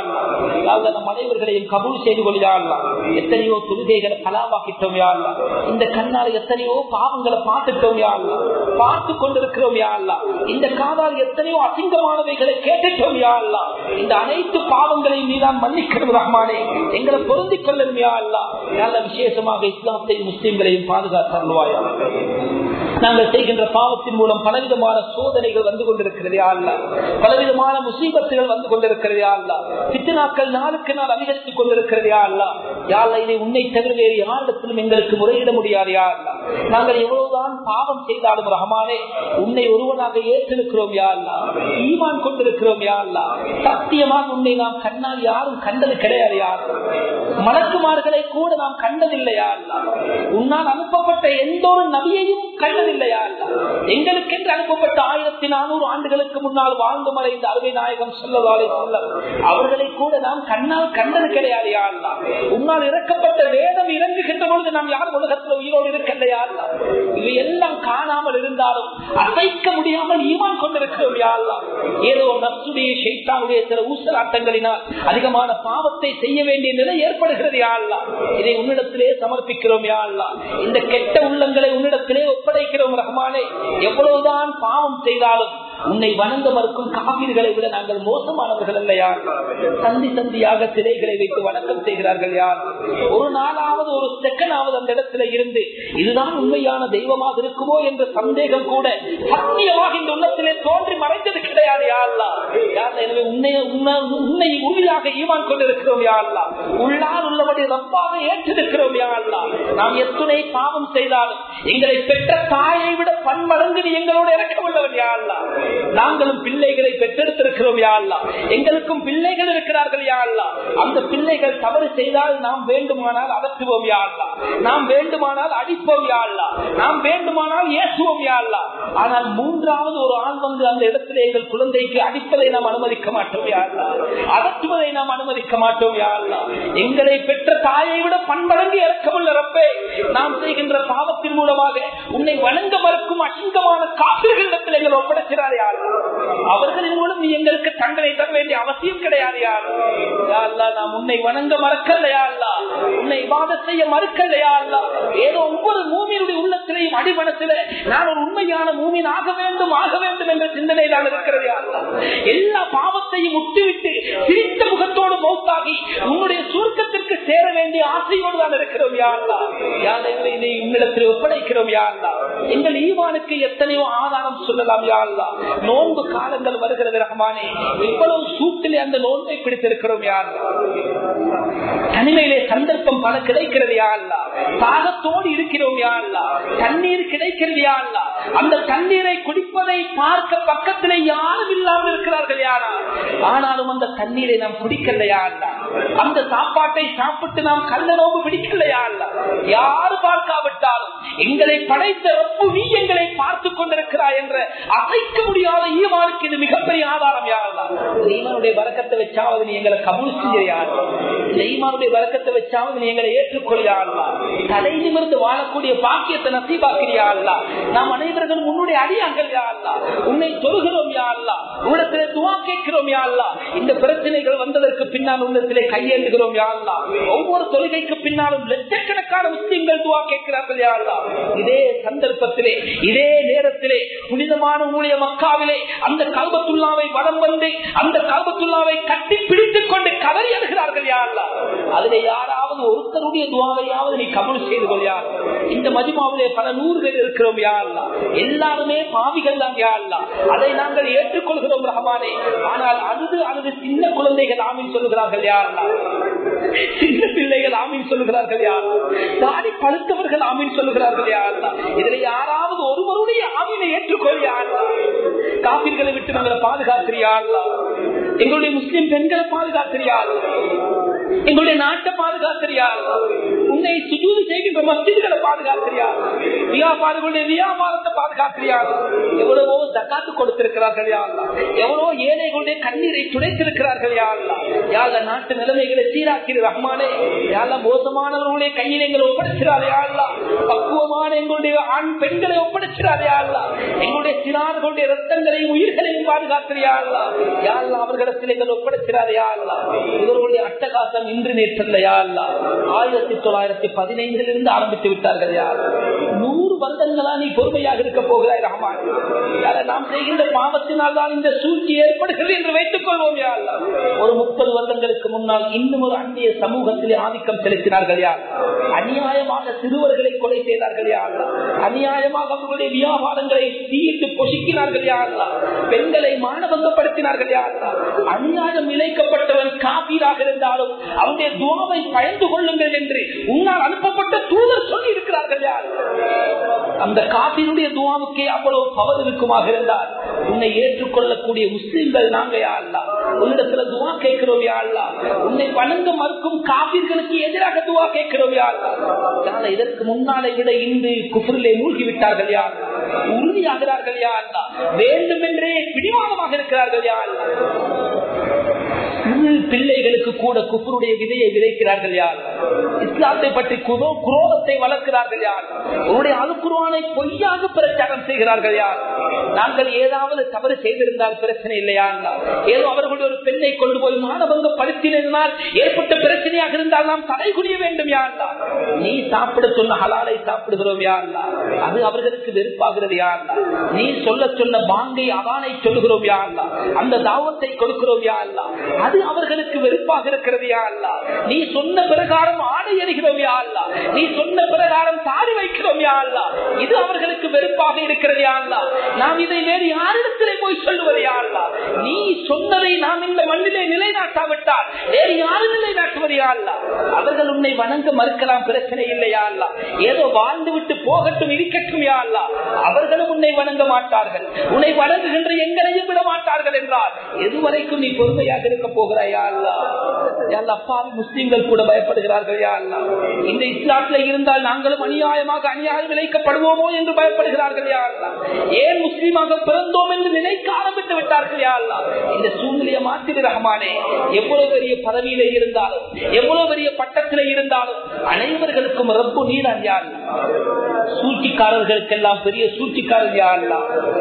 நம் அனைவர்களையும் கபூல் செய்து கொள்ளியா எத்தனையோ தொழுகைகளை கலாவாக்கிட்டோம் யா அல்லா. இந்த கண்ணால் எத்தனையோ பாவங்களை பார்த்துட்டோம் யா அல்லா. பார்த்து கொண்டிருக்கிறோம் யா அல்லா. இந்த காதால் எத்தனையோ அசிங்கமானவைகளை கேட்டுட்டோம் யா அல்லா. இந்த அனைத்து பாவங்களையும் நீதான் மன்னிக்கணும் ரஹ்மானே எங்களை பொருந்திக் கொள்ளணும் யா அல்லா. நல்ல விசேஷமாக இஸ்லாத்தையும் முஸ்லிம்களையும் பாதுகாத்தருவாயா நாங்கள் செய்கின்ற பாவத்தின் மூலம் பலவிதமான சோதனைகள் வந்து கொண்டிருக்கிறது யா அல்லா. பலவிதமான முசீபத்துகள் வந்து கொண்டிருக்கிறது யா அல்லா. பித்தனாக்கள் நாளுக்கு நாள் அதிகரித்துக் கொண்டிருக்கிறது யா அல்லா. யா அல்லா, இதை உன்னை தவிர வேறு யாரிடத்திலும் எங்களுக்கு முறையிட முடியாது யா அல்லா. நாங்கள் எவ்வளவுதான் பாவம் செய்தாலும் ரஹமானே உன்னை ஒருவனாக ஏற்றிருக்கிறோம் யா அல்லா. ஈமான் கொண்டிருக்கிறோம் யா அல்லா. சத்தியமாக உன்னை நாம் கண்ணால் யாரும் கண்டது கிடையாது யா அல்லா. மலக்குமார்களை கூட நாம் கண்டதில்லையா அல்லா. உன்னால் அனுப்பப்பட்ட எந்த ஒரு நபியையும் கண்டதில்லையா அல்லா. எங்களுக்கென்று அனுப்பப்பட்ட ஆயிரத்தி நானூறு ஆண்டுகளுக்கு முன்னால் வாழ்ந்து மறைந்த அருமை நாயகம் சொல்லவாலே சொல்ல அவர்களை கூட நாம் கண்ணால் கண்டது கிடையாது யா அல்லா. உன்னால் இறக்கப்பட்ட வேதம் இறங்குகின்ற பொழுது நாம் யாரும் உலகத்தில் உயிரோடு இருக்கலையா அல்லா. இவை எல்லாம் காணாமல் இருந்தாலும் அசைக்க முடியாமல் ஈமான் கொண்டிருக்கிறோம் யா அல்லா. ஏதோ நப்சுடைய ஷைத்தானுடைய சில ஊசலாட்டங்களினால் அதிகமான பாவத்தை செய்ய வேண்டிய நிலை ஏற்படுகிறது யா அல்லா. இதை உன்னிடத்திலே சமர்ப்பிக்கிறோம் யா அல்லா. இந்த கெட்ட உள்ளங்களை உன்னிடத்திலே ஒப்படைக்கிறோம் ரஹ்மானே எவ்வளவுதான் பாவம் செய்தாலும் உன்னை வணங்க மறுக்கும் காவிர்களை விட நாங்கள் மோசமானவர்கள் அல்ல யார் சந்தி சந்தியாக சிலைகளை வைத்து வணக்கம் செய்கிறார்கள் யார் ஒரு நாளாவது ஒரு செகண்டாவது அந்த இடத்துல இருந்து இதுதான் உண்மையான தெய்வமாக இருக்குமோ என்ற சந்தேகம் கூட சத்தியமாக இந்த உள்ளத்திலே தோன்றி மறைந்தது கிடையாது யாருலா யார் எனவே உன்னை உன்னை- உன்னை உறுதியாக ஈமான் கொண்டிருக்கிறோம் யாருலா உள்ளால் உள்ளபடி ரப்பாக ஏற்றிருக்கிறோம் யாருலா நாம் எத்துணை பாவம் செய்தாலும் எங்களை பெற்ற தாயை விட பன்மடங்கு நீ எங்களோடு இறக்கமுள்ளவன் யாருலா நாங்களும் பிள்ளைகளை பெற்றெடுத்திருக்கிறோம் யாருலா எங்களுக்கும் பிள்ளைகள் இருக்கிறார்கள் யாருலா அந்த பிள்ளைகள் தவறு செய்தால் நாம் வேண்டுமானால் அகற்றுவோம் யாருலா நாம் வேண்டுமானால் அடிப்போம் யாருலா நாம் வேண்டுமானால் ஏசுவோம் யாருலா ஆனால் மூன்றாவது ஒரு ஆண் வந்து அந்த இடத்துல எங்கள் குழந்தைக்கு அடிப்பதை நாம் அனுமதிக்க மாட்டோம் யாருலா அகற்றுவதை நாம் அனுமதிக்க மாட்டோம் யாருலா எங்களை பெற்ற தாயை விட பன்மடங்கு இறக்கமுள்ள ரப்பே நாம் செய்கின்ற பாவத்தின் மூலமாக உன்னை வணங்க மறுக்கும் அசிங்கமான காப்பிர்களிடத்தில் எங்கள் ஒப்படைக்கிறார் யார் அவர்களின் மூலம் நீ எங்களுக்கு தண்டனை தர வேண்டிய அவசியம் கிடையாது யார் யா அல்லாஹ், நாம் உன்னை வணங்க மறக்கலையா அல்லா உன்னை இபாதத் செய்ய மறுக்கலையா அல்லா ஏதோ ஒவ்வொரு மூமியினுடைய உள்ளத்திலையும் அடிமனத்திலே நான் ஒரு உண்மையான மூமின் ஆக வேண்டும் ஆக வேண்டும் என்ற சிந்தனை தான் இருக்கிறது யா அல்லாஹ். எல்லா பாவத்தையும் முட்டுவிட்டு சிரித்த முகத்தோடு மௌத்தாகி உன்னுடைய சுருக்கத்திற்கு சேர வேண்டிய ஆசையோடு தான் இருக்கிறோம் யா அல்லாஹ். யா அல்லாஹ், இதை உன்னிடத்தில் ஒப்படைக்கிறோம் யா அல்லாஹ். எங்கள் ஈவானுக்கு எத்தனையோ ஆதாரம் சொல்லலாம் யா அல்லாஹ். நோன்பு காலங்கள் வருகிறது ரஹ்மானே எவ்வளவு சூட்டிலே அந்த நோன்பை பிடித்திருக்கிறோம் யா அல்லாஹ். தனிமையிலே சந்தர்ப்பம் பல கிடைக்கிறது யா அல்லாஹ். தாகத்தோடு இருக்கிறோம் யா அல்லாஹ். தண்ணீர் கிடைக்கிறது யா அல்லாஹ். அந்த தண்ணீரை குடிப்பதை பார்க்க பக்கத்திலே யாரும் இல்லாமல் இருக்கிறார்கள் யாரா ஆனாலும் அந்த தண்ணீரை நாம் குடிக்கலையா அல்ல அந்த சாப்பாட்டை சாப்பிட்டு நாம் கல்ல நோம்பு பிடிக்கலையா அல்ல யாரு பார்க்காவிட்டாலும் எங்களை படைத்த ரப்பு நீ எங்களை பார்த்து கொண்டிருக்கிறாய் என்ற அசைக்க முடியாத ஈமானுக்கு இது மிகப்பெரிய ஆதாரம் யாருலாம் ஈமானுடைய வரக்கத்தை வச்சாவது நீ எங்களை கபூல் செய்யா இந்த ஈமானுடைய வரக்கத்தை வச்சாவது நீ எங்களை ஏற்றுக்கொள்ளியா தலை நிமிர்ந்து வாழக்கூடிய பாக்கியத்தை நசீபாக்கிறியா அல்ல நாம் அனைவர்களும் உன்னுடைய அடியாங்கள் யா அல்லா உன்னை தொழுகிறோம் யா அல்லா உன்னிடத்திலே துவா கேட்கிறோம் யா அல்லா இந்த பிரச்சனைகள் வந்ததற்கு பின்னால் உன்னிடத்திலே கையேந்துகிறோம் யா அல்லா ஒவ்வொரு தொழுகைக்கு பின்னாலும் லட்சக்கணக்கான முஸ்லிம்கள் துவா கேட்கிறார்கள் யா அல்லா இதே சந்தர்ப்பத்திலே இதே நேரத்திலே புனிதமான ஊழிய மக்காவிலே அந்த கல்பத்துல்லாவை வடம் வந்து அந்த கல்பத்துல்லாவை கட்டி பிடித்துக் கொண்டு கதறி அழுகிறார்கள் யா அல்லா அதிலே யாராவது ஒருத்தருடைய துவாவையாவது நீ கபல் செய்து கொள்ளியா இந்த மதிமாவிலே பல நூறுகள் இருக்கிறோம் யா அல்லா எல்லாருமே பாவிகள் தான் யா அல்லா அதை நாங்கள் ஏற்றுக்கொள்கிறோம் ரஹமானே ஆனால் அழுது அழுது சின்ன குழந்தைகள் ஆமீன் சொல்லுகிறார்கள் யா அல்லா சின்ன பிள்ளைகள் ஆமீன் சொல்லுகிறார்கள் யா அல்லா. தாடி பழுத்தவர்கள் ஆமீன் சொல்லுகிறார்கள் யா அல்லா இதுல யாராவது ஒருவருடைய ஆமீனை ஏற்றுக்கொள் யா அல்லா காப்பீர்களை விட்டு எங்களை பாதுகாக்கிறியா அல்லா எங்களுடைய முஸ்லிம் பெண்களை பாதுகாக்கிறியா எங்களுடைய நாட்டை பாதுகாக்கிறியா உன்னை சுஜூது செய்கின்ற மஸ்ஜிதுகளை பாதுகாக்கிறியா வியாபாரிகளுடைய வியாபாரத்தை பாதுகாக்கிறியா எவ்வளவோ தக்காத்து கொடுத்திருக்கிறார்கள் யாழ்லா எவ்வளவோ ஏழைகளுடைய கண்ணீரை துடைத்திருக்கிறார்கள் யாழ்லா யாழ நாட்டு நிலைமைகளை சீராக்கிற ரஹ்மானே யாழ மோசமானவர்களுடைய கையில் எங்களை ஒப்படைக்கிறாரே யாழ்லா பக்குவமான எங்களுடைய ஆண் பெண்களை ஒப்படைக்கிறாரே யாழ்லா எங்களுடைய சிறார்களுடைய ரத்தங்களையும் உயிர்களையும் பாதுகாக்கிறியா அல்லா யாழ்லா அவர்களிடத்தில் எங்கள் ஒப்படைக்கிறாரே யாழ்லா இவர்களுடைய அட்டகாசம் இன்று நேற்றல்லையா அல்லா ஆயிரத்தி தொள்ளாயிரத்தி பதினைந்தில் இருந்து ஆரம்பித்து விட்டார்கள் யார் நூறு வருடங்களா நீ பொறுமையாக இருக்க போகிறாய் ரஹ்மான் யார நாம் செய்கின்ற பாவத்தினால் தான் இந்த சூழ்ச்சி ஏற்படுகிறது என்று வைத்துக் கொள்வோம் யார் ஒரு முப்பது வருடங்களுக்கு முன்னால் இன்னும் ஒரு அந்நிய சமூகத்திலே ஆதிக்கம் செலுத்தினார்கள் யார் அநியாயமாக சிறுவர்களை கொலை செய்தார்கள் யார் அநியாயமாக அவர்களுடைய வியாபாரங்களை தீயிட்டு பொசுக்கினார்கள் யார் பெண்களை மானபங்கப்படுத்தினார்கள் யார் அநியாயம் இழைக்கப்பட்டவன் காப்பீராக இருந்தாலும் அவனுடைய துவாவை பயந்து கொள்ளுங்கள் என்று உன்னால் அனுப்பப்பட்ட தூதர் சொல்லி இருக்கிறார்கள் யார் அந்த காப்பீருடைய துவாவுக்கே அவ்வளவு பவர் இருக்குமாக இருந்தால் உன்னை ஏற்றுக்கொள்ளக்கூடிய முஸ்லிம்கள் நாங்க யாழ்லா உன்னிடத்துல துவா கேட்கிறோம் யாழ்லா உன்னை வணங்க மறுக்கும் காப்பீர்களுக்கு எதிராக துவா கேட்கிறோம் யாழ்லா இதற்கு முன்னாலை விட இன்று குஃபரிலே மூழ்கி விட்டார்கள் யார் உறுதியாகிறார்கள் யாழ்லா வேண்டுமென்றே பிடிவாதமாக இருக்கிறார்கள் யாழ்லா பிள்ளைகளுக்கு கூட குப்பருடைய விதையை விதைக்கிறார்கள் யார் இஸ்லாத்தை பற்றி குரோதத்தை வளர்க்கிறார்கள் யார் உன்னுடைய அனுக்குருவானை பொய்யாக பிரச்சாரம் செய்கிறார்கள் யார் நாங்கள் ஏதாவது தவறு செய்திருந்தால் பிரச்சனை இல்லையா ஏதோ அவர்களுடைய ஒரு பெண்ணை கொண்டு போய் மானபங்க படுத்தினால் ஏற்பட்ட பிரச்சனையாக இருந்தால் நாம் தலை குடிய வேண்டும் யாருலா நீ சாப்பிட சொன்ன ஹலாலை சாப்பிடுகிறோம் யாருலா அது அவர்களுக்கு வெறுப்பாகிறது யாருலா நீ சொல்ல சொன்ன பாங்கை அவானை சொல்லுகிறோம் யாருலா அந்த தாவத்தை கொடுக்கிறோம் யாருலா அது அவர்களுக்கு வெறுப்பாக இருக்கிறது யாருலா நீ சொன்ன பிரகாரம் ஆடை எறிகிறோம் யாருலா நீ சொன்ன பிரகாரம் தாடி வைக்கிறோம் யாருலா இது அவர்களுக்கு வெறுப்பாக இருக்கிறது யாருலா நாம் இதை வேறு யாரிடத்திலே போய் சொல்லுவது யாருலா நீ சொன்னதை நாம் இந்த மண்ணிலே நிலைநாட்டாவிட்டால் வேறு யாரு நிலைநாட்டுவது யாருலா அவர்கள் உன்னை வணங்க மறுக்கலாம் பிரச்சனை இல்லையா அல்லா ஏதோ வாழ்ந்து விட்டு போகட்டும் இருக்கட்டும் யாருலா அவர்களும் உன்னை வணங்க மாட்டார்கள் உன்னை வணங்குகின்ற எங்களையும் விட மாட்டார்கள் என்றால் எதுவரைக்கும் நீ பொறுமையாக இருக்க போகிறாயா அல்லா அப்பாவி முஸ்லீம்கள் கூட பயப்படுகிறார்கள் யா அல்லா இந்த இஸ்லாத்துல இருந்தால் நாங்களும் அநியாயமாக அநியாயம் விளைக்கப்படுவோமோ என்று பயப்படுகிறார்கள் யா அல்லா ஏன் முஸ்லீமாக பிறந்தோம் என்று நினைக்க ஆரம்பித்து விட்டார்கள் யா அல்லா இந்த சூழ்நிலையை மாத்திர ரஹமானே எவ்வளவு பெரிய பதவியில இருந்தாலும் எவ்வளவு பெரிய பட்டத்தில இருந்தாலும் அனைவர்களுக்கும் ரப்பு நீதான் யா சூழ்ச்சிக்காரர்களுக்கெல்லாம் பெரிய சூழ்ச்சிக்காரர் யா அல்லா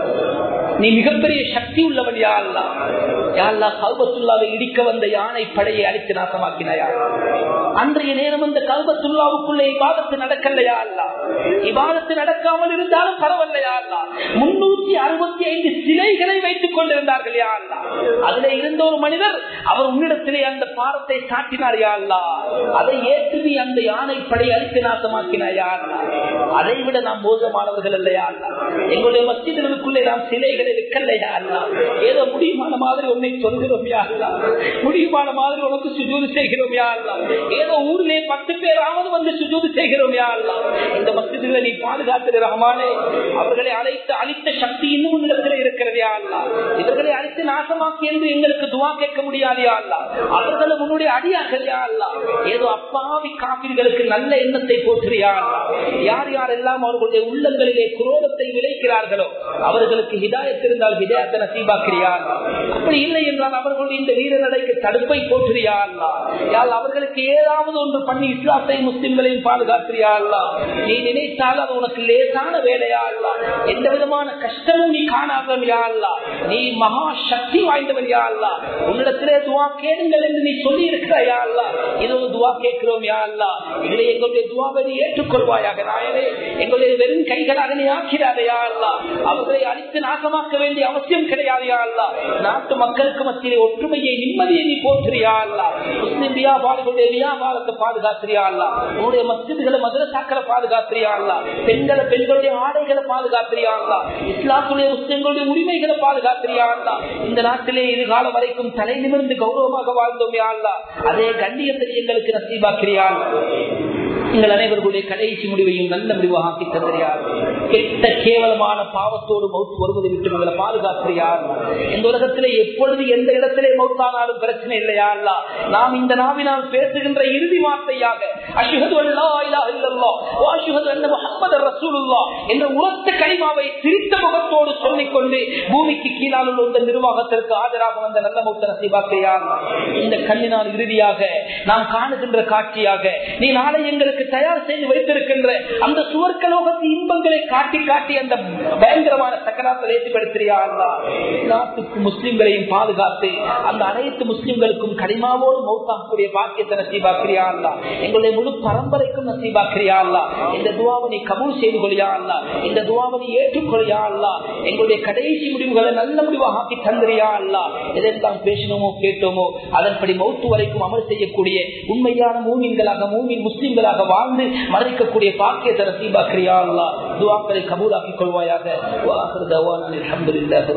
நீ மிகப்பெரிய சக்தி உள்ளவன் யா அல்லா யாழ்லா கல்பத்துல்லாவை இடிக்க வந்த யானை படையை அழித்து நாசமாக்கினாயா அன்றைய நேரம் அந்த கல்பத்துல்லாவுக்குள்ளே இபாதத்து நடக்கலையா அல்லா இபாதத்து நடக்காமல் இருந்தாலும் பரவாயில்லையா அல்லா முன்னூத்தி அறுபத்தி ஐந்து சிலைகளை வைத்துக் கொண்டிருந்தார்கள் யா அல்லா அதுல இருந்த ஒரு மனிதர் அவர் உன்னிடத்திலே அந்த பாரத்தை காட்டினார் யா அல்லா அதை ஏற்று நீ அந்த யானை படை அழித்து நாசமாக்கினாயா அல்லா அதை விட நாம் மோசமானவர்கள் இல்லையா அல்லா எங்களுடைய மத்தியர்களுக்குள்ளே நாம் சிலைகளை விற்கலையா அல்லா ஏதோ முடியுமான மாதிரி உன்னை சொல்கிறோம் யா அல்லா முடியுமான மாதிரி உனக்கு சுஜூது செய்கிறோம் யா அல்லா ஏதோ ஊரிலே பத்து பேராவது வந்து சுஜூது செய்கிறோம் யா அல்லா இந்த மஸ்ஜிதுகளை நீ பாதுகாத்து ரஹமானே அவர்களை அழைத்து அழித்த சக்தி இன்னும் உன்னிடத்தில் இருக்கிறது யா அல்லா இவர்களை அழித்து நாசமாக்கி என்று எங்களுக்கு துவா கேட்க முடியாது யா அல்லா அவர்களும் உன்னுடைய அடியார்கள் யா அல்லா ஏதோ அப்பாவி காப்பீர்களுக்கு நல்ல எண்ணத்தை போற்றுறியா அல்லா யார் யாரெல்லாம் அவர்களுடைய உள்ளங்களிலே குரோதத்தை விளைக்கிறார்களோ அவர்களுக்கு ஹிதாயத் இருந்தால் ஹிதாயத்தை நசீபாக்கிறியா அல்லா அப்படி இல்லை என்றால் அவர்களுடைய இந்த வீர நடைக்கு தடுப்பை போற்றுறியா அல்லா யாழ் அவர்களுக்கு ஏதாவது ஒன்று பண்ணி இஸ்லாத்தை முஸ்லிம்களையும் பாதுகாக்கிறியா அல்லா நீ நினைத்தால் அது உனக்கு லேசான வேலையா அல்லா எந்த விதமான கஷ்டமும் நீ காணாதவன் யா அல்லா நீ மகா சக்தி வாய்ந்தவன் யா அல்லா உன்னிடத்திலே துவா கேளுங்கள் என்று நீ சொல்லி இருக்கிறாயா அல்லா இது ஒரு துவா கேட்கிறோம் யா அல்லா இதிலே எங்களுடைய துவாவை நீ ஏற்றுக்கொள்வாயாக நாயனே எங்களுடைய வெறும் கைகளாக நீ ஆக்கிறாதையா அல்லா அவர்களை அழித்து நாசமாக்க வேண்டிய அவசியம் கிடையாது யா அல்லா நாட்டு மக்களுக்கு மத்தியிலே ஒற்றுமையை நிம்மதியை நீ போற்றுறியா அல்லா முஸ்லிம் வியாபாரிகளுடைய வியாபாரத்தை பாதுகாத்திரியா அல்லா உன்னுடைய மஸ்ஜிதுகளை மதுரசாக்களை பாதுகாத்திரியா அல்லா பெண்களை பெண்களுடைய ஆடைகளை பாதுகாத்திரியா அல்லா இஸ்லாத்துடைய முஸ்லிம்களுடைய உரிமைகளை பாதுகாத்திரியா அல்லா இந்த நாட்டிலே இது காலம் வரைக்கும் தலை நிமிர்ந்து கௌரவமாக வாழ்ந்தோம் யா அல்லா அதே கண்ணியத்தை எங்களுக்கு நசீபாக்கிறியா அல்லா எங்கள் அனைவர்களுடைய கடைசி முடிவையும் நல்ல முடிவாக ஆக்கி தந்திரியார் கெட்ட கேவலமான பாவத்தோடு மௌத்து வருவதை விட்டு எங்களை பாதுகாக்கிறியார் இந்த உலகத்திலே எப்பொழுது எந்த இடத்திலே மௌத்தானாலும் பிரச்சனை இல்லையா அல்ல நாம் இந்த நாவினால் பேசுகின்ற இறுதி வார்த்தையாக அஷுகது அல்லா இல்லா இல்லல்லா அஷுகது அல்ல முகமது ரசூலுல்லா என்ற உரத்த கனிமாவை சிரித்த முகத்தோடு சொல்லிக்கொண்டு பூமிக்கு கீழால் உள்ள இந்த நிர்வாகத்திற்கு ஆஜராக வந்த நல்ல மௌத்த நசீபாக்கையார் இந்த கண்ணினால் இறுதியாக நாம் காணுகின்ற காட்சியாக நீ நாளை எங்களுக்கு தயார் செய்து வைத்திருக்கின்ற அந்த சுவர்க்கலோகத்து இன்பங்களை காட்டி காட்டி அந்த பயங்கரமான சக்கராத்தை ஏற்றுப்படுத்துறியா அல்லா நாட்டுக்கு முஸ்லிம்களையும் பாதுகாத்து அந்த அனைத்து முஸ்லிம்களுக்கும் கனிமாவோடு மௌத்தாக்கூடிய பாக்கியத்தை நசீபாக்கிறியா அல்லா எங்களுடைய முழு பரம்பரைக்கும் நசீபாக்கிறியா அல்லா இந்த துவாவை நீ கபூல் செய்து கொள்ளியா அல்லா இந்த துவாவை நீ ஏற்றுக்கொள்ளியா அல்லா எங்களுடைய கடைசி முடிவுகளை நல்ல முடிவாக ஆக்கி தந்திரியா அல்லா எதெல்லாம் பேசினோமோ கேட்டோமோ அதன்படி மௌத்து வரைக்கும் அமல் செய்யக்கூடிய உண்மையான மூமின்களாக மூமின் முஸ்லிம்களாக வாழ்ந்து மரணிக்கக்கூடிய பாக்கியத்தை நசீபாக்கிறியா அல்லா துவாக்களை கபூலாக்கிக் கொள்வாயாக வாஹர் தவான் அல்ஹம்துலில்லாஹ்